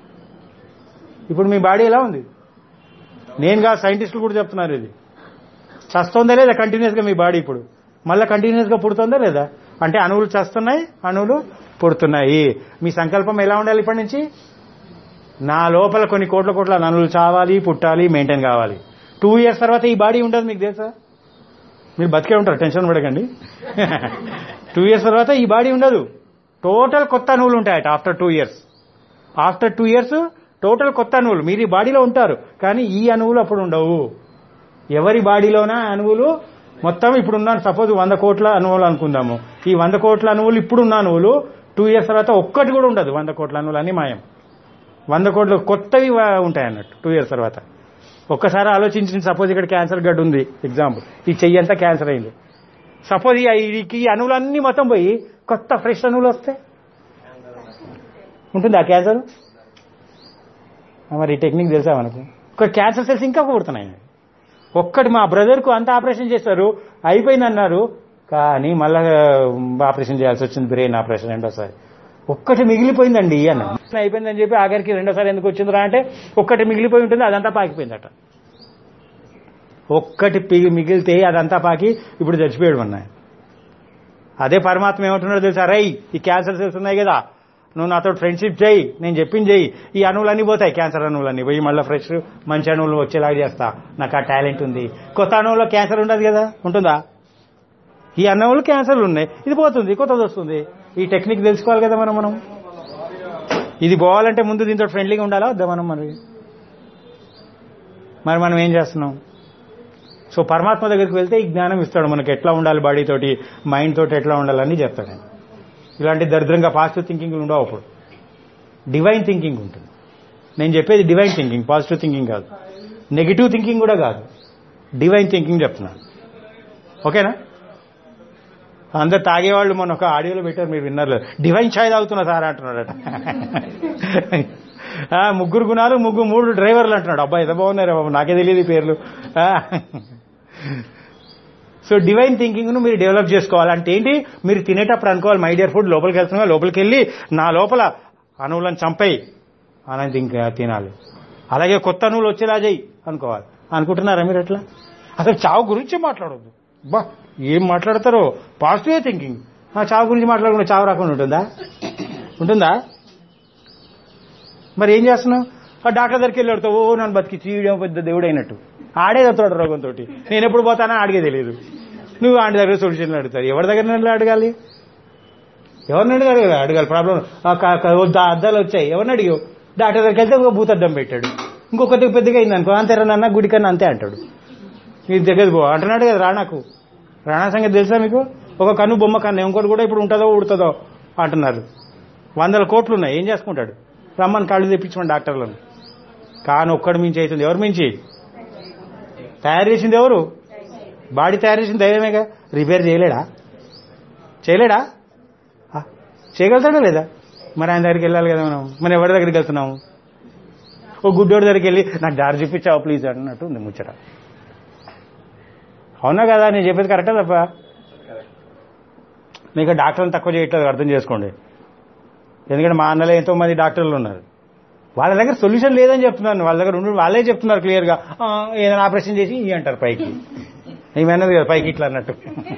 ఇప్పుడు మీ బాడీ ఎలా ఉంది నేను కాదు సైంటిస్టులు కూడా చెప్తున్నారు ఇది చస్తుందా లేదా కంటిన్యూస్గా మీ బాడీ ఇప్పుడు మళ్ళీ కంటిన్యూస్గా పుడుతుందా లేదా అంటే అణువులు చస్తున్నాయి అణువులు పుడుతున్నాయి మీ సంకల్పం ఎలా ఉండాలి ఇప్పటి నుంచి నా లోపల కొన్ని కోట్ల కోట్ల అణువులు చావాలి పుట్టాలి మెయింటైన్ కావాలి టూ ఇయర్స్ తర్వాత ఈ బాడీ ఉండదు మీకు తెలుసా మీరు బతికే ఉంటారు టెన్షన్ పడకండి టూ ఇయర్స్ తర్వాత ఈ బాడీ ఉండదు టోటల్ కొత్త అణువులు ఉంటాయట after two years after two years total కొత్త అణువులు మీరు ఈ బాడీలో ఉంటారు కానీ ఈ అణువులు అప్పుడు ఉండవు ఎవరి బాడీలోన అణువులు మొత్తం ఇప్పుడు ఉన్నాను సపోజ్ వంద కోట్ల అణువులు అనుకుందాము ఈ వంద కోట్ల అణువులు ఇప్పుడున్న అణువులు టూ ఇయర్స్ తర్వాత ఒక్కటి కూడా ఉండదు వంద కోట్ల అణువులు అని మాయం వంద కోట్లు కొత్తవి వా- ఉంటాయి అన్నట్టు టూ ఇయర్స్ తర్వాత ఒక్కసారి ఆలోచించిన సపోజ్ ఇక్కడ క్యాన్సర్ గడ్డ ఉంది ఎగ్జాంపుల్ ఈ చెయ్యి అంతా క్యాన్సర్ అయింది సపోజ్ ఈ ఈ- ఈ అణువులన్నీ మొత్తం పోయి కొత్త ఫ్రెష్ అణువులు వస్తే ఉంటుంది ఆ క్యాన్సర్ మరి ఈ టెక్నిక్ తెలుసా మనకు ఒక క్యాన్సర్ సెల్స్ ఇంకా పుడుతున్నాయి ఒక్కటి మా బ్రదర్కు అంత ఆపరేషన్ చేశారు అయిపోయింది అన్నారు కానీ మళ్ళా ఆపరేషన్ చేయాల్సి వచ్చింది బ్రెయిన్ ఆపరేషన్ రెండోసారి ఒక్కటి మిగిలిపోయిందండి అన్న అయిపోయిందని చెప్పి ఆఖరికి రెండోసారి ఎందుకు వచ్చిందిరా అంటే ఒక్కటి మిగిలిపోయి ఉంటుంది అదంతా పాకిపోయిందట ఒక్కటి పి- మిగిలితే అదంతా పాకి ఇప్పుడు చచ్చిపోయాడు అన్నాయి అదే పరమాత్మ ఏమంటున్నాడు తెలుసా రై ఈ క్యాన్సర్ సెల్స్ ఉన్నాయి కదా నువ్వు నాతో ఫ్రెండ్షిప్ చేయి నేను చెప్పింది చేయి ఈ అణువులన్నీ పోతాయి క్యాన్సర్ అణువులన్నీ పోయి మళ్ళీ ఫ్రెష్ మంచి అణువులు వచ్చేలాగా చేస్తా నాకు ఆ టాలెంట్ ఉంది కొత్త అణువులో క్యాన్సర్ ఉండదు కదా ఉంటుందా ఈ అణువులు క్యాన్సర్లు ఉన్నాయి ఇది పోతుంది కొత్తది వస్తుంది ఈ టెక్నిక్ తెలుసుకోవాలి కదా మనం మనం ఇది పోవాలంటే ముందు దీంతో ఫ్రెండ్లీగా ఉండాలా వద్దా మనం మరి మరి మనం ఏం చేస్తున్నాం సో పరమాత్మ దగ్గరికి వెళ్తే ఈ జ్ఞానం ఇస్తాడు మనకి ఎట్లా ఉండాలి బాడీ తోటి మైండ్ తోటి ఎట్లా ఉండాలని చెప్తాడు ఆయన ఇలాంటి దరిద్రంగా పాజిటివ్ థింకింగ్ ఉండవు అప్పుడు డివైన్ థింకింగ్ ఉంటుంది నేను చెప్పేది డివైన్ థింకింగ్ పాజిటివ్ థింకింగ్ కాదు నెగిటివ్ థింకింగ్ కూడా కాదు డివైన్ థింకింగ్ చెప్తున్నాను ఓకేనా అందరు తాగేవాళ్ళు మొన్న ఒక ఆడియోలో పెట్టారు మీరు విన్నారు డివైన్ ఛాయ్ తాగుతున్నా సార్ అంటున్నాడట ఆ, ముగ్గురు గుణాలు ముగ్గురు మూడు డ్రైవర్లు అంటున్నాడు అబ్బాయి ఎంత బాగున్నారు బాబు నాకే తెలియదు ఈ పేర్లు ఆ. సో డివైన్ థింకింగ్ ను మీరు డెవలప్ చేసుకోవాలి అంటే ఏంటి మీరు తినేటప్పుడు అనుకోవాలి మై డియర్ ఫుడ్ లోపలికి వెళ్తున్నా లోపలికి వెళ్ళి నా లోపల అణువులను చంపేయి అనేది ఇంకా తినాలి అలాగే కొత్త నువ్వులు వచ్చేలా చెయ్యి అనుకోవాలి అనుకుంటున్నారా మీరు ఎట్లా అసలు చావు గురించి మాట్లాడొద్దు బా ఏం మాట్లాడతారో పాజిటివ్ థింకింగ్ ఆ చావు గురించి మాట్లాడకుండా చావు రాకుండా ఉంటుందా ఉంటుందా మరి ఏం చేస్తున్నావు ఆ డాక్టర్ దగ్గరికి వెళ్ళి అడుగుతావు ఓ నన్ను బతికి ఈడేమో పెద్ద దేవుడు అయినట్టు ఆడే చదువుతాడు రోగంతో నేను ఎప్పుడు పోతానో ఆడిగే తెలియదు నువ్వు ఆడి దగ్గర సొల్యూషన్లు అడుగుతారు ఎవరి దగ్గర నన్ను అడగాలి ఎవరిని అడగాలి కదా అడగాలి ప్రాబ్లం అద్దాలు వచ్చాయి ఎవరిని అడిగావు డాక్టర్ దగ్గరికి వెళ్తే ఒక భూతద్దం పెట్టాడు ఇంకొకటి పెద్దగా అయింది అనుకో అంతే నాన్న గుడి కన్నా అంతే అంటాడు నీ దగ్గర పో అంటున్నాడు కదా రాణాకు రాణా సంగతి తెలుసా మీకు ఒక కన్ను బొమ్మ కన్ను ఇంకోటి కూడా ఇప్పుడు ఉంటుందో ఉడుతుందో అంటున్నారు వందల కోట్లు ఉన్నాయి ఏం చేసుకుంటాడు రమ్మని కళ్ళు తెప్పించమని డాక్టర్లను కాని ఒక్కడి మించి అవుతుంది ఎవరు మించి తయారు చేసింది ఎవరు బాడీ తయారు చేసిన దైవమేగా రిపేర్ చేయలేడా చేయలేడా ఆ, చేయగలుగుతాడా లేదా మరి ఆయన దగ్గరికి వెళ్ళాలి కదా మనం మనం ఎవరి దగ్గరికి వెళ్తున్నాము ఓ గుడ్డోడి దగ్గరికి వెళ్ళి నాకు దారి చూపించావు ప్లీజ్ అన్నట్టు ఉంది ముచ్చట అవునా కదా నేను చెప్పేది కరెక్టా తప్ప మీకు డాక్టర్ని తక్కువ చేయట్లేదు అర్థం చేసుకోండి ఎందుకంటే మా అన్నలో ఎంతో మంది డాక్టర్లు ఉన్నారు వాళ్ళ దగ్గర సొల్యూషన్ లేదని చెప్తున్నాను వాళ్ళ దగ్గర ఉండి వాళ్ళే చెప్తున్నారు క్లియర్గా "ఆ, ఏదైనా ఆపరేషన్ చేసి ఇవి అంటారు పైకి ఏమన్నది కదా పైకి ఇట్లా అన్నట్టు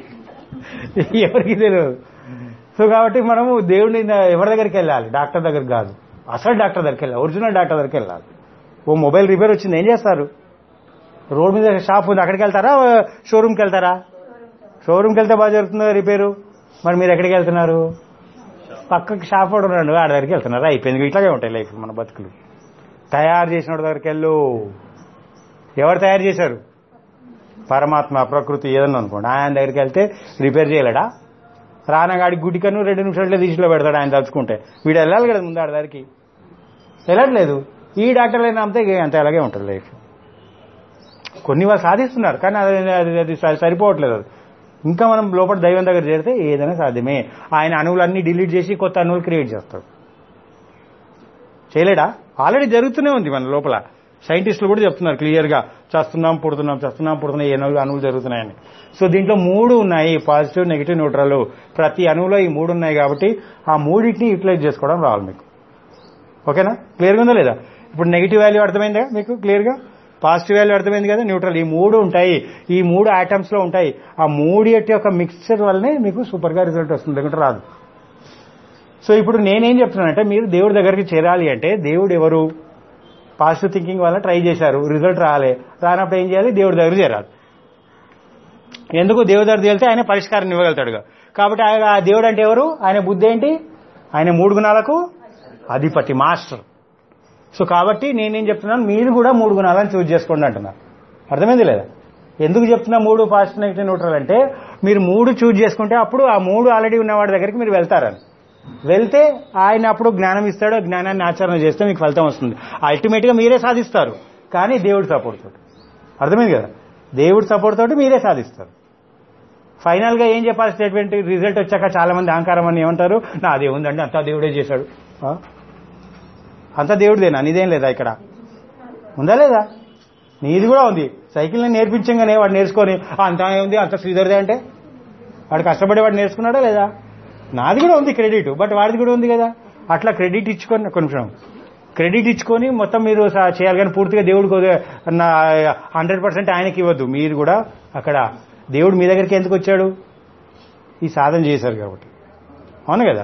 ఎవరికి తెలియదు సో కాబట్టి మనము దేవుడిని ఎవరి దగ్గరికి వెళ్ళాలి డాక్టర్ దగ్గరికి కాదు అసలు డాక్టర్ దగ్గరికి వెళ్ళాలి ఒరిజినల్ డాక్టర్ దగ్గరికి వెళ్ళాలి ఓ మొబైల్ రిపేర్ వచ్చింది ఏం చేస్తారు రోడ్ మీద షాప్ ఉంది అక్కడికి వెళ్తారా షోరూమ్కి వెళ్తారా షోరూమ్కి వెళ్తే బాగా జరుగుతుందా రిపేరు మరి మీరు ఎక్కడికి వెళ్తున్నారు పక్కకి షాప్ వాడు ఉన్నాడు వాడి దగ్గరికి వెళ్తున్నారు అయిపోయింది ఇట్లాగే ఉంటాయి లైఫ్ మన బతుకులు తయారు చేసిన వాడి దగ్గరికి వెళ్ళు ఎవరు తయారు చేశారు పరమాత్మ ప్రకృతి ఏదన్నా అనుకోండి ఆయన దగ్గరికి వెళ్తే రిపేర్ చేయలేడా రానగాడి గుడికను రెండు నిమిషాల్లో తీసిలో పెడతాడు ఆయన తలుచుకుంటే వీడు వెళ్ళాలి కదా ముందు ఆడ దగ్గరికి వెళ్ళట్లేదు ఈ డాక్టర్ అయినా అంతే ఇక అంతే అలాగే ఉంటుంది లైఫ్ కొన్ని వాళ్ళు సాధిస్తున్నారు కానీ అది అది- అది సరి- సరిపోవట్లేదు అది ఇంకా మనం లోపల దైవం దగ్గర చేరితే ఏదైనా సాధ్యమే ఆయన అణువులన్నీ డిలీట్ చేసి కొత్త అణువులు క్రియేట్ చేస్తాడు చేయలేడా ఆల్రెడీ జరుగుతూనే ఉంది మన లోపల సైంటిస్టులు కూడా చెప్తున్నారు క్లియర్ గా చేస్తున్నాం పుడుతున్నాం చేస్తున్నాం పుడుతున్నాం ఏ అణువులు అణువులు జరుగుతున్నాయని సో దీంట్లో మూడు ఉన్నాయి పాజిటివ్ నెగిటివ్ న్యూట్రల్ ప్రతి అణువులో ఈ మూడు ఉన్నాయి కాబట్టి ఆ మూడింటిని యూటిలైజ్ చేసుకోవడం రావాలి మీకు ఓకేనా క్లియర్గా ఉందా లేదా ఇప్పుడు నెగిటివ్ వాల్యూ అర్థమైందా మీకు క్లియర్గా పాజిటివ్ వాల్యూ అర్థమైంది కదా న్యూట్రల్ ఈ మూడు ఉంటాయి ఈ మూడు ఐటమ్స్ లో ఉంటాయి ఆ మూడిటి యొక్క మిక్స్చర్ వల్లనే మీకు సూపర్ గా రిజల్ట్ వస్తుంది లేకుంటే రాదు సో ఇప్పుడు నేనేం చెప్తున్నానంటే మీరు దేవుడి దగ్గరికి చేరాలి అంటే దేవుడు ఎవరు పాజిటివ్ థింకింగ్ వల్ల ట్రై చేశారు రిజల్ట్ రాలే రానప్పుడు ఏం చేయాలి దేవుడి దగ్గర చేరాలి ఎందుకు దేవుడి దగ్గర వెళ్తే ఆయన పరిష్కారం ఇవ్వగలుగుతాడుగా కాబట్టి ఆయన ఆ దేవుడు అంటే ఎవరు ఆయన బుద్ధి ఏంటి ఆయన మూడు గుణాలకు అధిపతి మాస్టర్ సో కాబట్టి నేనేం చెప్తున్నాను మీరు కూడా మూడు గుణాలను చూజ్ చేసుకోండి అంటున్నారు అర్థమైంది లేదా ఎందుకు చెప్తున్నా మూడు పాజిటివ్ నెగిటివ్ న్యూట్రల్ అంటే మీరు మూడు చూజ్ చేసుకుంటే అప్పుడు ఆ మూడు ఆల్రెడీ ఉన్నవాడి దగ్గరికి మీరు వెళ్తారని వెళ్తే ఆయన అప్పుడు జ్ఞానం ఇస్తాడు ఆ జ్ఞానాన్ని ఆచరణ చేస్తే మీకు ఫలితం వస్తుంది అల్టిమేట్ గా మీరే సాధిస్తారు కానీ దేవుడి సపోర్ట్ తోటి అర్థమైంది కదా దేవుడి సపోర్ట్ తోటి మీరే సాధిస్తారు ఫైనల్ గా ఏం చెప్పాలి స్టేట్మెంట్ రిజల్ట్ వచ్చాక చాలా మంది అహంకారం అని ఏమంటారు నా దేవుందండి అంతా దేవుడే చేశాడు ఆ? అంతా దేవుడిదేనా నీదేం లేదా ఇక్కడ ఉందా లేదా నీది కూడా ఉంది సైకిల్ ని నేర్పించగానే వాడు నేర్చుకొని "ఆ, అంతా ఏముంది అంత శ్రీధర్దే అంటే వాడు కష్టపడి వాడు నేర్చుకున్నాడా లేదా నాది కూడా ఉంది క్రెడిట్ బట్ వాడిది కూడా ఉంది కదా అట్లా క్రెడిట్ ఇచ్చుకొని ఒక నిమిషం క్రెడిట్ ఇచ్చుకొని మొత్తం మీరు సా- చేయాలి కానీ పూర్తిగా దేవుడికి హండ్రెడ్ పర్సెంట్ ఆయనకి ఇవ్వద్దు మీరు కూడా అక్కడ దేవుడు మీ దగ్గరికి ఎందుకు వచ్చాడు ఈ సాధన చేశారు కాబట్టి అవును కదా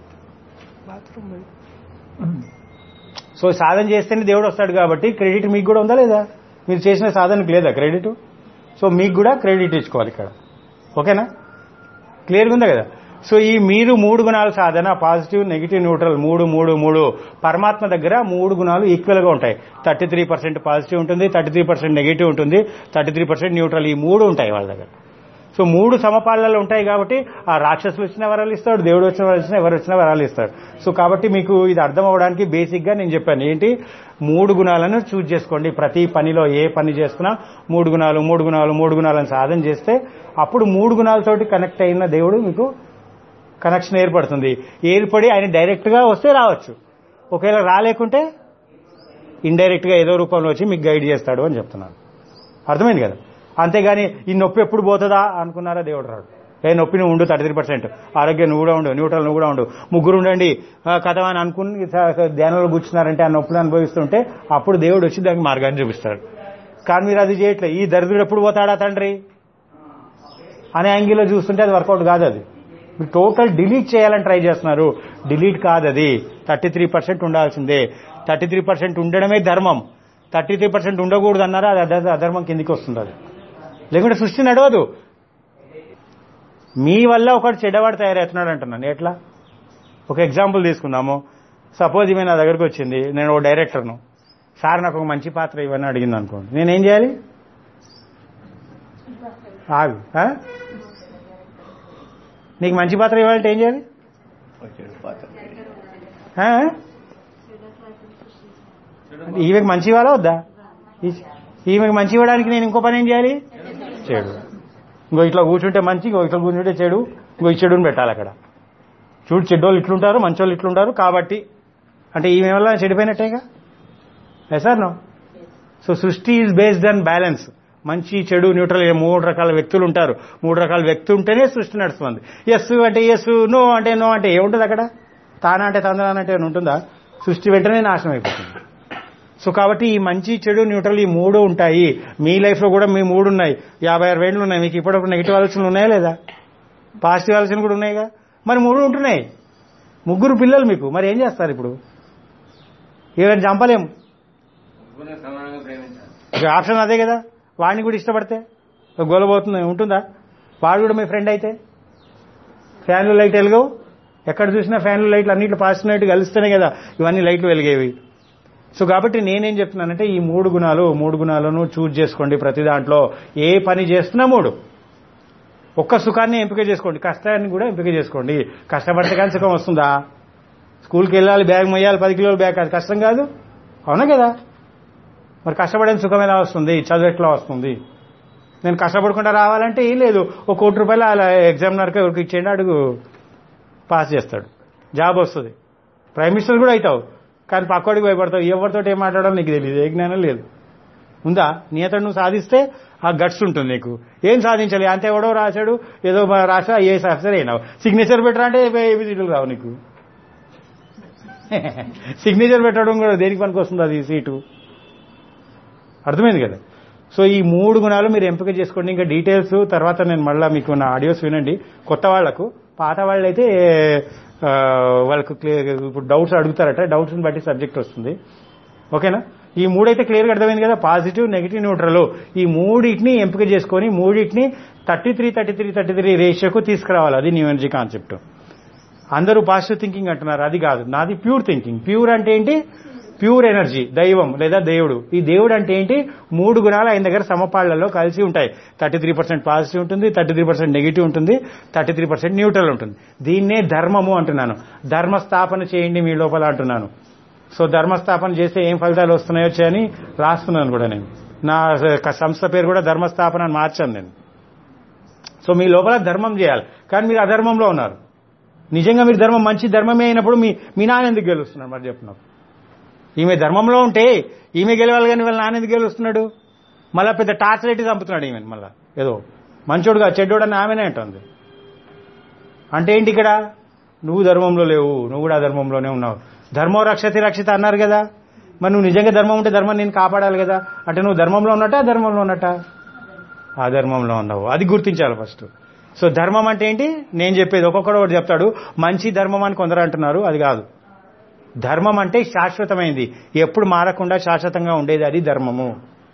సో సాధన చేస్తేనే దేవుడు వస్తాడు కాబట్టి క్రెడిట్ మీకు కూడా ఉందా లేదా మీరు చేసిన సాధనకు లేదా క్రెడిట్ సో మీకు కూడా క్రెడిట్ ఇచ్చుకోవాలి ఇక్కడ ఓకేనా క్లియర్గా ఉందా కదా సో ఈ మీరు మూడు గుణాల సాధన పాజిటివ్ నెగిటివ్ న్యూట్రల్ మూడు మూడు మూడు పరమాత్మ దగ్గర మూడు గుణాలు ఈక్వల్ గా ఉంటాయి థర్టీ త్రీ పర్సెంట్ పాజిటివ్ ఉంటుంది థర్టీ త్రీ పర్సెంట్ నెగిటివ్ ఉంటుంది థర్టీ త్రీ పర్సెంట్ న్యూట్రల్ ఈ మూడు ఉంటాయి వాళ్ళ దగ్గర సో మూడు సమపాలలో ఉంటాయి కాబట్టి ఆ రాక్షసులు వచ్చిన వరాలు ఇస్తాడు దేవుడు వచ్చిన వరాలు ఇచ్చినా ఎవరు వచ్చిన వరాలు ఇస్తాడు సో కాబట్టి మీకు ఇది అర్థం అవ్వడానికి బేసిక్ గా నేను చెప్పాను ఏంటి మూడు గుణాలను చూజ్ చేసుకోండి ప్రతి పనిలో ఏ పని చేస్తున్నా మూడు గుణాలు మూడు గుణాలు మూడు గుణాలను సాధన చేస్తే అప్పుడు మూడు గుణాలతోటి కనెక్ట్ అయిన దేవుడు మీకు కనెక్షన్ ఏర్పడుతుంది ఏర్పడి ఆయన డైరెక్ట్ గా వస్తే రావచ్చు ఒకవేళ రాలేకుంటే ఇండైరెక్ట్ గా ఏదో రూపంలో వచ్చి మీకు గైడ్ చేస్తాడు అని చెప్తున్నాను అర్థమైంది కదా అంతేగాని ఈ నొప్పి ఎప్పుడు పోతుందా అనుకున్నారా దేవుడు రాడు ఏ నొప్పి నువ్వు ఉండు థర్టీ త్రీ పర్సెంట్ ఆరోగ్యం నువ్వు కూడా ఉండు న్యూట్రల్ నువ్వు కూడా ఉండు ముగ్గురు ఉండండి ఆ, కథ అని అనుకుని స- స- ధ్యానంలో కూర్చున్నారంటే ఆ నొప్పులు అనుభవిస్తుంటే అప్పుడు దేవుడు వచ్చి దానికి మార్గాన్ని చూపిస్తాడు కానీ మీరు అది చేయట్లేదు ఈ దరిద్రుడు ఎప్పుడు పోతాడా తండ్రి అనే యాంగిల్లో చూస్తుంటే అది వర్కౌట్ కాదు అది మీరు టోటల్ డిలీట్ చేయాలని ట్రై చేస్తున్నారు డిలీట్ కాదు అది థర్టీ త్రీ పర్సెంట్ ఉండాల్సిందే థర్టీ త్రీ పర్సెంట్ ఉండడమే ధర్మం థర్టీ త్రీ పర్సెంట్ ఉండకూడదు అన్నారా అది అధ- అధర్మం కిందికి వస్తుంది అది లేకుంటే సృష్టి నడవదు మీ వల్ల ఒకటి చెడ్డవాడు తయారవుతున్నాడు అంటున్నాను ఎట్లా ఒక ఎగ్జాంపుల్ తీసుకుందాము సపోజ్ ఈమె నా దగ్గరకు వచ్చింది నేను ఓ డైరెక్టర్ను సార్ నాకు ఒక మంచి పాత్ర ఇవన్నీ అడిగింది అనుకోండి నేనేం చేయాలి ఆగు ఆ? నీకు మంచి పాత్ర ఇవ్వాలంటే ఏం చేయాలి చెడు పాత్ర ఆ? ఈమెకు మంచి ఇవ్వాలా వద్దా ఈ- ఈమెకు మంచి ఇవ్వడానికి నేను ఇంకో పని ఏం చేయాలి చెడు ఇంకో ఇట్లా కూర్చుంటే మంచి ఇంకో ఇట్లా కూర్చుంటే చెడు ఇంకో ఈ చెడుని పెట్టాలి అక్కడ చూడు చెడ్డోళ్ళు ఇట్లుంటారు మంచోళ్ళు ఇట్లుంటారు కాబట్టి అంటే ఈమె వల్ల చెడిపోయినట్టేగా సార్ నో సో సృష్టి ఈజ్ బేస్డ్ ఆన్ బ్యాలెన్స్ మంచి చెడు న్యూట్రల్ ఈ మూడు రకాల వ్యక్తులు ఉంటారు మూడు రకాల వ్యక్తి ఉంటేనే సృష్టి నడుస్తుంది ఎస్ అంటే ఎస్ నో అంటే నో అంటే ఏముంటుంది అక్కడ తానా అంటే తందనా అంటే ఏమైనా ఉంటుందా సృష్టి వెంటనే నాశనం అయిపోతుంది సో కాబట్టి ఈ మంచి చెడు న్యూట్రల్ ఈ మూడు ఉంటాయి మీ లైఫ్లో కూడా మీ మూడు ఉన్నాయి యాభై ఆరు వేళ్ళు ఉన్నాయి మీకు ఇప్పటివరకు నెగిటివ్ ఆలోచనలు ఉన్నాయా లేదా పాజిటివ్ ఆలోచనలు కూడా ఉన్నాయిగా మరి మూడు ఉంటున్నాయి ముగ్గురు పిల్లలు మీకు మరి ఏం చేస్తారు ఇప్పుడు ఏమైనా చంపలేము ముగ్గురిని సమానంగా ప్రేమించాలి ఇక ఆప్షన్ అదే కదా వాడిని కూడా ఇష్టపడితే ఒక గొలబోతుంది ఉంటుందా వాడు కూడా మీ ఫ్రెండ్ అయితే ఫ్యాన్లు లైట్ వెలగవు ఎక్కడ చూసినా ఫ్యాన్లు లైట్లు అన్నింటిలో పాజిటివ్ లైట్ కలిస్తేనే కదా ఇవన్నీ లైట్లు వెలిగేవి సో కాబట్టి నేనేం చెప్తున్నానంటే ఈ మూడు గుణాలు మూడు గుణాలను చూజ్ చేసుకోండి ప్రతి దాంట్లో ఏ పని చేస్తున్నా మూడు ఒక్క సుఖాన్ని ఎంపిక చేసుకోండి కష్టాన్ని కూడా ఎంపిక చేసుకోండి కష్టపడితే కానీ సుఖం వస్తుందా స్కూల్కి వెళ్ళాలి బ్యాగ్ మొయ్యాలి పది కిలోల బ్యాగ్ అది కష్టం కాదు అవునా కదా మరి కష్టపడిన సుఖం ఎలా వస్తుంది చదువు ఎట్లా వస్తుంది నేను కష్టపడకుండా రావాలంటే ఏం లేదు ఒక కోటి రూపాయలు అలా ఎగ్జామినర్కి ఎవరికి ఇచ్చేయండి అడుగు పాస్ చేస్తాడు జాబ్ వస్తుంది ప్రైమ్ మినిస్టర్ కూడా అవుతావు కానీ పక్కోడికి భయపడతావు ఎవరితో ఏం మాట్లాడాలో నీకు తెలియదు ఏ జ్ఞానం లేదు ఉందా నియత నువ్వు సాధిస్తే ఆ గట్స్ ఉంటుంది నీకు ఏం సాధించాలి అంతే ఎవడో రాశాడు ఏదో రాసా ఐఏఎస్ ఆఫీసర్ అయినావు సిగ్నేచర్ పెట్టరా అంటే ఏబిసిడీలు రావు నీకు సిగ్నేచర్ పెట్టడం కూడా దేనికి పనికి వస్తుంది అది సీటు అర్థమైంది కదా సో ఈ మూడు గుణాలు మీరు ఎంపిక చేసుకోండి ఇంకా డీటెయిల్స్ తర్వాత నేను మళ్ళీ మీకు నా ఆడియోస్ వినండి కొత్త వాళ్లకు పాత వాళ్ళైతే ఆ, వాళ్ళకు క్లియర్ ఇప్పుడు డౌట్స్ అడుగుతారట డౌట్స్ని బట్టి సబ్జెక్ట్ వస్తుంది ఓకేనా ఈ మూడైతే క్లియర్గా అర్థమైంది కదా పాజిటివ్ నెగిటివ్ న్యూట్రల్ ఈ మూడింటిని ఎంపిక చేసుకొని మూడింటిని thirty three thirty three thirty three రేషియోకు తీసుకురావాలి అది న్యూ ఎనర్జీ కాన్సెప్ట్ అందరూ పాజిటివ్ థింకింగ్ అంటున్నారు అది కాదు నాది ప్యూర్ థింకింగ్ ప్యూర్ అంటే ఏంటి ప్యూర్ ఎనర్జీ దైవం లేదా దేవుడు ఈ దేవుడు అంటే ఏంటి మూడు గుణాలు ఆయన దగ్గర సమపాళ్లలో కలిసి ఉంటాయి థర్టీ త్రీ పర్సెంట్ పాజిటివ్ ఉంటుంది థర్టీ త్రీ పర్సెంట్ నెగిటివ్ ఉంటుంది థర్టీ త్రీ పర్సెంట్ న్యూట్రల్ ఉంటుంది దీన్నే ధర్మము అంటున్నాను ధర్మ స్థాపన చేయండి మీ లోపల అంటున్నాను సో ధర్మస్థాపన చేస్తే ఏం ఫలితాలు వస్తున్నాయో అని రాస్తున్నాను కూడా నేను నా సంస్థ పేరు కూడా ధర్మస్థాపన అని మార్చాను నేను సో మీ లోపల ధర్మం చేయాలి కానీ మీరు అధర్మంలో ఉన్నారు నిజంగా మీరు ధర్మం మంచి ధర్మమే అయినప్పుడు మీ మీ నాన్న ఎందుకు గెలుస్తున్నారు మరి చెప్పినప్పుడు ఈమె ధర్మంలో ఉంటే ఈమె గెలవాలి కానీ వాళ్ళ నాన్న ఎందుకు గెలుస్తున్నాడు మళ్ళీ పెద్ద టార్చర్ ఎట్టి చంపుతున్నాడు ఈమె మళ్ళీ ఏదో మంచోడుగా చెడ్డోడు అని ఆమెనే అంటుంది అంటే ఏంటి ఇక్కడ నువ్వు ధర్మంలో లేవు నువ్వు కూడా ధర్మంలోనే ఉన్నావు ధర్మం రక్షతి రక్షిత అన్నారు కదా మరి నువ్వు నిజంగా ధర్మం ఉంటే ధర్మం నేను కాపాడాలి కదా అంటే నువ్వు ధర్మంలో ఉన్నట్టా ధర్మంలో ఉన్నట్టా ఆ ధర్మంలో ఉన్నావు అది గుర్తించాలి ఫస్ట్ సో ధర్మం అంటే ఏంటి నేను చెప్పేది ఒక్కొక్కడు ఒకటి చెప్తాడు మంచి ధర్మం అని కొందరు అంటున్నారు అది కాదు ధర్మం అంటే శాశ్వతమైంది ఎప్పుడు మారకుండా శాశ్వతంగా ఉండేది అది ధర్మము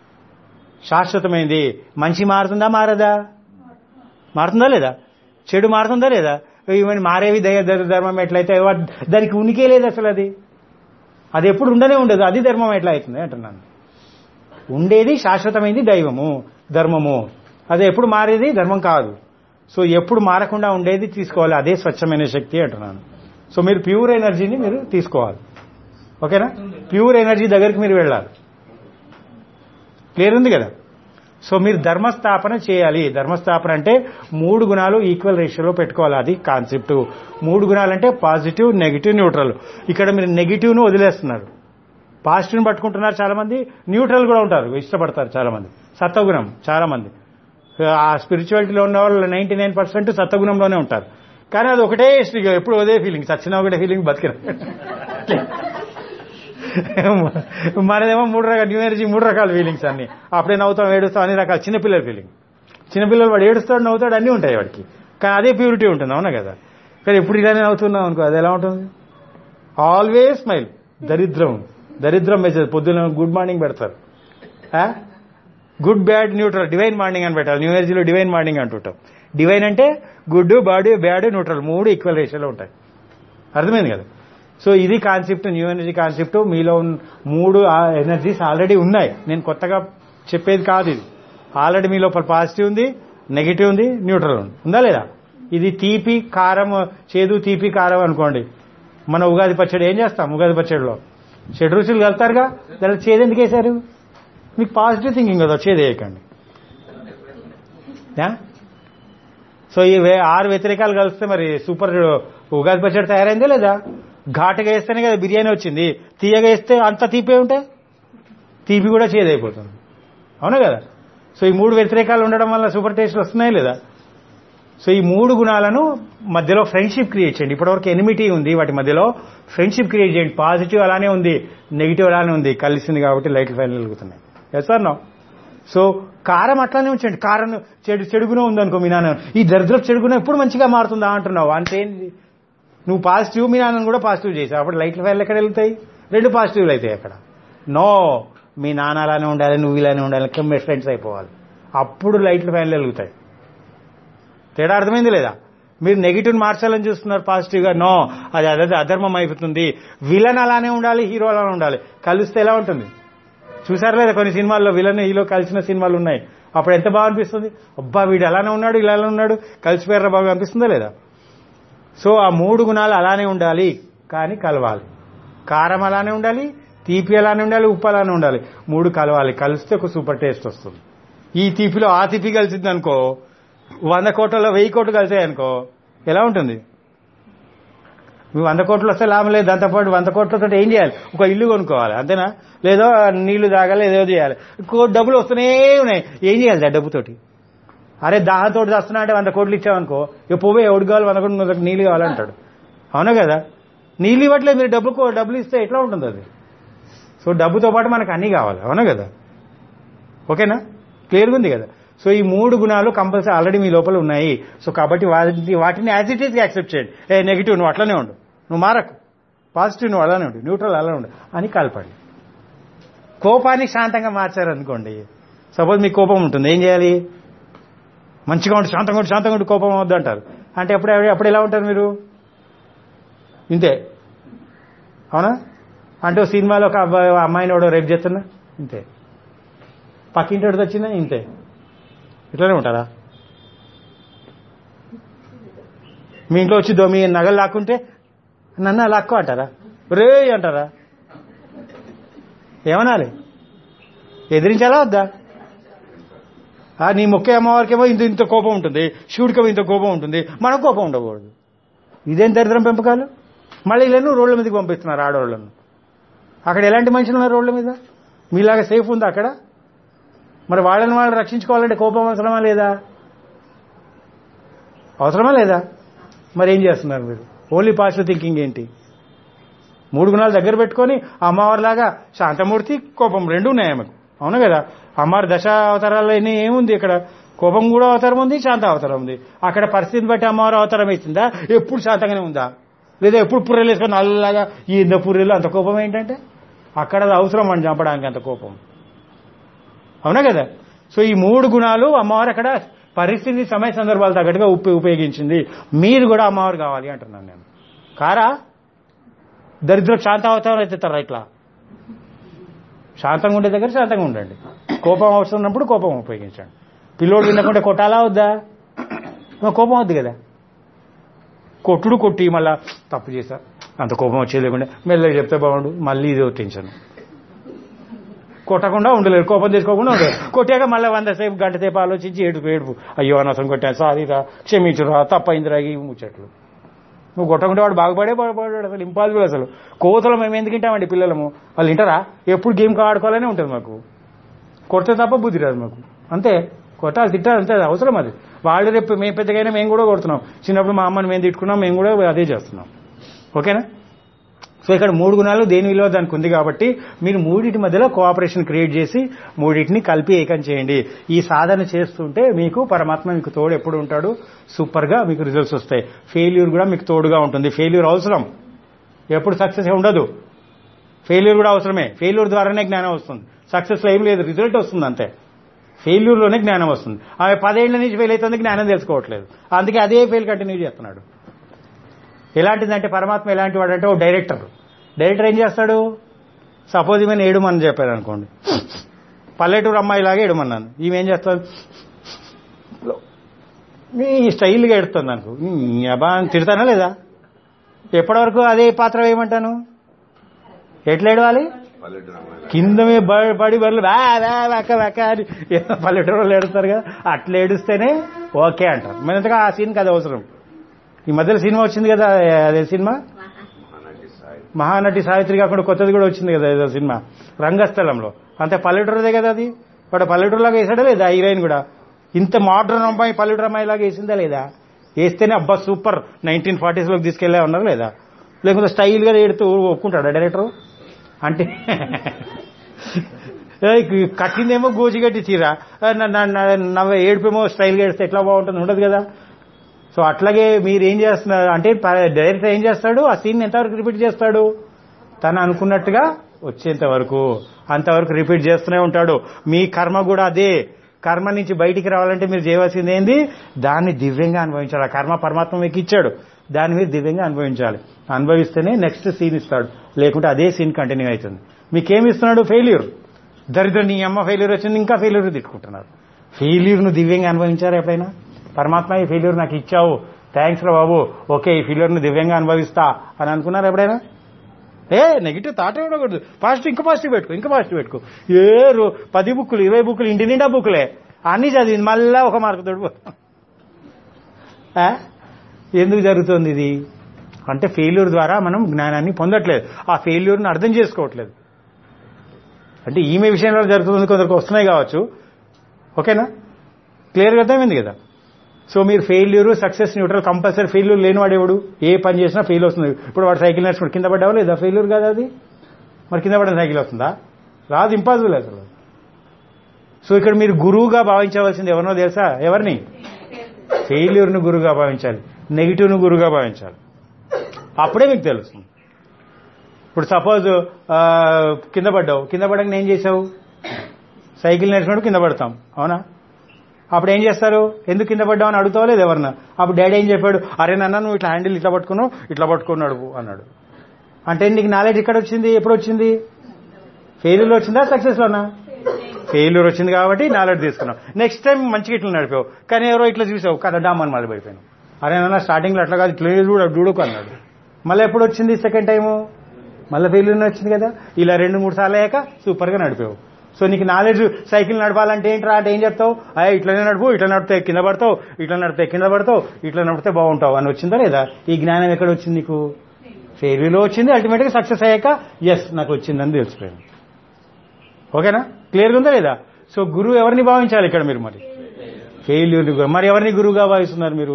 శాశ్వతమైంది మంచి మారుతుందా మారదా మారుతుందా లేదా చెడు మారుతుందా లేదా ఇవన్నీ మారేవి దయ ధర్- ధర్మం ఎట్లయితే వా- దానికి ఉనికే లేదు అసలు అది అది ఎప్పుడు ఉండనే ఉండదు అది ధర్మం ఎట్లా అవుతుంది అంటున్నాను ఉండేది శాశ్వతమైంది దైవము ధర్మము అది ఎప్పుడు మారేది ధర్మం కాదు సో ఎప్పుడు మారకుండా ఉండేది తీసుకోవాలి అదే స్వచ్ఛమైన శక్తి అంటున్నాను సో మీరు ప్యూర్ ఎనర్జీని మీరు తీసుకోవాలి ఓకేనా ప్యూర్ ఎనర్జీ దగ్గరికి మీరు వెళ్ళాలి క్లియర్ ఉంది కదా సో మీరు ధర్మస్థాపన చేయాలి ధర్మస్థాపన అంటే మూడు గుణాలు ఈక్వల్ రేషియోలో పెట్టుకోవాలి అది కాన్సెప్ట్ మూడు గుణాలు అంటే పాజిటివ్ నెగిటివ్ న్యూట్రల్ ఇక్కడ మీరు నెగిటివ్ను వదిలేస్తున్నారు పాజిటివ్ని పట్టుకుంటున్నారు చాలా మంది న్యూట్రల్ కూడా ఉంటారు ఇష్టపడతారు చాలా మంది సత్వగుణం చాలా మంది ఆ స్పిరిచువాలిటీలో ఉన్న వాళ్ళు నైన్టీ నైన్ పర్సెంట్ సత్వగుణంలోనే ఉంటారు కానీ అది ఒకటే ఇక ఎప్పుడు అదే ఫీలింగ్ సచ్చిన ఒకటే ఫీలింగ్ బతికిన మనదేమో మూడు రకాల న్యూ ఎనర్జీ మూడు రకాల ఫీలింగ్స్ అన్ని అప్పుడే నవ్వుతాం ఏడుస్తాం అన్ని రకాల చిన్నపిల్లల ఫీలింగ్ చిన్నపిల్లలు వాడు ఏడుస్తాడు నవ్వుతాడు అన్నీ ఉంటాయి వాడికి కానీ అదే ప్యూరిటీ ఉంటుంది అవునా కదా కానీ ఎప్పుడు ఇలానే నవ్వుతున్నాం అనుకో అది ఎలా ఉంటుంది ఆల్వేస్ స్మైల్ దరిద్రం దరిద్రం మెసేజ్ పొద్దున్న గుడ్ మార్నింగ్ పెడతారు good bad neutral divine morning అని పెట్టాలి న్యూ ఎనర్జీలో డివైన్ మార్నింగ్ అంటుంటాం డివైన్ అంటే గుడ్ బాడీ బ్యాడ్ న్యూట్రల్ మూడు ఈక్వల్ రేషియోలో ఉంటాయి అర్థమైంది కదా సో ఇది కాన్సెప్ట్ న్యూ ఎనర్జీ కాన్సెప్ట్ మీలో ఉన్న మూడు ఎనర్జీస్ ఆల్రెడీ ఉన్నాయి నేను కొత్తగా చెప్పేది కాదు ఇది ఆల్రెడీ మీ లోపల పాజిటివ్ ఉంది నెగిటివ్ ఉంది న్యూట్రల్ ఉంది ఉందా లేదా ఇది తీపి కారం చేదు తీపి కారం అనుకోండి మన ఉగాది పచ్చడి ఏం చేస్తాం ఉగాది పచ్చడిలో షెడ్ రుచులు కలుతారుగా దాంట్లో చేదు ఎందుకు వేశారు మీకు పాజిటివ్ థింకింగ్ కదా చేదు వేయకండి యా? సో ఈ వే- ఆరు వ్యతిరేకాలు కలిస్తే మరి సూపర్ ఉగాది పచ్చడి తయారైందా లేదా ఘాటుగా వేస్తేనే కదా బిర్యానీ వచ్చింది తీయగా వేస్తే అంత తీపే ఉంటాయి తీపి కూడా చేదైపోతుంది అవునా కదా సో ఈ మూడు వ్యతిరేకాలు ఉండడం వల్ల సూపర్ టేస్ట్ వస్తున్నాయి లేదా సో ఈ మూడు గుణాలను మధ్యలో ఫ్రెండ్షిప్ క్రియేట్ చేయండి ఇప్పటివరకు ఎనిమిటీ ఉంది వాటి మధ్యలో ఫ్రెండ్షిప్ క్రియేట్ చేయండి పాజిటివ్ అలానే ఉంది నెగిటివ్ అలానే ఉంది కలిసింది కాబట్టి లైట్లు ఫైనల్ వెలుగుతున్నాయి ఎస్ సార్ నో సో కారం అట్లానే ఉంచండి కారం చెడు చెడుగునే ఉందనుకో మీ నాన్న ఈ దరిద్రపు చెడుగున ఎప్పుడు మంచిగా మారుతుందా అంటున్నావు అంటే ఏంది? నువ్వు పాజిటివ్ మీ నాన్నను కూడా పాజిటివ్ చేసావు అప్పుడు లైట్ల ఫైర్లు ఎక్కడ వెళ్తాయి రెండు పాజిటివ్లు అవుతాయి అక్కడ నో మీ నాన్న అలానే ఉండాలి నువ్వు ఇలానే ఉండాలి కమ్మే ఫ్రెండ్స్ అయిపోవాలి అప్పుడు లైట్ల ఫ్యాన్లు వెలుగుతాయి తేడా అర్థమైంది లేదా మీరు నెగిటివ్ మార్చాలని చూస్తున్నారు పాజిటివ్ గా నో అది అదే అధర్మం అయిపోతుంది విలన్ అలానే ఉండాలి హీరో అలానే ఉండాలి కలిస్తే ఎలా ఉంటుంది చూసారు లేదా కొన్ని సినిమాల్లో విలన్ హీరో కలిసిన సినిమాలు ఉన్నాయి అప్పుడు ఎంత బాగా అనిపిస్తుంది అబ్బా వీడు అలానే ఉన్నాడు ఇలానే ఉన్నాడు కలిసిపోయారా బాగా అనిపిస్తుందా లేదా సో ఆ మూడు గుణాలు అలానే ఉండాలి కానీ కలవాలి కారం అలానే ఉండాలి తీపి అలానే ఉండాలి ఉప్పు అలానే ఉండాలి మూడు కలవాలి కలిస్తే ఒక సూపర్ టేస్ట్ వస్తుంది ఈ తీపిలో ఆ తీపి కలిసింది అనుకో వంద కోట్లలో వెయ్యి కోట్లు కలిసాయి అనుకో ఎలా ఉంటుంది నువ్వు వంద కోట్లు వస్తే లాభం లేదు దాంతోపాటు వంద కోట్లతో ఏం చేయాలి ఒక ఇల్లు కొనుక్కోవాలి అంతేనా లేదో నీళ్లు తాగాలి ఏదో చేయాలి కో- డబ్బులు వస్తూనే ఉన్నాయి ఏం చేయాలి ఆ డబ్బుతోటి అరే దాహంతో వస్తున్నా అంటే వంద కోట్లు ఇచ్చావనుకో ఇక పోవే ఎవడు కావాలి వంద కోట్లు నువ్వు నీళ్ళు కావాలంటాడు అవునా కదా నీళ్ళు ఇవ్వట్లేదు మీరు డబ్బులు కో- డబ్బులు ఇస్తే ఎట్లా ఉంటుంది అది సో డబ్బుతో పాటు మనకు అన్నీ కావాలి అవునా కదా ఓకేనా క్లియర్గా ఉంది కదా సో ఈ మూడు గుణాలు కంపల్సరీ ఆల్రెడీ మీ లోపల ఉన్నాయి సో కాబట్టి వాటిని వాటిని యాజ్ ఇట్ ఈస్గా యాక్సెప్ట్ చేయండి ఏ నెగిటివ్ నువ్వు అట్లనే ఉండు నువ్వు మారకు పాజిటివ్ నువ్వు అలానే ఉండు న్యూట్రల్ అలానే ఉండు అని కలపండి కోపాన్ని శాంతంగా మార్చారు అనుకోండి సపోజ్ మీకు కోపం ఉంటుంది ఏం చేయాలి మంచిగా ఉండి శాంతంగా ఉండి శాంతంగా ఉండి కోపం అవద్దు అంటారు అంటే ఎప్పుడు అప్పుడు ఎలా ఉంటారు మీరు ఇంతే అవునా అంటే ఓ సినిమాలో ఒక అబ్బాయి ఓ అమ్మాయిని వాడు రేపు చేస్తున్నా ఇంతే పక్కింటి వాడికి వచ్చినా ఇంతే ఇట్లానే ఉంటారా మీ ఇంట్లో వచ్చి దో- మీ నగలు లాక్కుంటే నన్ను లాక్కో అంటారా రే అంటారా ఏమనాలి ఎదిరించాలా వద్దా ఆ, నీ మొక్కే అమ్మవారికేమో ఇంత ఇంత కోపం ఉంటుంది శివుడికేమో ఇంత కోపం ఉంటుంది మనకు కోపం ఉండకూడదు ఇదేం దరిద్రం పెంపకాలు మళ్ళీ ఇళ్ళను రోడ్ల మీదకి పంపిస్తున్నారు ఆడవాళ్ళను అక్కడ ఎలాంటి మనుషులు ఉన్నారు రోడ్ల మీద మీలాగా సేఫ్ ఉందా అక్కడ మరి వాళ్ళని వాళ్ళు రక్షించుకోవాలంటే కోపం అవసరమా లేదా అవసరమా లేదా మరి ఏం చేస్తున్నారు మీరు ఓన్లీ పాజిటివ్ థింకింగ్ ఏంటి మూడు గుణాలు దగ్గర పెట్టుకొని అమ్మవారిలాగా శాంతమూర్తి కోపం రెండు ఉన్నాయి ఆమెకు అవును కదా అమ్మవారి దశ అవతారాలు అన్నీ ఏముంది ఇక్కడ కోపం కూడా అవతారం ఉంది శాంత అవతారం ఉంది అక్కడ పరిస్థితిని బట్టి అమ్మవారు అవతారం ఇచ్చిందా ఎప్పుడు శాంతంగానే ఉందా లేదా ఎప్పుడు పుర్రెలు వేసుకొని నల్లగా ఈ ఇంత పుర్రెలు అంత కోపం ఏంటంటే అక్కడ అది అవసరం అని చంపడానికి అంత కోపం అవునా కదా సో ఈ మూడు గుణాలు అమ్మవారు అక్కడ పరిస్థితి సమయ సందర్భాలు తగ్గట్టుగా ఉప ఉపయోగించింది మీరు కూడా అమ్మవారు కావాలి అంటున్నాను నేను కారా దరిద్ర శాంత అవతారం ఎత్తుతారా ఇట్లా శాంతంగా ఉండే దగ్గర శాంతంగా ఉండండి కోపం అవసరం ఉన్నప్పుడు కోపం ఉపయోగించండి పిల్లోడు వినకుంటే కొట్టాలా వద్దా మరి కోపం వద్దు కదా కొట్టుడు కొట్టి మళ్ళా తప్పు చేశా అంత కోపం వచ్చేది లేకుండా మెల్లగా చెప్తే బాగుండు మళ్ళీ ఇది టెన్షన్ కొట్టకుండా ఉండలేరు కోపం తెచ్చుకోకుండా ఉండలేరు కొట్టాక మళ్ళీ వంద సేపు గంట సేపు ఆలోచించి ఏడుపు ఏడుపు అయ్యో అనవసరం కొట్టాను సారీ రా క్షమించురా తప్పైందిరా ఈ ముచ్చట్లు నువ్వు కొట్టకుంటే వాడు బాగుపడే బాగుపడాడు అసలు ఇంపాసిబుల్ అసలు కోతలు మేము ఎందుకు తింటామండి పిల్లలము వాళ్ళు వింటారా ఎప్పుడు గేమ్ ఆడుకోవాలనే ఉంటుంది మాకు కొడితే తప్ప బుద్ధి రాదు మాకు అంతే కొట్టాలి తిట్టాలి అంతే అవసరం అది వాళ్ళు రేపు మేము పెద్దగైనా మేము కూడా కొడుతున్నాం చిన్నప్పుడు మా అమ్మని మేము తిట్టుకున్నాం మేము కూడా అదే చేస్తున్నాం ఓకేనా సో ఇక్కడ మూడు గుణాలు దేని విలువ దానికి ఉంది కాబట్టి మీరు మూడింటి మధ్యలో కోఆపరేషన్ క్రియేట్ చేసి మూడింటిని కలిపి ఏకం చేయండి ఈ సాధన చేస్తుంటే మీకు పరమాత్మ మీకు తోడు ఎప్పుడు ఉంటాడు సూపర్గా మీకు రిజల్ట్స్ వస్తాయి ఫెయిల్యూర్ కూడా మీకు తోడుగా ఉంటుంది ఫెయిల్యూర్ అవసరం ఎప్పుడు సక్సెస్ ఉండదు ఫెయిల్యూర్ కూడా అవసరమే ఫెయిల్యూర్ ద్వారానే జ్ఞానం వస్తుంది సక్సెస్లో ఏం లేదు రిజల్ట్ వస్తుంది అంతే ఫెయిల్యూర్లోనే జ్ఞానం వస్తుంది ఆమె పదేళ్ల నుంచి ఫెయిల్ అవుతుంది జ్ఞానం తెలుసుకోవట్లేదు అందుకే అదే ఫెయిల్ కంటిన్యూ చేస్తున్నాడు ఎలాంటిదంటే పరమాత్మ ఎలాంటి వాడు అంటే ఓ డైరెక్టర్ డైరెక్టర్ ఏం చేస్తాడు సపోజ్ ఈమెను ఏడుమని చెప్పారు అనుకోండి పల్లెటూరు అమ్మాయిలాగా ఏడుమన్నాను ఈమె ఏం చేస్తాను నీ స్టైల్గా ఎడుతుంది అనుకో నీ అబ్బా అని తిడతానా లేదా ఎప్పటివరకు అదే పాత్ర వేయమంటాను ఎట్లా ఏడవాలి పల్లెటూరు అమ్మాయిలా. కింద మీద బ- బడి బర్రెలు వా వా వెక్క వెక్క అని ఏదో పల్లెటూరులో ఏడుస్తారు కదా అట్లా ఏడుస్తేనే ఓకే అంటారు మరి ఎంతగా ఆ సీన్ కదా అవసరం ఈ మధ్యలో సినిమా వచ్చింది కదా అదే సినిమా మహానటి సాయి మహానటి సావిత్రి కాకుండా కొత్తది కూడా వచ్చింది కదా ఏదో సినిమా రంగస్థలంలో అంతే పల్లెటూరుదే కదా అది వాడు పల్లెటూరులాగా వేసాడా లేదా ఆ హీరోయిన్ కూడా ఇంత మోడర్న్ అమ్మాయి పల్లెటూరు అమ్మాయి లాగా వేసిందా లేదా వేస్తేనే అబ్బా సూపర్ నైన్టీన్ ఫార్టీస్లోకి తీసుకెళ్ళే ఉన్నారు లేదా లేకపోతే స్టైల్గా ఏడుతూ ఒప్పుకుంటాడా డైరెక్టర్ అంటే ఏయ్, కట్టిందేమో గోచి కట్టి చీర న- న- న- నవ్వ ఏడుపేమో స్టైల్గా ఏడిస్తే ఎట్లా బాగుంటుంది ఉండదు కదా సో అట్లాగే మీరు ఏం చేస్తున్నారు అంటే డైరెక్టర్ ఏం చేస్తాడు ఆ సీన్ ఎంతవరకు రిపీట్ చేస్తాడు తను అనుకున్నట్టుగా వచ్చేంత వరకు అంతవరకు రిపీట్ చేస్తూనే ఉంటాడు మీ కర్మ కూడా అదే కర్మ నుంచి బయటికి రావాలంటే మీరు చేయవలసింది ఏంది దాన్ని దివ్యంగా అనుభవించాలి ఆ కర్మ పరమాత్మ మీకు ఇచ్చాడు దాన్ని మీరు దివ్యంగా అనుభవించాలి అనుభవిస్తేనే నెక్స్ట్ సీన్ ఇస్తాడు లేకుంటే అదే సీన్ కంటిన్యూ అవుతుంది మీకేమి ఇస్తున్నాడు ఫెయిల్యూర్ దరిద్రం నీ అమ్మ ఫెయిల్యూర్ వచ్చింది ఇంకా ఫెయిల్యూర్ తిట్టుకుంటున్నారు ఫెయిల్యూర్ను దివ్యంగా అనుభవించారా ఎప్పుడైనా పరమాత్మ ఈ ఫెయిల్యూర్ నాకు ఇచ్చావు థ్యాంక్స్ రా బాబు ఓకే ఈ ఫెయిల్యూర్ను దివ్యంగా అనుభవిస్తా అని అనుకున్నారు ఎప్పుడైనా ఏ నెగిటివ్ థాట్ ఉండకూడదు పాజిటివ్ ఇంకా పాజిటివ్ పెట్టుకో ఇంకా పాజిటివ్ పెట్టుకో ఏ రో- పది బుక్కులు ఇరవై బుక్కులు ఇంటి నిండా బుక్కులే అన్ని చదివింది మళ్ళా ఒక మార్కు తోడు ఎందుకు జరుగుతుంది ఇది అంటే ఫెయిల్యూర్ ద్వారా మనం జ్ఞానాన్ని పొందట్లేదు ఆ ఫెయిల్యూర్ని అర్థం చేసుకోవట్లేదు అంటే ఈమె విషయంలో జరుగుతుంది కొందరికి వస్తున్నాయి కావచ్చు ఓకేనా క్లియర్గా అర్థమైంది కదా సో మీరు failure success neutral compulsory failure లేనివాడు ఎవడు ఏ పని చేసినా ఫెయిల్ వస్తుంది ఇప్పుడు వాడు సైకిల్ నేర్చుకుని కింద పడ్డావా లేదా ఫెయిల్యూర్ కాదు అది మరి కింద పడిన సైకిల్ వస్తుందా రాదు ఇంపాసిబుల్ అసలు సో ఇక్కడ మీరు గురువుగా భావించవలసింది ఎవరినో తెలుసా ఎవరిని ఫెయిల్యూర్ను గురువుగా భావించాలి నెగిటివ్ను గురువుగా భావించాలి అప్పుడే మీకు తెలుస్తుంది ఇప్పుడు సపోజ్ కింద పడ్డావు కింద పడక ఏం చేసావు సైకిల్ నేర్చుకున్నప్పుడు కింద పడతాం అవునా అప్పుడు ఏం చేస్తారు ఎందుకు కింద పడ్డావు అని అడుగుతావు లేదు ఎవరన్నా అప్పుడు డాడీ ఏం చెప్పాడు అరే నాన్న నువ్వు ఇట్లా హ్యాండిల్ ఇట్లా పట్టుకున్నావు ఇట్లా పట్టుకుని నడుపు అన్నాడు అంటే నీకు నాలెడ్జ్ ఎక్కడ వచ్చింది ఎప్పుడు వచ్చింది ఫెయిల్యూర్ వచ్చిందా సక్సెస్లోనా ఫెయిల్యూర్ వచ్చింది కాబట్టి నాలెడ్జ్ తీసుకున్నావు నెక్స్ట్ టైం మంచిగా ఇట్లా నడిపావు కానీ ఎవరో ఇట్లా చూసావు కదా డామని మళ్ళీ పడిపోయినావు అరే నాన్న స్టార్టింగ్లో అట్లా కాదు ఇట్లా చూడ చూడకు అన్నాడు మళ్ళీ ఎప్పుడు వచ్చింది సెకండ్ టైము మళ్ళీ ఫెయిల్యూర్ వచ్చింది కదా ఇలా రెండు మూడు సార్లు అయ్యాక సూపర్గా నడిపావు సో నీకు నాలెడ్జ్ సైకిల్ నడపాలంటే ఏంట్రా అంటే ఏం చెప్తావు అయ్యా ఇట్లనే నడుపు ఇట్లా నడిపితే కింద పడతావు ఇట్లా నడిపితే కింద పడతావు ఇట్లా నడిపితే బాగుంటావు అని వచ్చిందా లేదా ఈ జ్ఞానం ఎక్కడ వచ్చింది నీకు ఫెయిల్యూర్లో వచ్చింది అల్టిమేట్గా సక్సెస్ అయ్యాక ఎస్ నాకు వచ్చిందని తెలిసిపోయింది ఓకేనా క్లియర్గా ఉందా లేదా సో గురువు ఎవరిని భావించాలి ఇక్కడ మీరు మరి ఫెయిల్యూర్ని గురువు మరి ఎవరిని గురువుగా భావిస్తున్నారు మీరు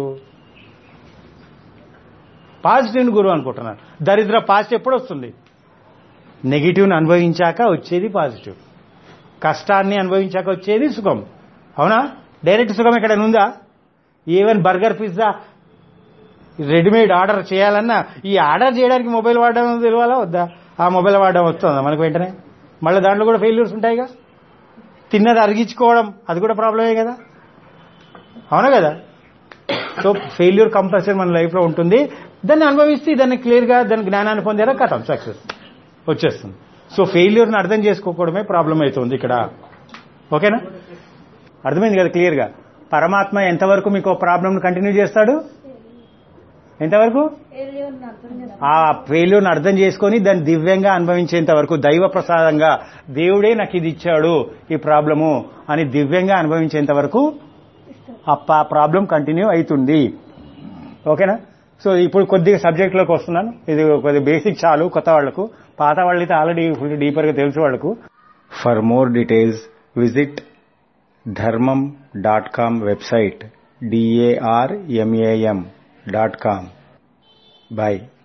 పాజిటివ్ని గురువు అనుకుంటున్నారు దరిద్ర పాజిటివ్ ఎప్పుడు వస్తుంది నెగిటివ్ని అనుభవించాక వచ్చేది పాజిటివ్ కష్టాన్ని అనుభవించాక వచ్చేది సుఖం అవునా డైరెక్ట్ సుఖం ఎక్కడైనా ఉందా even burger pizza readymade order చేయాలన్నా ఈ ఆర్డర్ చేయడానికి మొబైల్ వాడడం తెలియాలా వద్దా ఆ మొబైల్ వాడడం వస్తుందా మనకు వెంటనే మళ్ళీ దాంట్లో కూడా ఫెయిల్యూర్స్ ఉంటాయిగా తిన్నది అరిగించుకోవడం అది కూడా ప్రాబ్లమే కదా అవునా కదా సో ఫెయిల్యూర్ కంపల్సరీ మన లైఫ్లో ఉంటుంది దాన్ని అనుభవిస్తే దాన్ని క్లియర్గా దాని జ్ఞానాన్ని పొందారా కథం సక్సెస్ వచ్చేస్తుంది సో ఫెయిల్యూర్ని అర్థం చేసుకోవడమే ప్రాబ్లం అవుతుంది ఇక్కడ ఓకేనా అర్థమైంది కదా క్లియర్గా పరమాత్మ ఎంతవరకు మీకు ప్రాబ్లమ్ని కంటిన్యూ చేస్తాడు ఎంతవరకు ఆ ఫెయిల్యూర్ని అర్థం చేసుకొని దాన్ని దివ్యంగా అనుభవించేంత వరకు దైవ ప్రసాదంగా దేవుడే నాకు ఇది ఇచ్చాడు ఈ ప్రాబ్లము అని దివ్యంగా అనుభవించేంత వరకు ఆ ప్రాబ్లం కంటిన్యూ అవుతుంది ఓకేనా సో ఇప్పుడు కొద్దిగా సబ్జెక్ట్లోకి వస్తున్నాను ఇది కొద్దిగా బేసిక్ చాలు కొత్త వాళ్లకు పాత వాళ్ళైతే ఆల్రెడీ ఫుల్ డీపర్గా తెలుసు వాళ్లకు for more details visit Dharmam dot com website D A R M A M dot com bye